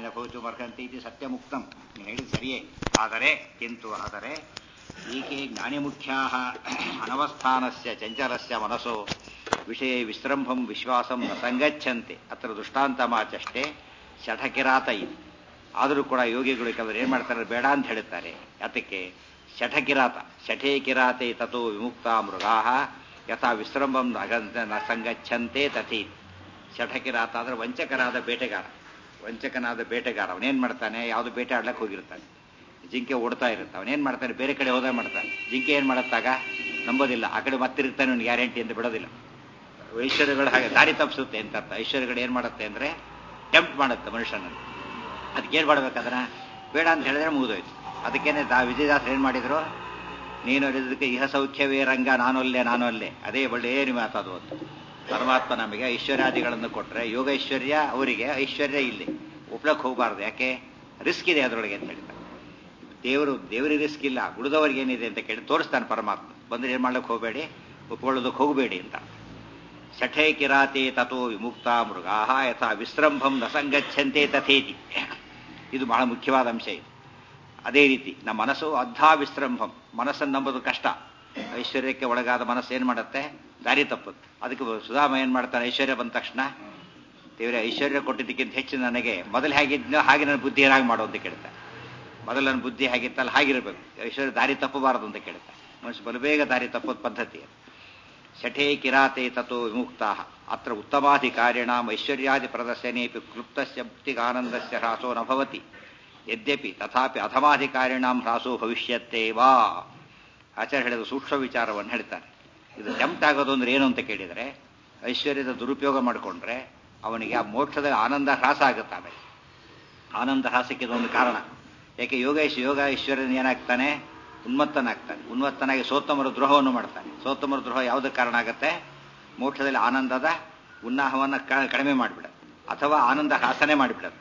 ಜ್ಞಾನಿನ ಭವಿತು ಮರ್ಹಂತಿ ಇದು ಸತ್ಯ ಮುಕ್ತಂ ನೀನು ಹೇಳಿದ ಸರಿಯೇ ಆದರೆ ಕಿಂತು ಆದರೆ ಈಕೆ ಜ್ಞಾನಿಮುಖ್ಯಾ ಅನವಸ್ಥಾನಸ್ಯ ಚಂಚಲಸ್ಯ ಮನಸ್ಸೋ ವಿಷಯ ವಿಶ್ರಂಭಂ ವಿಶ್ವಾಸಂ ನ ಸಂಗಚ್ಚಂತೆ ಅತ್ರ ದೃಷ್ಟಾಂತಮಾಚಷ್ಟೇ ಶಠಕಿರಾತ ಇದು ಆದರೂ ಕೂಡ ಯೋಗಿಗಳು ಕೆಲವರು ಏನು ಮಾಡ್ತಾರೆ ಬೇಡ ಅಂತ ಹೇಳುತ್ತಾರೆ ಅದಕ್ಕೆ ಶಠಕಿರಾತ ಶಠೇ ಕಿರಾತೆ ತಥೋ ವಿಮುಕ್ತ ಮೃಗಾ ಯಥಾ ವಿಶ್ರಂಭಂ ನಗಂತ ನ ಸಂಗಚ್ಚಂತೆ ತಥಿ ಶಠಕಿರಾತ ಅಂದ್ರೆ ವಂಚಕನಾದ ಬೇಟೆಗಾರ ವಂಚಕನಾದ ಬೇಟೆಗಾರ ಅವನೇನ್ ಮಾಡ್ತಾನೆ ಯಾವುದು ಬೇಟೆ ಆಡ್ಲಕ್ಕೆ ಹೋಗಿರ್ತಾನೆ ಜಿಂಕೆ ಓಡ್ತಾ ಇರುತ್ತೆ ಅವನೇನ್ ಮಾಡ್ತಾನೆ ಬೇರೆ ಕಡೆ ಹೋದ ಮಾಡ್ತಾನೆ ಜಿಂಕೆ ಏನ್ ಮಾಡತ್ತಾಗ ನಂಬೋದಿಲ್ಲ ಆ ಕಡೆ ಮತ್ತಿರ್ತಾನೆ ಅವ್ನು ಗ್ಯಾರಂಟಿ ಅಂತ ಬಿಡೋದಿಲ್ಲ ಐಶ್ವರ್ಯಗಳು ಹಾಗೆ ದಾರಿ ತಪ್ಪಿಸುತ್ತೆ ಅಂತ ಅರ್ಥ ಐಶ್ವರ್ಯಗಳು ಏನ್ ಮಾಡುತ್ತೆ ಅಂದ್ರೆ ಟೆಂಪ್ಟ್ ಮಾಡುತ್ತೆ ಮನುಷ್ಯನನ್ನು ಅದಕ್ಕೆ ಏನ್ ಮಾಡ್ಬೇಕಂದ್ರೆ ಬೇಡ ಅಂತ ಹೇಳಿದ್ರೆ ಮುಗಿದೋಯ್ತು ಅದಕ್ಕೇನೆ ದಾ ವಿಜಯದಾಸರು ಏನ್ ಮಾಡಿದ್ರು ನೀನು ಹೇಳಿದಕ್ಕೆ ಇಹ ಸೌಖ್ಯವೇ ರಂಗ ನಾನೊಲ್ಲೆ ನಾನೊಲ್ಲೆ ಅದೇ ಒಳ್ಳೆ ಏನು ಮಾತಾದು ಅಂತ ಪರಮಾತ್ಮ ನಮಗೆ ಐಶ್ವರ್ಯಾದಿಗಳನ್ನು ಕೊಟ್ಟರೆ ಯೋಗ ಐಶ್ವರ್ಯ ಅವರಿಗೆ ಐಶ್ವರ್ಯ ಇಲ್ಲಿ ಒಪ್ಲಕ್ಕೆ ಹೋಗಬಾರ್ದು ಯಾಕೆ ರಿಸ್ಕ್ ಇದೆ ಅದರೊಳಗೆ ಅಂತ ಹೇಳ್ತಾರೆ ದೇವರು ದೇವರಿಗೆ ರಿಸ್ಕ್ ಇಲ್ಲ ಉಳಿದವರಿಗೆ ಏನಿದೆ ಅಂತ ಕೇಳಿ ತೋರಿಸ್ತಾನೆ ಪರಮಾತ್ಮ ಬಂದ್ರೆ ಏನ್ ಮಾಡ್ಲಿಕ್ಕೆ ಹೋಗಬೇಡಿ ಒಪ್ಕೊಳ್ಳೋದಕ್ಕೆ ಹೋಗಬೇಡಿ ಅಂತ ಶಠೇ ಕಿರಾತೆ ತಥೋ ವಿಮುಕ್ತ ಮೃಗಾ ಯಥಾ ವಿಶ್ರಂಭಂ ನ ಸಂಗಚ್ಚಂತೆ ತಥೇತಿ ಇದು ಬಹಳ ಮುಖ್ಯವಾದ ಅಂಶ ಇದು ಅದೇ ರೀತಿ ನಮ್ಮ ಮನಸ್ಸು ಅರ್ಧ ವಿಶ್ರಂಭಂ ಮನಸ್ಸನ್ನು ನಂಬೋದು ಕಷ್ಟ ಐಶ್ವರ್ಯಕ್ಕೆ ಒಳಗಾದ ಮನಸ್ಸು ಏನು ಮಾಡುತ್ತೆ ದಾರಿ ತಪ್ಪುತ್ತೆ ಅದಕ್ಕೆ ಸುಧಾಮ ಏನು ಮಾಡ್ತಾನೆ ಐಶ್ವರ್ಯ ಬಂದ ತಕ್ಷಣ ದೇವರೇ ಐಶ್ವರ್ಯ ಕೊಟ್ಟಿದ್ದಕ್ಕಿಂತ ಹೆಚ್ಚು ನನಗೆ ಮೊದಲು ಹೇಗಿದ್ನೋ ಹಾಗೆ ನನ್ನ ಬುದ್ಧಿ ಏನಾಗಿ ಮಾಡು ಅಂತ ಕೇಳ್ತಾನೆ ಮೊದಲು ನನ್ನ ಬುದ್ಧಿ ಹೇಗಿತ್ತಲ್ಲ ಹಾಗಿರಬೇಕು ಐಶ್ವರ್ಯ ದಾರಿ ತಪ್ಪಬಾರದು ಅಂತ ಕೇಳ್ತಾನೆ ಮನುಷ್ಯ ಬಲಬೇಗ ದಾರಿ ತಪ್ಪೋದು ಪದ್ಧತಿ ಅದು ಶಠೇ ಕಿರಾತೆ ತಥೋ ವಿಮುಕ್ತಾ ಅತ್ರ ಉತ್ತಮಾಧಿಕಾರಿಣ ಐಶ್ವರ್ಯಾದಿ ಪ್ರದರ್ಶನೇಪಿ ಕ್ಲುಪ್ತಸ್ಯ ಮುಕ್ತಿಗಾನಂದಸ್ಯ ಹ್ರಾಸೋ ನ ಭವತಿ ಯದ್ಯಪಿ ತಥಾಪಿ ಅಧಮಾಧಿಕಾರಿಣಾಂ ಹ್ರಾಸೋ ಭವಿಷ್ಯತ್ತೇ ವಾ ಆಚಾರ್ಯ ಹೇಳಿದ ಸೂಕ್ಷ್ಮ ವಿಚಾರವನ್ನು ಹೇಳ್ತಾರೆ ಇದು ಟೆಂಪ್ಟ್ ಆಗೋದು ಅಂದ್ರೆ ಏನು ಅಂತ ಕೇಳಿದರೆ ಐಶ್ವರ್ಯದ ದುರುಪಯೋಗ ಮಾಡಿಕೊಂಡ್ರೆ ಅವನಿಗೆ ಆ ಮೋಕ್ಷದ ಆನಂದ ಹ್ರಾಸ ಆಗುತ್ತೆ ಆಮೇಲೆ ಆನಂದ ಹ್ರಾಸಕ್ಕೆ ಇದೊಂದು ಕಾರಣ ಯಾಕೆ ಯೋಗ ಯೋಗ ಐಶ್ವರ್ಯನ ಏನಾಗ್ತಾನೆ ಉನ್ಮತ್ತನಾಗ್ತಾನೆ ಉನ್ಮತ್ತನಾಗಿ ಸೋತ್ತಮರ ದ್ರೋಹವನ್ನು ಮಾಡ್ತಾನೆ ಸೋತ್ತಮರ ದ್ರೋಹ ಯಾವುದಕ್ಕೆ ಕಾರಣ ಆಗುತ್ತೆ ಮೋಕ್ಷದಲ್ಲಿ ಆನಂದದ ಉನ್ನಾಹವನ್ನು ಕಡಿಮೆ ಮಾಡಿಬಿಡುತ್ತೆ ಅಥವಾ ಆನಂದ ಹಾಸನೆ ಮಾಡಿಬಿಡುತ್ತೆ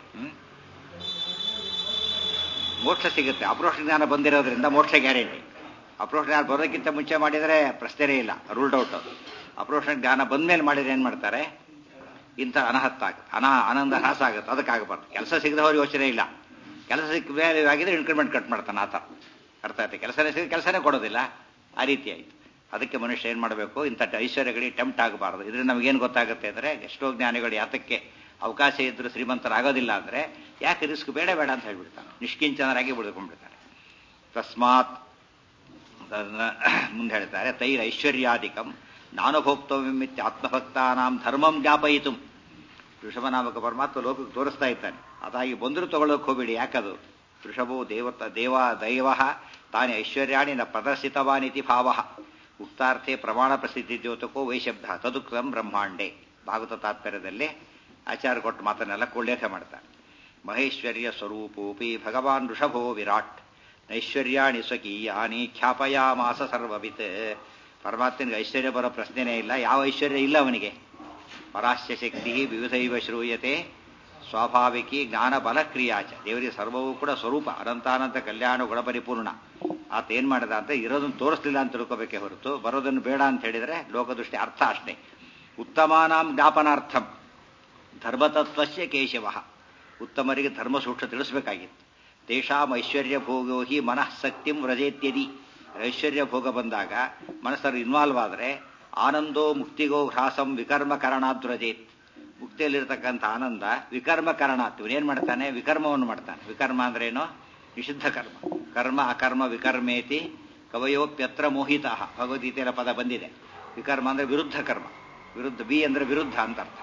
ಮೋಕ್ಷ ಸಿಗುತ್ತೆ ಅಪ್ರೋಷ ಜ್ಞಾನ ಬಂದಿರೋದ್ರಿಂದ ಮೋಕ್ಷ ಗ್ಯಾರಂಟಿ ಅಪ್ರೋಷ ಜ್ಞಾನ ಬರೋದಕ್ಕಿಂತ ಮುಂಚೆ ಮಾಡಿದರೆ ಪ್ರಶ್ನೆನೇ ಇಲ್ಲ ರೂಲ್ಡ್ ಔಟ್ ಅಪ್ರೋಷ ಜ್ಞಾನ ಬಂದ್ಮೇಲೆ ಮಾಡಿದ್ರೆ ಏನು ಮಾಡ್ತಾರೆ ಇಂಥ ಅನಹತ್ತ ಆಗುತ್ತೆ ಅನ ಆನಂದ ಹಾಸ ಆಗುತ್ತೆ ಅದಕ್ಕಾಗಬಾರ್ದು ಕೆಲಸ ಸಿಗದವ್ರು ಯೋಚನೆ ಇಲ್ಲ ಕೆಲಸ ಸಿಕ್ಕ ಮೇಲೆ ಆಗಿದ್ರೆ ಇನ್ಕ್ರಿಮೆಂಟ್ ಕಟ್ ಮಾಡ್ತಾನೆ ಆ ಥರ ಅರ್ಥ ಆಯ್ತು ಕೆಲಸನೇ ಸಿಗ ಕೆಲಸನೇ ಕೊಡೋದಿಲ್ಲ ಆ ರೀತಿ ಆಯಿತು ಅದಕ್ಕೆ ಮನುಷ್ಯ ಏನು ಮಾಡಬೇಕು ಇಂಥ ಐಶ್ವರ್ಯಗಳಿಗೆ ಟೆಂಪ್ಟ್ ಆಗಬಾರ್ದು ಇದರಿಂದ ನಮಗೇನು ಗೊತ್ತಾಗುತ್ತೆ ಅಂದರೆ ಎಷ್ಟೋ ಜ್ಞಾನಿಗಳು ಯಾತಕ್ಕೆ ಅವಕಾಶ ಇದ್ದರೂ ಶ್ರೀಮಂತರಾಗೋದಿಲ್ಲ ಅಂದರೆ ಯಾಕೆ ರಿಸ್ಕ್ ಬೇಡ ಬೇಡ ಅಂತ ಹೇಳ್ಬಿಡ್ತಾನೆ ನಿಷ್ಕಿಂಚನರಾಗಿ ಬಿಡ್ಕೊಂಡ್ಬಿಡ್ತಾರೆ ತಸ್ಮಾತ್ ಮುಂದೆ ಹೇಳ್ತಾರೆ ತೈರ ಐಶ್ವರ್ಯಾಧಿಕಂ ನಾನು ಭೋಕ್ತವ್ಯಮಿತ್ಯ ಆತ್ಮಭಕ್ತಾನಾಂ ಧರ್ಮಂ ಜ್ಞಾಪಯಿತು ವೃಷಭನಾಮಕ ಪರಮಾತ್ಮ ಲೋಕಕ್ಕೆ ತೋರಿಸ್ತಾ ಇದ್ದಾನೆ ಅದಾಗಿ ಬಂದರೂ ತಗೊಳ್ಳೋಕೆ ಹೋಗ್ಬೇಡಿ ಯಾಕದು ವೃಷಭೋ ದೇವತ ದೇವ ದೈವ ತಾನೇ ಐಶ್ವರ್ಯಾಣಿ ನ ಪ್ರದರ್ಶಿತವಾನಿತಿ ಭಾವ ಉಕ್ತಾರ್ಥೆ ಪ್ರಮಾಣ ಪ್ರಸಿದ್ಧಿ ದ್ಯೋತಕೋ ವೈಶಬ್ದ ತದುಕ್ತಂ ಬ್ರಹ್ಮಾಂಡೆ ಭಾಗವತ ತಾತ್ಪರ್ಯದಲ್ಲಿ ಆಚಾರ ಕೊಟ್ಟು ಮಾತನ್ನೆಲ್ಲ ಉಲ್ಲೇಖ ಮಾಡ್ತಾರೆ ಮಹೇಶ್ವರ್ಯ ಸ್ವರೂಪೋಪಿ ಭಗವಾನ್ ಋಷಭೋ ವಿರಾಟ್ ನೈಶ್ವರ್ಯಾಣಿ ಸ್ವಕೀಯಾನಿ ಖ್ಯಾಪಯಾಮಾಸ ಸರ್ವವಿತ್ ಪರಮಾತ್ಮನಿಗೆ ಐಶ್ವರ್ಯ ಬರೋ ಪ್ರಶ್ನೆನೇ ಇಲ್ಲ ಯಾವ ಐಶ್ವರ್ಯ ಇಲ್ಲ ಅವನಿಗೆ ಪರಾಶ್ಯ ಶಕ್ತಿ ವಿವಿಧೈವ ಶ್ರೂಯತೆ ಸ್ವಾಭಾವಿಕಿ ಜ್ಞಾನ ಬಲ ಕ್ರಿಯಾಚ ದೇವರಿಗೆ ಸರ್ವವೂ ಕೂಡ ಸ್ವರೂಪ ಅನಂತಾನಂತ ಕಲ್ಯಾಣ ಗುಣಪರಿಪೂರ್ಣ ಆತ ಏನ್ ಮಾಡಿದ ಅಂತ ಇರೋದನ್ನು ತೋರಿಸ್ಲಿಲ್ಲ ಅಂತ ತಿಳ್ಕೋಬೇಕೆ ಹೊರತು ಬರೋದನ್ನು ಬೇಡ ಅಂತ ಹೇಳಿದ್ರೆ ಲೋಕದೃಷ್ಟಿ ಅರ್ಥ ಅಷ್ಟೇ ಉತ್ತಮಾನಾಂ ಜ್ಞಾಪನಾರ್ಥಂ ಧರ್ಮತತ್ವಸ್ಯ ಕೇಶವ ಉತ್ತಮರಿಗೆ ಧರ್ಮ ಸೂಕ್ಷ್ಮ ತಿಳಿಸಬೇಕಾಗಿತ್ತು ತೇಷಾಂ ಐಶ್ವರ್ಯ ಭೋಗೋ ಹಿ ಮನಃಸಕ್ತಿಂ ವ್ರಜೇತ್ಯದಿ ಐಶ್ವರ್ಯ ಭೋಗ ಬಂದಾಗ ಮನಸ್ಸರು ಇನ್ವಾಲ್ವ್ ಆದರೆ ಆನಂದೋ ಮುಕ್ತಿಗೋ ಹ್ರಾಸಂ ವಿಕರ್ಮ ಕರಣಾದ್ರಜೇತ್ ಮುಕ್ತಿಯಲ್ಲಿರ್ತಕ್ಕಂಥ ಆನಂದ ವಿಕರ್ಮ ಕರಣಾತ್ ಇವನೇನ್ ಮಾಡ್ತಾನೆ ವಿಕರ್ಮವನ್ನು ಮಾಡ್ತಾನೆ ವಿಕರ್ಮ ಅಂದ್ರೇನು ನಿಷಿದ್ಧ ಕರ್ಮ ಕರ್ಮ ಅಕರ್ಮ ವಿಕರ್ಮೇತಿ ಕವಯೋಪ್ಯತ್ರ ಮೋಹಿತ ಭಗವದ್ಗೀತೆಯ ಪದ ಬಂದಿದೆ ವಿಕರ್ಮ ಅಂದ್ರೆ ವಿರುದ್ಧ ಕರ್ಮ ವಿರುದ್ಧ ಬಿ ಅಂದ್ರೆ ವಿರುದ್ಧ ಅಂತ ಅರ್ಥ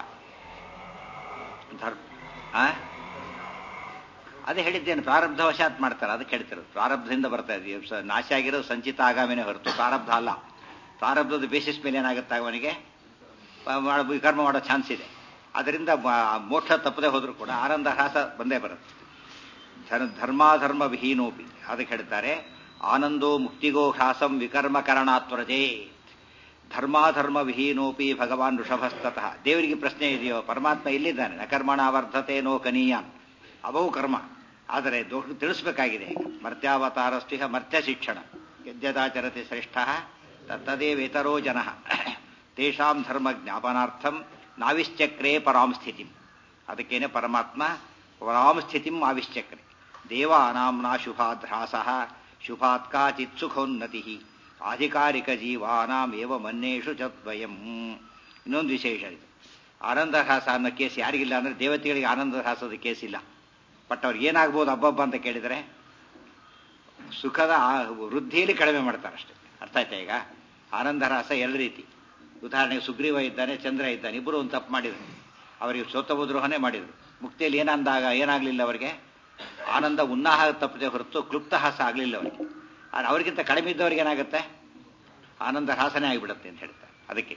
ಅದೇ ಹೇಳಿದ್ದೇನೆ ಪ್ರಾರಬ್ಧವಶಾತ್ ಮಾಡ್ತಾರೆ ಅದಕ್ಕೆ ಹೇಳ್ತಿರೋದು ಪ್ರಾರಬ್ಧದಿಂದ ಬರ್ತಾ ಇದೆ ನಾಶ ಆಗಿರೋದು ಸಂಚಿತ ಆಗಾಮಿನೇ ಹೊರತು ಪ್ರಾರಬ್ಧ ಅಲ್ಲ ಪ್ರಾರಬ್ಧದ ಬೇಸಿಸ್ ಮೇಲೆ ಏನಾಗುತ್ತೆ ಅವನಿಗೆ ವಿಕರ್ಮ ಮಾಡೋ ಚಾನ್ಸ್ ಇದೆ ಅದರಿಂದ ಮೋಕ್ಷ ತಪ್ಪದೆ ಹೋದ್ರೂ ಕೂಡ ಆನಂದ ಹ್ರಾಸ ಬಂದೇ ಬರುತ್ತೆ ಧರ್ಮಾಧರ್ಮ ವಿಹೀನೋಪಿ ಅದಕ್ಕೆ ಹೇಳ್ತಾರೆ ಆನಂದೋ ಮುಕ್ತಿಗೋ ಹ್ರಾಸಂ ವಿಕರ್ಮ ಕರಣಾತ್ವರಜೇ ಧರ್ಮಾಧರ್ಮ ವಿಹೀನೋಪಿ ಭಗವಾನ್ ಋಷಭಸ್ತಃ ದೇವರಿಗೆ ಪ್ರಶ್ನೆ ಇದೆಯೋ ಪರಮಾತ್ಮ ಇಲ್ಲಿದ್ದಾನೆ ನಕರ್ಮಣ ಅವರ್ಧತೆ ನೋ ಕನೀಯಾನ್ ಅವವು ಕರ್ಮ ಆದರೆ ದೋಷ ತಿಳಿಸ್ಬೇಕಾಗಿದೆ ಮರ್ತ್ಯಾವತಾರಸ್ತಿಹ ಮರ್ತ್ಯ ಶಿಕ್ಷಣ ಯದ್ಯದಾಚರತಿ ಶ್ರೇಷ್ಠ ತದೇವೇತರೋ ಜನ ತೇಷಾಂ ಧರ್ಮ ಜ್ಞಾಪನಾರ್ಥಂ ನಾವಿಶ್ಚಕ್ರೇ ಪರಾಂ ಸ್ಥಿತಿ ಅದಕ್ಕೇನೆ ಪರಮಾತ್ಮ ಪರಾಂ ಸ್ಥಿತಿಂ ಆವಿಶ್ಚಕ್ರೆ ದೇವಾನಾಂ ನಾಶುಭಾಧ್ರಾಸ ಶುಭಾತ್ ಕಾಚಿತ್ ಸುಖೋನ್ನತಿ ಆಧಿಕಾರಿಕ ಜೀವಾನಾಂ ಏವ ಮನ್ನೇಷು ಚದ್ವಯಂ ಇನ್ನೊಂದು ವಿಶೇಷ ಇದು ಆನಂದಹಾಸ ಅನ್ನೋ ಕೇಸ್ ಯಾರಿಗಿಲ್ಲ ಅಂದ್ರೆ ದೇವತೆಗಳಿಗೆ ಆನಂದಹಾಸದ ಕೇಸ್ ಇಲ್ಲ ಬಟ್ ಅವ್ರಿಗೆ ಏನಾಗ್ಬೋದು ಹಬ್ಬಬ್ಬ ಅಂತ ಕೇಳಿದರೆ ಸುಖದ ಆ- ವೃದ್ಧಿಯಲ್ಲಿ ಕಡಿಮೆ ಮಾಡ್ತಾರೆ ಅಷ್ಟೇ ಅರ್ಥ ಆಯ್ತಾ ಈಗ ಆನಂದರಾಸ ಎರಡು ರೀತಿ ಉದಾಹರಣೆಗೆ ಸುಗ್ರೀವ ಇದ್ದಾನೆ ಚಂದ್ರ ಇದ್ದಾನೆ ಇಬ್ಬರು ಒಂದು ತಪ್ಪು ಮಾಡಿದ್ರು ಅವರಿಗೆ ಸ್ವತಃದ್ರೋಹನೇ ಮಾಡಿದ್ರು ಮುಕ್ತಿಯಲ್ಲಿ ಏನಂದಾಗ ಏನಾಗಲಿಲ್ಲ ಅವರಿಗೆ ಆನಂದ ಉನ್ನಾಹ ತಪ್ಪದೆ ಹೊರತು ಕ್ಲುಪ್ತಹಾಸ ಆಗಲಿಲ್ಲ ಅವರಿಗೆ ಆದ್ರೆ ಅವರಿಗಿಂತ ಕಡಿಮೆ ಇದ್ದವ್ರಿಗೆ ಏನಾಗುತ್ತೆ ಆನಂದ ಹಾಸನೇ ಆಗಿಬಿಡುತ್ತೆ ಅಂತ ಹೇಳ್ತಾರೆ ಅದಕ್ಕೆ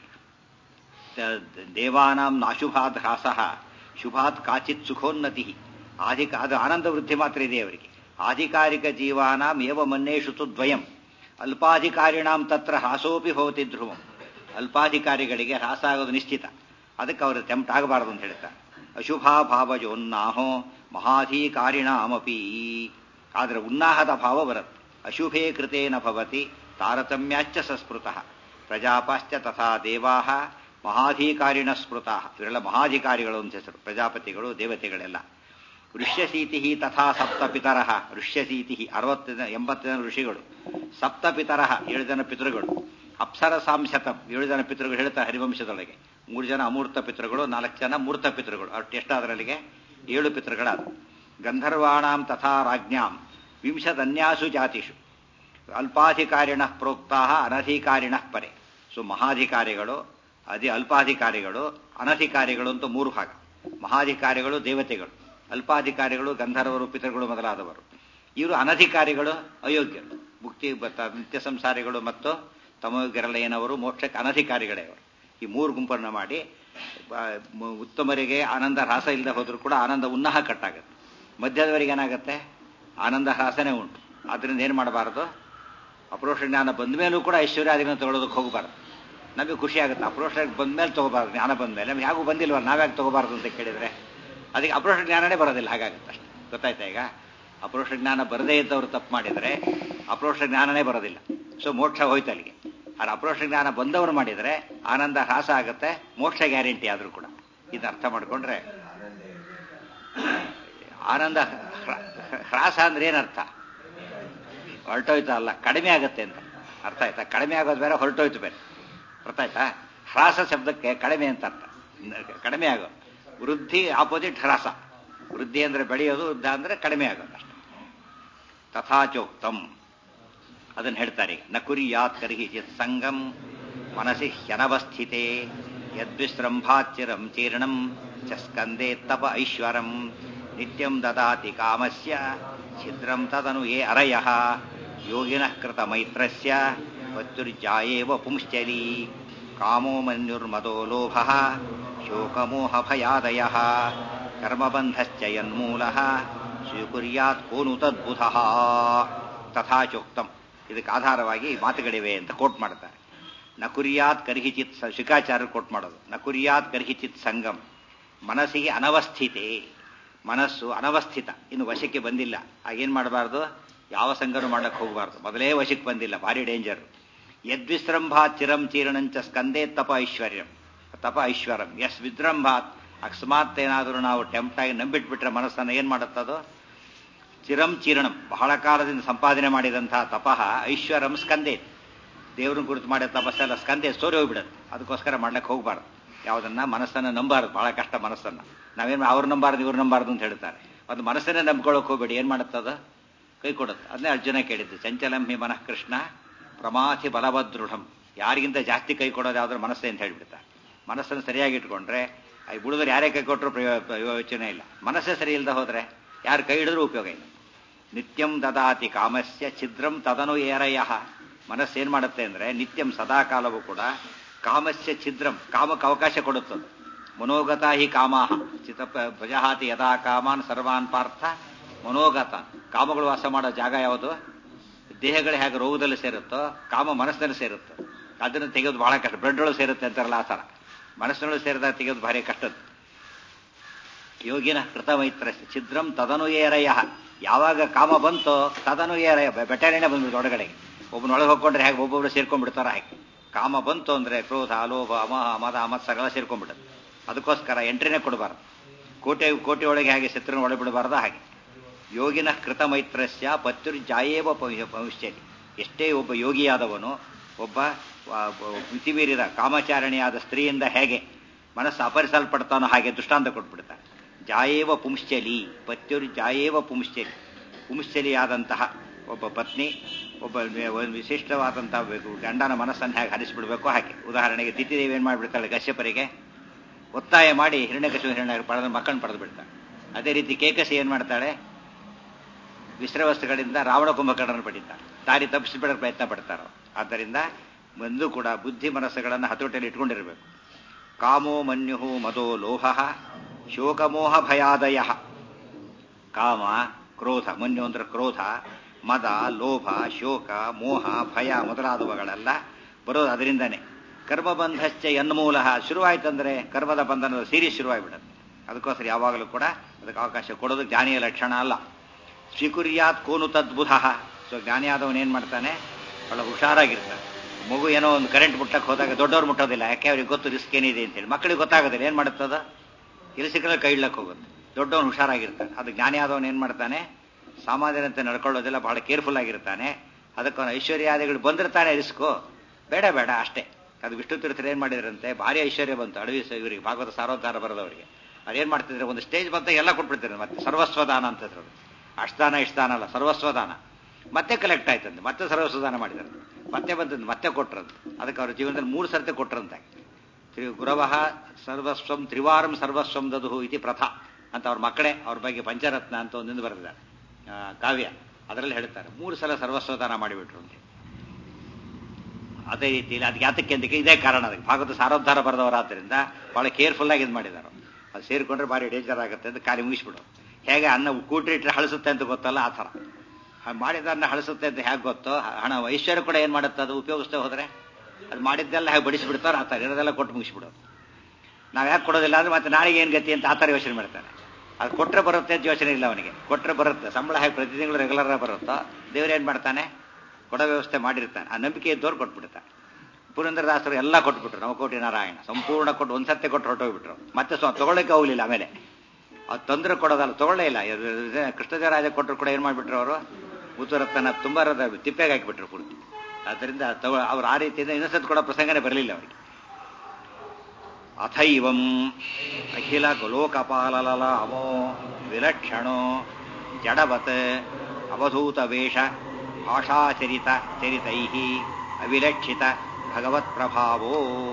ದ- ದೇವಾನಾಂ ನಾಶುಭಾತ್ ಹ್ರಾಸ ಶುಭಾತ್ ಕಾಚಿತ್ ಸುಖೋನ್ನತಿ ಆಧಿಕ ಅದು ಆನಂದ ವೃದ್ಧಿ ಮಾತ್ರ ಇದೆ ಅವರಿಗೆ ಆಧಿಕಾರಿಕ ಜೀವಾನಾಂ ಏವ ಮನ್ನೇಷು ತು ದ್ವಯಂ ಅಲ್ಪಾಧಿಕಾರಿಣಾಂ ತತ್ರ ಹ್ರಾಸೋಪಿ ಭವತಿ ಧ್ರುವಂ ಅಲ್ಪಾಧಿಕಾರಿಗಳಿಗೆ ಹ್ರಾಸ ಆಗೋದು ನಿಶ್ಚಿತ ಅದಕ್ಕೆ ಅವರು ಟೆಂಪ್ಟ್ ಆಗಬಾರದು ಅಂತ ಹೇಳ್ತಾರೆ ಅಶುಭಾಭಾವಜೋನ್ನಾಹೋ ಮಹಾಧಿಕಾರಿಣಾಮಪಿ ಆದರೆ ಉನ್ನಾಹದ ಭಾವ ಬರುತ್ತೆ ಅಶುಭೇ ಕೃತೇನ ಭವತಿ ತಾರತಮ್ಯಾಚ್ಚ ಸಸ್ಮೃತಃ ಪ್ರಜಾಪಾಶ್ಚ ತಥಾ ದೇವಾ ಮಹಾಧಿಕಾರಿಣ ಸ್ಮೃತಾ ಇವರೆಲ್ಲ ಮಹಾಧಿಕಾರಿಗಳು ಅಂತ ಹೆಸರು ಪ್ರಜಾಪತಿಗಳು ದೇವತೆಗಳೆಲ್ಲ ಋಷ್ಯಸೀತಿ ತಥಾ ಸಪ್ತಪಿತರ ಋಷ್ಯಸೀತಿ ಅರವತ್ತು ಜನ ಎಂಬತ್ತು ಜನ ಋಷಿಗಳು ಸಪ್ತಪಿತರ ಏಳು ಜನ ಪಿತೃಗಳು ಅಪ್ಸರ ಸಾಂಶತಂ ಏಳು ಜನ ಪಿತೃಗಳು ಹೇಳ್ತಾರೆ ಹರಿವಂಶದೊಳಗೆ ಮೂರು ಜನ ಅಮೂರ್ತ ಪಿತೃಗಳು ನಾಲ್ಕು ಜನ ಮೂರ್ತ ಪಿತೃಗಳು ಅಷ್ಟು ಎಷ್ಟಾದ್ರಲ್ಲಿಗೆ ಏಳು ಪಿತೃಗಳಾದ ಗಂಧರ್ವಾಣಾಂ ತಥಾ ರಾಜ್ಞಾಂ ವಿಂಶದನ್ಯಾಸು ಜಾತಿಷು ಅಲ್ಪಾಧಿಕಾರಿಣ ಪ್ರೋಕ್ತಾ ಅನಧಿಕಾರಿಣ ಪರೆ ಸೊ ಮಹಾಧಿಕಾರಿಗಳು ಅದೇ ಅಲ್ಪಾಧಿಕಾರಿಗಳು ಅನಧಿಕಾರಿಗಳು ಅಂತ ಮೂರು ಭಾಗ ಮಹಾಧಿಕಾರಿಗಳು ದೇವತೆಗಳು ಅಲ್ಪಾಧಿಕಾರಿಗಳು ಗಂಧರ್ವರು ಪಿತೃಗಳು ಮೊದಲಾದವರು ಇವರು ಅನಧಿಕಾರಿಗಳು ಅಯೋಗ್ಯರು ಮುಕ್ತಿ ಬತ್ತ- ನಿತ್ಯ ಸಂಸಾರಿಗಳು ಮತ್ತು ತಮೋಗ್ಯರಲಯನವರು ಮೋಕ್ಷಕ್ಕೆ ಅನಧಿಕಾರಿಗಳೇ ಅವರು ಈ ಮೂರು ಗುಂಪನ್ನು ಮಾಡಿ ಬ- ಮ- ಉತ್ತಮರಿಗೆ ಆನಂದ ಹ್ರಾಸ ಇಲ್ಲದೆ ಹೋದ್ರೂ ಕೂಡ ಆನಂದ ಉನ್ನಾಹ ಕಟ್ಟಾಗುತ್ತೆ ಮಧ್ಯದವರಿಗೆ ಏನಾಗುತ್ತೆ ಆನಂದ ಹ್ರಾಸನೇ ಉಂಟು ಆದ್ರಿಂದ ಏನು ಮಾಡಬಾರದು ಅಪರೋಕ್ಷ ಜ್ಞಾನ ಬಂದ ಮೇಲೂ ಕೂಡ ಐಶ್ವರ್ಯಾದಿಗಳನ್ನು ತಗೊಳ್ಳೋದಕ್ಕೆ ಹೋಗಬಾರ್ದು ನಮಗೆ ಖುಷಿ ಆಗುತ್ತೆ ಅಪರೋಕ್ಷ ಬಂದ ಮೇಲೆ ತಗೋಬಾರ್ದು ಜ್ಞಾನ ಬಂದ ಮೇಲೆ ನಮ್ಗೆ ಯಾಗೂ ಬಂದಿಲ್ವ ನಾವ್ಯಾಕೆ ತಗೋಬಾರ್ದು ಅಂತ ಕೇಳಿದ್ರೆ ಅದಕ್ಕೆ ಅಪರೋಕ್ಷ ಜ್ಞಾನನೇ ಬರೋದಿಲ್ಲ ಹಾಗಾಗುತ್ತೆ ಅಷ್ಟೇ ಗೊತ್ತಾಯ್ತಾ ಈಗ ಅಪರೋಕ್ಷ ಜ್ಞಾನ ಬರದೇ ಇದ್ದವರು ತಪ್ಪು ಮಾಡಿದರೆ ಅಪರೋಕ್ಷ ಜ್ಞಾನನೇ ಬರೋದಿಲ್ಲ ಸೊ ಮೋಕ್ಷ ಹೋಯ್ತು ಅಲ್ಲಿಗೆ ಆದ್ರೆ ಅಪರೋಕ್ಷ ಜ್ಞಾನ ಬಂದವರು ಮಾಡಿದರೆ ಆನಂದ ಹ್ರಾಸ ಆಗುತ್ತೆ ಮೋಕ್ಷ ಗ್ಯಾರಂಟಿ ಆದರೂ ಕೂಡ ಇದನ್ನ ಅರ್ಥ ಮಾಡ್ಕೊಂಡ್ರೆ ಆನಂದ ಹ್ರ- ಹ್ರಾಸ ಅಂದ್ರೆ ಏನರ್ಥ ಹೊರಟೋಯ್ತು ಅಲ್ಲ ಕಡಿಮೆ ಆಗುತ್ತೆ ಅಂತ ಅರ್ಥ ಆಯ್ತಾ ಕಡಿಮೆ ಆಗೋದು ಬೇರೆ ಹೊರಟೋಯ್ತು ಬೇರೆ ಅರ್ಥ ಆಯ್ತಾ ಹ್ರಾಸ ಶಬ್ದಕ್ಕೆ ಕಡಿಮೆ ಅಂತ ಅರ್ಥ ಕಡಿಮೆ ಆಗೋದು ವೃದ್ಧಿ ಆಪೋಸಿಟ್ ಹ್ರಾಸ ವೃದ್ಧಿ ಅಂದ್ರೆ ಬೆಳೆಯೋದು ವೃದ್ಧ ಅಂದ್ರೆ ಕಡಿಮೆ ಆಗೋದು ಅಷ್ಟೆ ತಥಾಚೋಕ್ತಂ ಅದನ್ನು ಹೇಳ್ತಾರೆ ಈಗ ನ ಕುರ್ಯಾತ್ ಕರ್ಹಿ ಚಿತ್ ಸಂಗಂ ಮನಸಿ ಹ್ಯನವಸ್ಥಿತೆ ಯದ್ವಿಸೃಂಭಾಚಿರಂ ಚೀರ್ಣಂ ಚ ಸ್ಕಂದೇ ತಪ ಐಶ್ವರಂ ನಿತ್ಯಂ ದದಾತಿ ಕಾಮಸ್ಯ ಛಿದ್ರಂ ತದನು ಯೇ ಅರಯಃ ಯೋಗಿನಃ ಕೃತ ಮೈತ್ರಸ್ಯ ಮೃತ್ಯುರ್ಜಾಯೇವ ಪುಂಶ್ಚಲಿ ಕಾಮೋ ಮನ್ಯುರ್ಮದೋ ಲೋಭಃ ಶೋಕಮೋಹ ಭಯಾದಯಃ ಕರ್ಮಬಂಧಶ್ಚ ಯನ್ಮೂಲಃ ಸ್ವೀಕುರ್ಯಾತ್ ಕೋನು ತದ್ಬುಧಃ ತಥಾಚೋಕ್ತಂ ಇದಕ್ಕೆ ಆಧಾರವಾಗಿ ಮಾತುಗಳಿವೆ ಅಂತ ಕೋಟ್ ಮಾಡ್ತಾರೆ ನಕುರ್ಯಾತ್ ಕರ್ಹಿಚಿತ್ ಸ- ಶುಕಾಚಾರ್ಯರು ಕೋಟ್ ಮಾಡೋದು ನಕುರ್ಯಾತ್ ಕರ್ಹಿಚಿತ್ ಸಂಗಮ್ ಮನಸ್ಸಿಗೆ ಅನವಸ್ಥಿತೆ ಮನಸ್ಸು ಅನವಸ್ಥಿತ ಇನ್ನು ವಶಕ್ಕೆ ಬಂದಿಲ್ಲ ಆಗೇನ್ ಮಾಡಬಾರ್ದು ಯಾವ ಸಂಘನೂ ಮಾಡಕ್ಕೆ ಹೋಗಬಾರ್ದು ಮೊದಲೇ ವಶಕ್ಕೆ ಬಂದಿಲ್ಲ ಭಾರಿ ಡೇಂಜರ್ ಯದ್ವಿಸೃಂಭಾತ್ ಚಿರಂ ಚೀರಣಂಚ ಸ್ಕಂದೇ ತಪ ಐಶ್ವರ್ಯಂ ತಪ ಐಶ್ವರ್ಯಂ ಎಸ್ ವಿಜೃಂಭಾತ್ ಅಕಸ್ಮಾತ್ ಏನಾದರೂ ನಾವು ಟೆಂಪ್ಟ್ ಆಗಿ ನಂಬಿಟ್ಬಿಟ್ರೆ ಮನಸ್ಸನ್ನು ಏನ್ ಮಾಡುತ್ತದು ಚಿರಂ ಚೀರಣಂ ಬಹಳ ಕಾಲದಿಂದ ಸಂಪಾದನೆ ಮಾಡಿದಂತಹ ತಪಃ ಐಶ್ವರಂ ಸ್ಕಂದೇ ದೇವ್ರನ್ನ ಕುರಿತು ಮಾಡಿದ ತಪಸ್ಸೆಲ್ಲ ಸ್ಕಂದೆ ಸೋರಿ ಹೋಗ್ಬಿಡುತ್ತೆ ಅದಕ್ಕೋಸ್ಕರ ಮಾಡ್ಲಿಕ್ಕೆ ಹೋಗ್ಬಾರ್ದು ಯಾವುದನ್ನ ಮನಸ್ಸನ್ನ ನಂಬಾರದು ಬಹಳ ಕಷ್ಟ ಮನಸ್ಸನ್ನ ನಾವೇನು ಅವ್ರು ನಂಬಾರ್ದು ಇವ್ರು ನಂಬಾರ್ದು ಅಂತ ಹೇಳ್ತಾರೆ ಅದು ಮನಸ್ಸನ್ನೇ ನಂಬ್ಕೊಳ್ಳೋಕೆ ಹೋಗ್ಬೇಡಿ ಏನ್ ಮಾಡುತ್ತದ ಕೈ ಕೊಡುತ್ತೆ ಅದನ್ನೇ ಅರ್ಜುನ ಕೇಳಿದ್ದು ಚಂಚಲಂ ಹಿ ಮನಃ ಕೃಷ್ಣ ಪ್ರಮಾಥಿ ಬಲವದೃಢಂ ಯಾರಿಗಿಂತ ಜಾಸ್ತಿ ಕೈ ಕೊಡೋದು ಯಾವ್ದಾದ್ರು ಮನಸ್ಸೇ ಅಂತ ಹೇಳ್ಬಿಡ್ತಾರೆ ಮನಸ್ಸನ್ನು ಸರಿಯಾಗಿ ಇಟ್ಕೊಂಡ್ರೆ ಈ ಬುಡಿದ್ರೆ ಯಾರೇ ಕೈ ಕೊಟ್ಟರು ಪ್ರಯೋಜನ ಇಲ್ಲ ಮನಸ್ಸೇ ಸರಿ ಇಲ್ಲದೆ ಹೋದ್ರೆ ಯಾರು ಕೈ ಹಿಡಿದ್ರೂ ಉಪಯೋಗ ಇಲ್ಲ ನಿತ್ಯಂ ದದಾತಿ ಕಾಮಸ್ಯ ಛಿದ್ರಂ ತದನು ಏರಯ ಮನಸ್ಸೇನ್ ಮಾಡುತ್ತೆ ಅಂದ್ರೆ ನಿತ್ಯಂ ಸದಾಕಾಲವೂ ಕೂಡ ಕಾಮಸ್ಯ ಛಿದ್ರಂ ಕಾಮಕ್ಕೆ ಅವಕಾಶ ಕೊಡುತ್ತದೆ ಮನೋಗತ ಹಿ ಕಾಮಾಹ ಚಿತ್ತ ಪ್ರಜಹಾತಿ ಯಥಾ ಕಾಮಾನ್ ಸರ್ವಾನ್ ಪಾರ್ಥ ಮನೋಗತ ಕಾಮಗಳು ವಾಸ ಮಾಡೋ ಜಾಗ ಯಾವುದು ದೇಹಗಳು ಹೇಗೆ ರೋಗದಲ್ಲಿ ಸೇರುತ್ತೋ ಕಾಮ ಮನಸ್ಸಿನಲ್ಲಿ ಸೇರುತ್ತೋ ಅದನ್ನು ತೆಗೆಯೋದು ಬಹಳ ಕಷ್ಟ ಬ್ಲಡ್ ಒಳಗೆ ಸೇರುತ್ತೆ ಅಂತಾರಲ್ಲ ಆ ಥರ ಮನಸ್ಸಿನೊಳಗೆ ಸೇರಿದಾಗ ತೆಗೆಯೋದು ಭಾರಿ ಕಷ್ಟದ ಯೋಗಿನ ಕೃತಮೈತ್ರ ಛಿದ್ರಂ ತದನು ಏರಯ ಯಾವಾಗ ಕಾಮ ಬಂತೋ ತದನು ಏರಯ ಬೆಟರೇನೆ ಬಂದ್ಬಿಡ್ತು ಒಳಗಡೆಗೆ ಒಬ್ಬನೊಳಗೆ ಹೋಗ್ಕೊಂಡ್ರೆ ಹೇಗೆ ಒಬ್ಬೊಬ್ರು ಸೇರ್ಕೊಂಡ್ಬಿಡ್ತಾರ ಹಾಗೆ ಕಾಮ ಬಂತು ಅಂದ್ರೆ ಕ್ರೋಧ ಲೋಭ ಅಮಹ ಮದ ಮತ್ಸರಗಳ ಸೇರ್ಕೊಂಡ್ಬಿಡುತ್ತೆ ಅದಕ್ಕೋಸ್ಕರ ಎಂಟ್ರಿನೇ ಕೊಡಬಾರ್ದು ಕೋಟೆ ಕೋಟೆ ಒಳಗೆ ಹಾಗೆ ಶತ್ರುನ ಒಳಗೆ ಬಿಡಬಾರ್ದು ಹಾಗೆ ಯೋಗಿನ ಕೃತ ಮೈತ್ರಸ್ಯ ಪತ್ಯುರ್ಜಾಯೇವ ಭವಿಷ್ಯತಿ ಎಷ್ಟೇ ಒಬ್ಬ ಯೋಗಿಯಾದವನು ಒಬ್ಬ ಮಿತಿಮೀರಿದ ಕಾಮಚಾರಣಿಯಾದ ಸ್ತ್ರೀಯಿಂದ ಹೇಗೆ ಮನಸ್ಸು ಅಪರಿಸಲ್ಪಡ್ತಾನೋ ಹಾಗೆ ದೃಷ್ಟಾಂತ ಕೊಟ್ಬಿಡ್ತಾನೆ ಜಾಯೇವ ಪುಂಶ್ಚಲಿ ಪತ್ಯುರ್ ಜಾಯೇವ ಪುಂಶ್ಚಲಿ ಪುಂಶ್ಚಲಿಯಾದಂತಹ ಒಬ್ಬ ಪತ್ನಿ ಒಬ್ಬ ವಿಶಿಷ್ಟವಾದಂತಹ ಗಂಡನ ಮನಸ್ಸನ್ನು ಹೇಗೆ ಹರಿಸಿಬಿಡ್ಬೇಕು ಹಾಗೆ ಉದಾಹರಣೆಗೆ ದಿತಿದೇವಿ ಏನು ಮಾಡಿಬಿಡ್ತಾಳೆ ಕಶ್ಯಪರಿಗೆ ಒತ್ತಾಯ ಮಾಡಿ ಹಿರಣ್ಯಕಶು ಹಿರಣ್ಯ ಪಡೆದ ಮಕ್ಕಳನ್ನು ಪಡೆದು ಬಿಡ್ತಾಳೆ ಅದೇ ರೀತಿ ಕೇಕಸಿ ಏನು ಮಾಡ್ತಾಳೆ ವಿಶ್ರವಸ್ತುಗಳಿಂದ ರಾವಣ ಕುಂಭಕರ್ಣನ ಪಡಿತಾಳೆ ದಾರಿ ತಪ್ಪಿಸಿಬಿಡೋ ಪ್ರಯತ್ನ ಪಡ್ತಾರೋ ಆದ್ದರಿಂದ ಒಂದು ಕೂಡ ಬುದ್ಧಿ ಮನಸ್ಸುಗಳನ್ನು ಹತೋಟಿಯಲ್ಲಿ ಇಟ್ಕೊಂಡಿರಬೇಕು ಕಾಮೋ ಮನ್ಯು ಮದೋ ಲೋಹ ಶೋಕಮೋಹ ಭಯಾದಯ ಕಾಮ ಕ್ರೋಧ ಮನ್ಯು ಅಂದ್ರೆ ಕ್ರೋಧ ಮದ ಲೋಭ ಶೋಕ ಮೋಹ ಭಯ ಮೊದಲಾದವುಗಳೆಲ್ಲ ಬರೋದು ಅದರಿಂದನೇ ಕರ್ಮಬಂಧಶ್ಚ ಎನ್ಮೂಲ ಶುರುವಾಯ್ತಂದ್ರೆ ಕರ್ಮದ ಬಂಧನದ ಸೀರೀಸ್ ಶುರುವಾಗ್ಬಿಡುತ್ತೆ ಅದಕ್ಕೋಸ್ಕರ ಯಾವಾಗಲೂ ಕೂಡ ಅದಕ್ಕೆ ಅವಕಾಶ ಕೊಡೋದು ಜ್ಞಾನಿಯ ಲಕ್ಷಣ ಅಲ್ಲ ಸ್ವೀಕುರ್ಯಾತ್ ಕೋನು ತದ್ಬುಧ ಸೊ ಜ್ಞಾನಿ ಆದವನು ಏನು ಮಾಡ್ತಾನೆ ಬಹಳ ಹುಷಾರಾಗಿರ್ತಾನೆ ಮಗು ಏನೋ ಒಂದು ಕರೆಂಟ್ ಮುಟ್ಟಕ್ಕೆ ಹೋದಾಗ ದೊಡ್ಡವ್ರು ಮುಟ್ಟೋದಿಲ್ಲ ಯಾಕೆ ಅವ್ರಿಗೆ ಗೊತ್ತು ರಿಸ್ಕ್ ಏನಿದೆ ಅಂತೇಳಿ ಮಕ್ಕಳಿಗೆ ಗೊತ್ತಾಗೋದಿಲ್ಲ ಏನು ಮಾಡುತ್ತದ ಇಲ್ಲಿ ಸಿಕ್ಕರೆ ಕೈ ಇಳ್ಳಕ್ಕೆ ಹೋಗುತ್ತೆ ದೊಡ್ಡವನು ಹುಷಾರಾಗಿರ್ತಾನೆ ಅದು ಜ್ಞಾನಿ ಆದವನು ಏನು ಮಾಡ್ತಾನೆ ಸಾಮಾನ್ಯರಂತೆ ನಡ್ಕೊಳ್ಳೋದಿಲ್ಲ ಬಹಳ ಕೇರ್ಫುಲ್ ಆಗಿರ್ತಾನೆ ಅದಕ್ಕೆ ಅವನು ಐಶ್ವರ್ಯಾದಿಗಳು ಬಂದಿರ್ತಾನೆ ರಿಸ್ಕು ಬೇಡ ಬೇಡ ಅಷ್ಟೇ ಅದು ವಿಷ್ಣು ತೀರ್ಥರು ಏನು ಮಾಡಿದ್ರಂತೆ ಭಾರಿ ಐಶ್ವರ್ಯ ಬಂತು ಅಡವಿ ಇವರಿಗೆ ಭಾಗವತ ಸಾರೋದ್ಧಾರ ಬರೆದವರಿಗೆ ಅದೇನು ಮಾಡ್ತಿದ್ರೆ ಒಂದು ಸ್ಟೇಜ್ ಬಂತ ಎಲ್ಲ ಕೊಟ್ಬಿಡ್ತಾರೆ ಮತ್ತೆ ಸರ್ವಸ್ವದಾನ ಅಂತಂದ್ರು ಅಷ್ಟದಾನ ಇಷ್ಟದಾನ ಅಲ್ಲ ಸರ್ವಸ್ವದಾನ ಮತ್ತೆ ಕಲೆಕ್ಟ್ ಆಯ್ತಂತೆ ಮತ್ತೆ ಸರ್ವಸ್ವದಾನ ಮಾಡಿದ್ರು ಮತ್ತೆ ಬಂತಂದು ಮತ್ತೆ ಕೊಟ್ರಂತ ಅದಕ್ಕೆ ಅವ್ರ ಜೀವನದಲ್ಲಿ ಮೂರು ಸರ್ತಿ ಕೊಟ್ರಂತೆ ತ್ರಿ ಗುರವಃ ಸರ್ವಸ್ವಂ ತ್ರಿವಾರಂ ಸರ್ವಸ್ವಂ ದದು ಇತಿ ಪ್ರಥಾ ಅಂತ ಅವ್ರ ಮಕ್ಕಳೇ ಅವ್ರ ಬಗ್ಗೆ ಪಂಚರತ್ನ ಅಂತ ಒಂದಿಂದ ಬರೆದಿದ್ದಾರೆ ಕಾವ್ಯ ಅದರಲ್ಲಿ ಹೇಳ್ತಾರೆ ಮೂರು ಸಲ ಸರ್ವಸ್ವದಾನ ಮಾಡಿಬಿಟ್ರು ಅಂತ ಅದೇ ರೀತಿಯಲ್ಲಿ ಅದಕ್ಕೆ ಯಾತಕ್ಕೆ ಅಂತಕ್ಕೆ ಇದೇ ಕಾರಣ ಅದಕ್ಕೆ ಭಾಗವತ ಸಾರೋದ್ಧಾರ ಬರೆದವರಾದ್ದರಿಂದ ಬಹಳ ಕೇರ್ಫುಲ್ ಆಗಿ ಇದು ಮಾಡಿದ್ದಾರೆ ಅದು ಸೇರಿಕೊಂಡ್ರೆ ಭಾರಿ ಡೇಂಜರ್ ಆಗುತ್ತೆ ಅಂತ ಖಾಲಿ ಮುಗಿಸ್ಬಿಡು ಹೇಗೆ ಅನ್ನ ಕೂಟ್ರಿಟ್ರೆ ಹಳಸುತ್ತೆ ಅಂತ ಗೊತ್ತಲ್ಲ ಆ ಥರ ಮಾಡಿದನ್ನ ಹಳಸುತ್ತೆ ಅಂತ ಹೇಗೆ ಗೊತ್ತೋ ಹಣ ಐಶ್ವರ್ಯ ಕೂಡ ಏನು ಮಾಡುತ್ತೆ ಅದು ಉಪಯೋಗಿಸ್ತೇ ಹೋದರೆ ಅದು ಮಾಡಿದ್ದೆಲ್ಲ ಹೇಗೆ ಬಡಿಸಿಬಿಡ್ತಾರೆ ಆ ಥರ ಇರೋದೆಲ್ಲ ಕೊಟ್ಟು ಮುಗಿಸ್ಬಿಡೋದು ನಾವು ಯಾಕೆ ಕೊಡೋದಿಲ್ಲ ಅಂದ್ರೆ ಮತ್ತೆ ನಾಳೆಗೆ ಏನು ಗತಿ ಅಂತ ಆ ಥರ ಯೋಚನೆ ಮಾಡ್ತಾನೆ ಅದು ಕೊಟ್ಟರೆ ಬರುತ್ತೆ ಅಂತ ಯೋಚನೆ ಇಲ್ಲ ಅವನಿಗೆ ಕೊಟ್ಟರೆ ಬರುತ್ತೆ ಸಂಬಳ ಹೇಗೆ ಪ್ರತಿ ತಿಂಗಳು ರೆಗ್ಯುಲರ್ ಬರುತ್ತೋ ದೇವ್ರು ಏನು ಮಾಡ್ತಾನೆ ಕೊಡೋ ವ್ಯವಸ್ಥೆ ಮಾಡಿರ್ತಾನೆ ಆ ನಂಬಿಕೆ ಇದ್ದವ್ರು ಕೊಟ್ಬಿಡ್ತಾನೆ ಪುರಂದರದಾಸರು ಎಲ್ಲ ಕೊಟ್ಬಿಟ್ರು ನವಕೋಟಿ ನಾರಾಯಣ ಸಂಪೂರ್ಣ ಕೊಟ್ಟು ಒಂದ್ಸತ್ತೆ ಕೊಟ್ಟು ಹೊರಟೋಗ್ಬಿಟ್ರು ಮತ್ತೆ ಸ್ವ ತಗೊಳ್ಳಕ್ಕೆ ಹೋಗ್ಲಿಲ್ಲ ಆಮೇಲೆ ಅದು ತೊಂದರೆ ಕೊಡೋದಲ್ಲ ತಗೊಳ್ಳೇ ಇಲ್ಲ ಕೃಷ್ಣದೇವರಾಜ ಕೊಟ್ಟರು ಕೂಡ ಏನು ಮಾಡಿಬಿಟ್ರು ಅವರು ಉತ್ತರತ್ತನ ತುಂಬ ತಿಪ್ಪೆಗೆ ಹಾಕಿಬಿಟ್ರು ಪೂರ್ತಿ ಆದ್ದರಿಂದ ತಗೊ ಅವ್ರು ಆ ರೀತಿಯಿಂದ ಇನ್ನೊಂದ್ಸತಿ ಕೊಡೋ ಪ್ರಸಂಗನೇ ಬರಲಿಲ್ಲ ಅವರಿಗೆ ಅಥೈವಂ ಅಖಿಲ ಲೋಕಪಾಲಲ ಅಮೋ ವಿಲಕ್ಷಣೋ ಜಡವತ್ ಅವಧೂತ ವೇಷ ಭಾಷಾಚರಿತ ಚರಿತೈ ಅವಿಲಕ್ಷಿತ ಭಗವತ್ ಪ್ರಭಾವೋ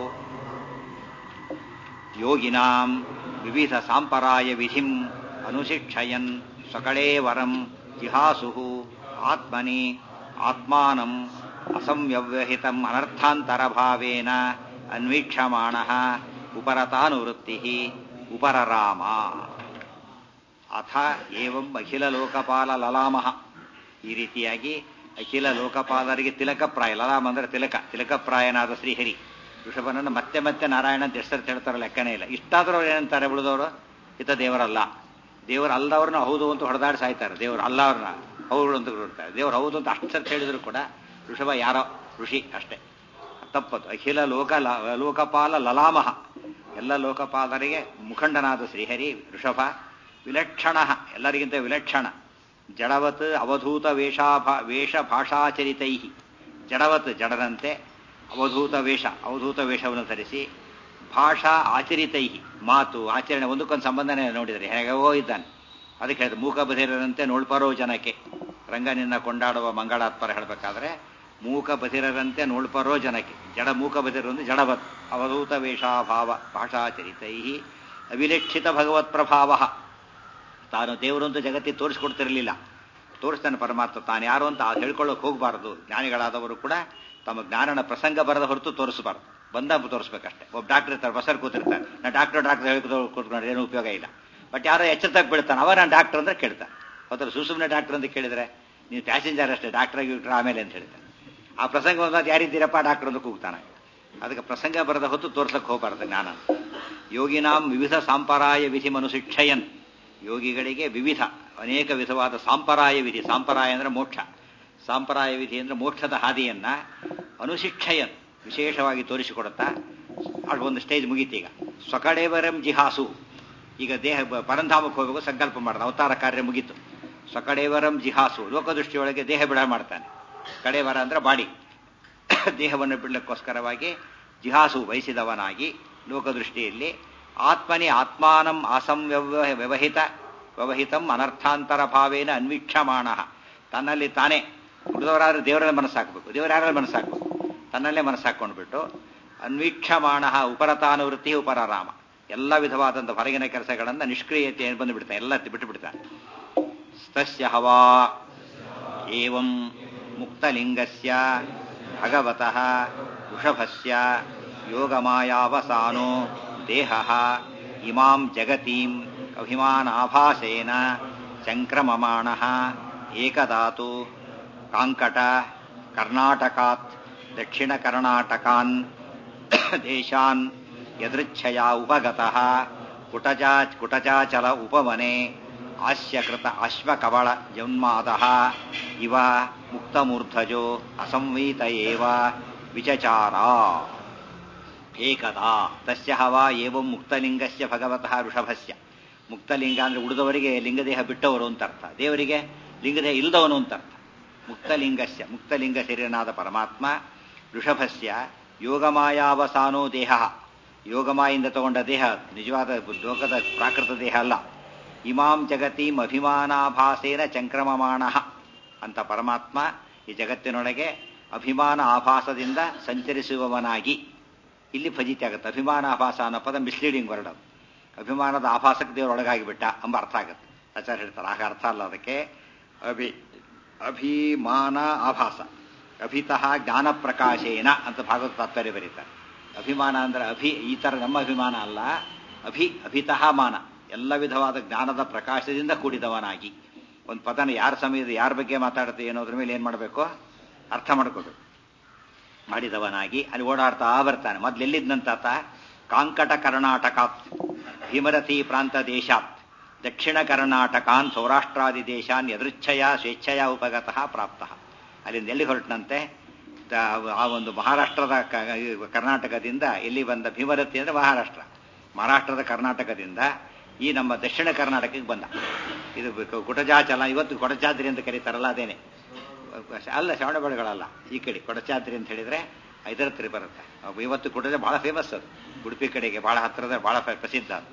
ಯೋಗಿನಾಂ ವಿವಿಧ ಸಾಂಪರಾಯ ವಿಧಿಂ ಅನುಶಿಕ್ಷಯನ್ ಸ್ವಕಳೇವರಂ ಜಿಹಾಸು ಆತ್ಮನಿ ಆತ್ಮಾನಂ ಅಸಂವ್ಯವಹಿತಂ ಅನರ್ಥಾಂತರಭಾವೇನ ಅನ್ವೀಕ್ಷಮಾಣ ಉಪರತಾನುವೃತ್ತಿ ಉಪರರಾಮ ಅಥ ಏವಂ ಅಖಿಲ ಲೋಕಪಾಲ ಲಲಾಮಃ ಈ ರೀತಿಯಾಗಿ ಅಖಿಲ ಲೋಕಪಾಲರಿಗೆ ತಿಲಕಪ್ರಾಯ ಲಲಾಮ ಅಂದ್ರೆ ತಿಲಕ ತಿಲಕಪ್ರಾಯನಾದ ಶ್ರೀಹರಿ ಋಷಭನನ್ನು ಮತ್ತೆ ಮತ್ತೆ ನಾರಾಯಣ ಅಂತ ಎಷ್ಟು ಹೇಳ್ತಾರೋ ಲೆಕ್ಕನೇ ಇಲ್ಲ ಇಷ್ಟಾದ್ರೂ ಅವ್ರು ಏನಂತಾರೆ ಉಳಿದವರು ಇತ ದೇವರಲ್ಲ ದೇವರು ಅಲ್ಲದವ್ರನ್ನ ಹೌದು ಅಂತ ಹೊಡೆದಾಡಿ ಸಾಯ್ತಾರೆ ದೇವರು ಅಲ್ಲ ಅವ್ರನ್ನ ಹೌದು ಅಂತ ಕೊಡ್ತಾರೆ ದೇವ್ರು ಹೌದು ಅಂತ ಅಷ್ಟು ಸರ್ತಿ ಹೇಳಿದ್ರು ಕೂಡ ಋಷಭ ಯಾರೋ ಋಷಿ ಅಷ್ಟೇ ತಪ್ಪದು ಅಖಿಲ ಲೋಕ ಲೋಕಪಾಲ ಲಲಾಮಹ ಎಲ್ಲ ಲೋಕಪಾಲರಿಗೆ ಮುಖಂಡನಾದ ಶ್ರೀಹರಿ ಋಷಭ ವಿಲಕ್ಷಣ ಎಲ್ಲರಿಗಿಂತ ವಿಲಕ್ಷಣ ಜಡವತ್ ಅವಧೂತ ವೇಷಾಭ ವೇಷ ಭಾಷಾಚರಿತೈ ಜಡವತ್ ಜಡದಂತೆ ಅವಧೂತ ವೇಷ ಅವಧೂತ ವೇಷವನ್ನು ಧರಿಸಿ ಭಾಷಾ ಆಚರಿತೈ ಮಾತು ಆಚರಣೆ ಒಂದಕ್ಕೊಂದು ಸಂಬಂಧನೇ ನೋಡಿದರೆ ಹೇಗೋ ಇದ್ದಾನೆ ಅದಕ್ಕೆ ಹೇಳಿದ್ರೆ ಮೂಕ ಬಧಿರರಂತೆ ನೋಳ್ಪರೋ ಜನಕ್ಕೆ ರಂಗನಿಂದ ಕೊಂಡಾಡುವ ಮಂಗಳಾತ್ಪರ ಹೇಳಬೇಕಾದ್ರೆ ಮೂಕ ಬಧಿರರಂತೆ ನೋಳ್ಪರೋ ಜನಕ್ಕೆ ಜಡ ಮೂಕ ಬಧಿರರಂತೆ ಜಡವತ್ ಅವಧೂತ ವೇಷಾಭಾವ ಭಾಷಾಚರಿತೈ ಅವಿಲಕ್ಷಿತ ಭಗವತ್ ಪ್ರಭಾವ ತಾನು ದೇವರು ಅಂತ ಜಗತ್ತಿಗೆ ತೋರಿಸ್ಕೊಡ್ತಿರಲಿಲ್ಲ ತೋರಿಸ್ತಾನೆ ಪರಮಾತ್ಮ ತಾನು ಯಾರು ಅಂತ ಹೇಳ್ಕೊಳ್ಳೋಕೆ ಹೋಗಬಾರ್ದು ಜ್ಞಾನಿಗಳಾದವರು ಕೂಡ ತಮ್ಮ ಜ್ಞಾನನ ಪ್ರಸಂಗ ಬರದ ಹೊರತು ತೋರಿಸಬಾರ್ದು ಬಂದಾಗ ತೋರಿಸ್ಬೇಕಷ್ಟೇ ಒಬ್ಬ ಡಾಕ್ಟರ್ ಇರ್ತಾರೆ ಬಸರ್ ಕೂತಿರ್ತಾರೆ ನಾ ಡಾಕ್ಟರ್ ಡಾಕ್ಟರ್ ಹೇಳಿ ಕೂತ್ಕೊಂಡ್ರೆ ಏನು ಉಪಯೋಗ ಇಲ್ಲ ಬಟ್ ಯಾರೋ ಎಚ್ಚರದಾಗ ಬೀಳ್ತಾನೆ ಅವ ನಾನು ಡಾಕ್ಟರ್ ಅಂದ್ರೆ ಕೇಳ್ತಾನೆ ಹೌದ್ರ ಸುಸುಮ್ನೆ ಡಾಕ್ಟರ್ ಅಂತ ಕೇಳಿದ್ರೆ ನೀವು ಪ್ಯಾಸೆಂಜರ್ ಅಷ್ಟೇ ಡಾಕ್ಟರ್ ಗಿಕ್ಟರ್ ಆಮೇಲೆ ಅಂತ ಹೇಳ್ತಾನೆ ಆ ಪ್ರಸಂಗ ಬಂದಾಗ ಯಾರಿದ್ದೀರಪ್ಪ ಡಾಕ್ಟರ್ ಅಂತ ಕೂಗ್ತಾನೆ ಅದಕ್ಕೆ ಪ್ರಸಂಗ ಬರದ ಹೊತ್ತು ತೋರ್ಸಕ್ಕೆ ಹೋಗಬಾರ್ದು ಜ್ಞಾನ ಯೋಗಿನಾಂ ವಿವಿಧ ಸಾಂಪರಾಯ ವಿಧಿ ಮನುಶಿಕ್ಷಯನ್ ಯೋಗಿಗಳಿಗೆ ವಿವಿಧ ಅನೇಕ ವಿಧವಾದ ಸಾಂಪರಾಯ ವಿಧಿ ಸಾಂಪರಾಯ ಅಂದ್ರೆ ಮೋಕ್ಷ ಸಾಂಪ್ರಾಯ ವಿಧಿ ಅಂದ್ರೆ ಮೋಕ್ಷದ ಹಾದಿಯನ್ನ ಅನುಶಿಕ್ಷಯನ್ ವಿಶೇಷವಾಗಿ ತೋರಿಸಿಕೊಡುತ್ತಾ ಅದು ಒಂದು ಸ್ಟೇಜ್ ಮುಗೀತೀಗ ಸ್ವಕಡೇವರಂ ಜಿಹಾಸು ಈಗ ದೇಹ ಬ- ಪರಂಧಾಮಕ್ಕೆ ಹೋಗಬೇಕು ಸಂಕಲ್ಪ ಮಾಡ್ದ ಅವತಾರ ಕಾರ್ಯ ಮುಗೀತು ಸಕಡೇವರಂ ಜಿಹಾಸು ಲೋಕದೃಷ್ಟಿಯೊಳಗೆ ದೇಹ ಬಿಡ ಮಾಡ್ತಾನೆ ಕಡೇವರ ಅಂದ್ರೆ ಬಾಡಿ ದೇಹವನ್ನು ಬಿಡಲಿಕ್ಕೋಸ್ಕರವಾಗಿ ಜಿಹಾಸು ಬಯಸಿದವನಾಗಿ ಲೋಕದೃಷ್ಟಿಯಲ್ಲಿ ಆತ್ಮನಿ ಆತ್ಮಾನಂ ಅಸಂವ್ಯವ ವ್ಯವಹಿತ ವ್ಯವಹಿತಂ ಅನರ್ಥಾಂತರ ಭಾವೇನ ಅನ್ವೀಕ್ಷಮಾಣ ತನ್ನಲ್ಲಿ ತಾನೇ ಉಳಿದವರಾದ್ರೆ ದೇವರಲ್ಲಿ ಮನಸ್ಸಾಕಬೇಕು ದೇವರ ಯಾರಲ್ಲಿ ಮನಸ್ಸಾಕಬೇಕು ತನ್ನಲ್ಲೇ ಮನಸ್ಸಾಕೊಂಡ್ಬಿಟ್ಟು ಅನ್ವೀಕ್ಷಮಾಣ ಉಪರತಾನುವೃತ್ತಿ ಉಪರರಾಮ ಎಲ್ಲ ವಿಧವಾದಂಥ ಹೊರಗಿನ ಕೆಲಸಗಳನ್ನು ನಿಷ್ಕ್ರಿಯತೆ ಬಂದು ಬಿಡ್ತಾನೆ ಎಲ್ಲ ಬಿಟ್ಟು ಬಿಡ್ತಾನೆ ತಸ್ಯ ಹವಾ ಏವಂ ಮುಕ್ತಲಿಂಗಸ್ಯ ಭಗವತಃ ವೃಷಭಸ್ಯ ಯೋಗಮಾಯಾವಸಾನೋ ದೇಹ ಇಮಾಂ ಜಗತೀಂ ಅಭಿಮಾನಾಭಾಸೇನ ಸಂಕ್ರಮಮಾಣ ಏಕದಾತು ಕಾಂಕಟ ಕರ್ನಾಟಕಾತ್ ದಕ್ಷಿಣ ಕರ್ನಾಟಕಾನ್ ದೇಶಾನ್ ಯದೃಚ್ಛಯ ಉಪಗತಃ ಕುಟಜಾ ಕುಟಜಾಚಲ ಉಪವನೆ ಆಸ್ಯಕೃತ ಅಶ್ವಕವಳ ಜನ್ಮಾದಃ ಇವ ಮುಕ್ತಮೂರ್ಧಜೋ ಅಸಂವೀತ ಏವ ವಿಚಚಾರ ಏಕದಾ ತಸ್ಯ ಹವಾ ಏವಂ ಮುಕ್ತಲಿಂಗಸ್ಯ ಭಗವತಃ ಋಷಭಸ್ಯ ಮುಕ್ತಲಿಂಗ ಅಂದ್ರೆ ಉಳಿದವರಿಗೆ ಲಿಂಗದೇಹ ಬಿಟ್ಟವರು ಅಂತ ಅರ್ಥ ದೇವರಿಗೆ ಲಿಂಗದೇಹ ಇಲ್ಲದವನು ಅಂತ ಅರ್ಥ ಮುಕ್ತಲಿಂಗಸ್ಯ ಮುಕ್ತಲಿಂಗ ಶರೀರನಾದ ಪರಮಾತ್ಮ ಋಷಭಸ್ಯ ಯೋಗಮಾಯಾವಸಾನೋ ದೇಹ ಯೋಗಮಾಯಿಂದ ತಗೊಂಡ ದೇಹ ನಿಜವಾದ ಲೋಕದ ಪ್ರಾಕೃತ ದೇಹ ಅಲ್ಲ ಇಮಾಂ ಜಗತೀಂ ಅಭಿಮಾನಾಭಾಸೇನ ಚಂಕ್ರಮಮಾಣ ಅಂತ ಪರಮಾತ್ಮ ಈ ಜಗತ್ತಿನೊಳಗೆ ಅಭಿಮಾನ ಆಭಾಸದಿಂದ ಸಂಚರಿಸುವವನಾಗಿ ಇಲ್ಲಿ ಫಜಿತಿ ಆಗುತ್ತೆ ಅಭಿಮಾನ ಆಭಾಸ ಅನ್ನೋ ಪದ ಮಿಸ್ಲೀಡಿಂಗ್ ವರ್ಡ್ ಅದು ಅಭಿಮಾನದ ಆಭಾಸಕ್ಕೆ ದೇವರೊಳಗಾಗಿಬಿಟ್ಟ ಎಂಬ ಅರ್ಥ ಆಗುತ್ತೆ ಆಚಾರ್ಯ ಹೇಳ್ತಾರೆ ಆಗ ಅರ್ಥ ಅಲ್ಲ ಅದಕ್ಕೆ ಅಭಿ ಅಭಿಮಾನ ಆಭಾಸ ಅಭಿತಃ ಜ್ಞಾನ ಪ್ರಕಾಶೇನ ಅಂತ ಭಾಗವತ ತಾತ್ಪರ್ಯ ಬರೀತಾರೆ ಅಭಿಮಾನ ಅಂದ್ರೆ ಅಭಿ ಈ ಥರ ನಮ್ಮ ಅಭಿಮಾನ ಅಲ್ಲ ಅಭಿ ಅಭಿತಃ ಮಾನ ಎಲ್ಲ ವಿಧವಾದ ಜ್ಞಾನದ ಪ್ರಕಾಶದಿಂದ ಕೂಡಿದವನಾಗಿ ಒಂದು ಪದನ ಯಾರ ಸಮಯದ ಯಾರ ಬಗ್ಗೆ ಮಾತಾಡುತ್ತೆ ಅನ್ನೋದ್ರ ಮೇಲೆ ಏನು ಮಾಡಬೇಕು ಅರ್ಥ ಮಾಡ್ಕೋಬೇಕು ಮಾಡಿದವನಾಗಿ ಅಲ್ಲಿ ಓಡಾಡ್ತಾ ಬರ್ತಾನೆ ಮೊದ್ಲು ಎಲ್ಲಿದ್ದಂತಾತ ಕಾಂಕಟ ಕರ್ನಾಟಕಾತ್ ಭೀಮರಥಿ ಪ್ರಾಂತ ದೇಶಾತ್ ದಕ್ಷಿಣ ಕರ್ನಾಟಕಾನ್ ಸೌರಾಷ್ಟ್ರಾದಿ ದೇಶಾನ್ ಯದೃಚ್ಛಯ ಸ್ವೇಚ್ಛಯ ಉಪಗತಃ ಪ್ರಾಪ್ತ ಅಲ್ಲಿಂದ ಎಲ್ಲಿ ಹೊರಟನಂತೆ ದ- ಆ ಒಂದು ಮಹಾರಾಷ್ಟ್ರದ ಕ- ಕರ್ನಾಟಕದಿಂದ ಎಲ್ಲಿ ಬಂದ ಭೀಮರಥಿ ಅಂದ್ರೆ ಮಹಾರಾಷ್ಟ್ರ ಮಹಾರಾಷ್ಟ್ರದ ಕರ್ನಾಟಕದಿಂದ ಈ ನಮ್ಮ ದಕ್ಷಿಣ ಕರ್ನಾಟಕಕ್ಕೆ ಬಂದ ಇದು ಕು- ಕುಟಜಾಚಲ ಇವತ್ತು ಕೊಡಚಾದ್ರಿ ಅಂತ ಕರೀತಾರಲ್ಲ ಅದೇನೆ ಅಲ್ಲ ಶ್ರವಣಬೆಳಗಳಲ್ಲ ಈ ಕಡೆ ಕೊಡಚಾದ್ರಿ ಅಂತ ಹೇಳಿದ್ರೆ ಇದರ ಹತ್ರ ಬರುತ್ತೆ ಅವು ಇವತ್ತು ಕುಟಜ ಬಹಳ ಫೇಮಸ್ ಅದು ಉಡುಪಿ ಕಡೆಗೆ ಬಹಳ ಹತ್ತಿರದ ಬಹಳ ಪ್ರ- ಪ್ರಸಿದ್ಧ ಅದು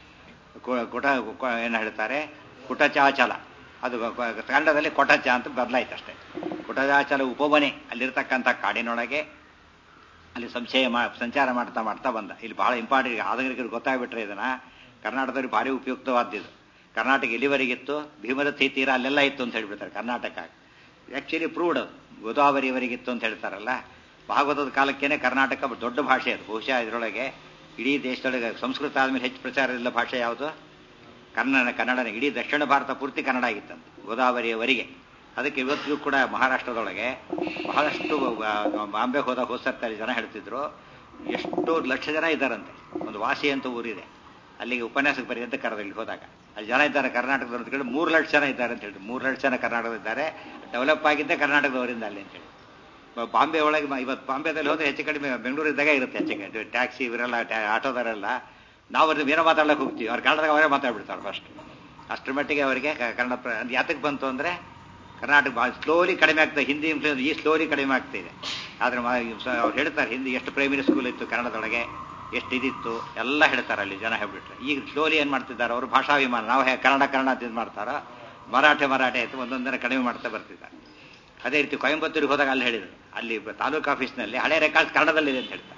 ಕು- ಕುಟ ಕು- ಏನು ಹೇಳ್ತಾರೆ ಕುಟಚಾಚಲ ಅದು ಕ- ಕ- ಕನ್ನಡದಲ್ಲಿ ಕೊಟಚ ಅಂತ ಬದಲಾಯ್ತು ಅಷ್ಟೇ ಕುಟಚಾಚಲ ಉಪವನೆ ಅಲ್ಲಿರ್ತಕ್ಕಂಥ ಕಾಡಿನೊಳಗೆ ಅಲ್ಲಿ ಸಂಶಯ ಮಾ ಸಂಚಾರ ಮಾಡ್ತಾ ಮಾಡ್ತಾ ಬಂದ ಇಲ್ಲಿ ಬಹಳ ಇಂಪಾರ್ಟೆಂಟ್ ಆಧುನಿಕರಿಗೆ ಗೊತ್ತಾಗ್ಬಿಟ್ರೆ ಇದನ್ನ ಕರ್ನಾಟಕದಲ್ಲಿ ಭಾರಿ ಉಪಯುಕ್ತವಾದ್ದು ಕರ್ನಾಟಕ ಎಲ್ಲಿವರೆಗಿತ್ತು ಭೀಮರಥಿ ತೀರ ಅಲ್ಲೆಲ್ಲ ಇತ್ತು ಅಂತ ಹೇಳ್ಬಿಡ್ತಾರೆ ಕರ್ನಾಟಕ ಆಕ್ಚುಲಿ ಪ್ರೂವ್ಡ್ ಅದು ಗೋದಾವರಿವರೆಗಿತ್ತು ಅಂತ ಹೇಳ್ತಾರಲ್ಲ ಭಾಗವತದ ಕಾಲಕ್ಕೇನೆ ಕರ್ನಾಟಕ ದೊಡ್ಡ ಭಾಷೆ ಅದು ಬಹುಶಃ ಇದರೊಳಗೆ ಇಡೀ ದೇಶದೊಳಗೆ ಸಂಸ್ಕೃತ ಆದ್ಮೇಲೆ ಹೆಚ್ಚು ಪ್ರಚಾರವಿಲ್ಲ ಭಾಷೆ ಯಾವುದು ಕನ್ನಡ ಕನ್ನಡನೇ ಇಡೀ ದಕ್ಷಿಣ ಭಾರತ ಪೂರ್ತಿ ಕನ್ನಡ ಆಗಿತ್ತಂತೆ ಗೋದಾವರಿಯವರೆಗೆ ಅದಕ್ಕೆ ಇವತ್ತಿಗೂ ಕೂಡ ಮಹಾರಾಷ್ಟ್ರದೊಳಗೆ ಬಹಳಷ್ಟು ಬ- ಬಾಂಬೆ ಹೋದ ಹೋಸರ್ತಾರೆ ಜನ ಹೇಳ್ತಿದ್ರು ಎಷ್ಟು ಲಕ್ಷ ಜನ ಇದ್ದಾರಂತೆ ಒಂದು ವಾಸಿ ಅಂತ ಊರಿದೆ ಅಲ್ಲಿಗೆ ಉಪನ್ಯಾಸಕ್ಕೆ ಬರಿ ಅಂತ ಕರೆದ ಇಲ್ಲಿ ಹೋದಾಗ ಅಲ್ಲಿ ಜನ ಇದ್ದಾರೆ ಕರ್ನಾಟಕದವ್ರು ಅಂತ ಕೇಳಿ ಮೂರು ಲಕ್ಷ ಜನ ಇದ್ದಾರೆ ಅಂತ ಹೇಳಿ ಮೂರು ಲಕ್ಷ ಜನ ಕರ್ನಾಟಕದಿದ್ದಾರೆ ಡೆವಲಪ್ ಆಗಿದ್ದೆ ಕರ್ನಾಟಕದವರಿಂದ ಅಲ್ಲಿ ಅಂತೇಳಿ ಬ- ಬಾಂಬೆ ಒಳಗೆ ಮ- ಇವತ್ತು ಬಾಂಬೆದಲ್ಲಿ ಹೋದ್ರೆ ಹೆಚ್ಚು ಕಡಿಮೆ ಬೆಂಗಳೂರು ಇದ್ದಾಗ ಇರುತ್ತೆ ಹೆಚ್ಚು ಕಡಿಮೆ ಟ್ಯಾಕ್ಸಿ ಇವರೆಲ್ಲ ಟ್ಯಾ- ಆಟೋದವರೆಲ್ಲ ನಾವು ಅವ್ರದ್ದು ಏನೋ ಮಾತಾಡಕ್ಕೆ ಹೋಗ್ತೀವಿ ಅವ್ರು ಕನ್ನಡದಾಗ ಅವರೇ ಮಾತಾಡ್ಬಿಡ್ತಾರೆ ಫಸ್ಟ್ ಅಷ್ಟರ ಮಟ್ಟಿಗೆ ಅವರಿಗೆ ಕ- ಕನ್ನಡ ಪ್ರ- ಅದು ಯಾತಕ್ಕೆ ಬಂತು ಅಂದರೆ ಕರ್ನಾಟಕ ಭಾಳ ಸ್ಲೋಲಿ ಕಡಿಮೆ ಆಗ್ತದೆ ಹಿಂದಿ ಇನ್ಫ್ಲೂಯೆನ್ಸ್ ಈ ಸ್ಲೋಲಿ ಕಡಿಮೆ ಆಗ್ತಿದೆ ಆದರೆ ಅವ್ರು ಹೇಳ್ತಾರೆ ಹಿಂದಿ ಎಷ್ಟು ಪ್ರೈಮರಿ ಸ್ಕೂಲ್ ಇತ್ತು ಕನ್ನಡದೊಳಗೆ ಎಷ್ಟು ಇದಿತ್ತು ಎಲ್ಲ ಹೇಳ್ತಾರೆ ಅಲ್ಲಿ ಜನ ಹೇಳ್ಬಿಟ್ರೆ ಈಗ ಸ್ಲೋಲಿ ಏನು ಮಾಡ್ತಿದ್ದಾರೆ ಅವರು ಭಾಷಾಭಿಮಾನ ನಾವು ಹೇಗೆ ಕನ್ನಡ ಕನ್ನಡ ಅಂತ ಇದು ಮಾಡ್ತಾರೋ ಮರಾಠೆ ಮರಾಠೆ ಆಯ್ತು ಒಂದೊಂದರ ಕಡಿಮೆ ಮಾಡ್ತಾ ಬರ್ತಿದ್ದಾರೆ ಅದೇ ರೀತಿ ಕೊಯಂಬತ್ತೂರಿಗೆ ಹೋದಾಗ ಅಲ್ಲಿ ಹೇಳಿದ್ರು ಅಲ್ಲಿ ತಾಲೂಕು ಆಫೀಸ್ನಲ್ಲಿ ಹಳೆ ರೆಕಾರ್ಡ್ಸ್ ಕನ್ನಡದಲ್ಲಿದೆ ಅಂತ ಹೇಳ್ತಾರೆ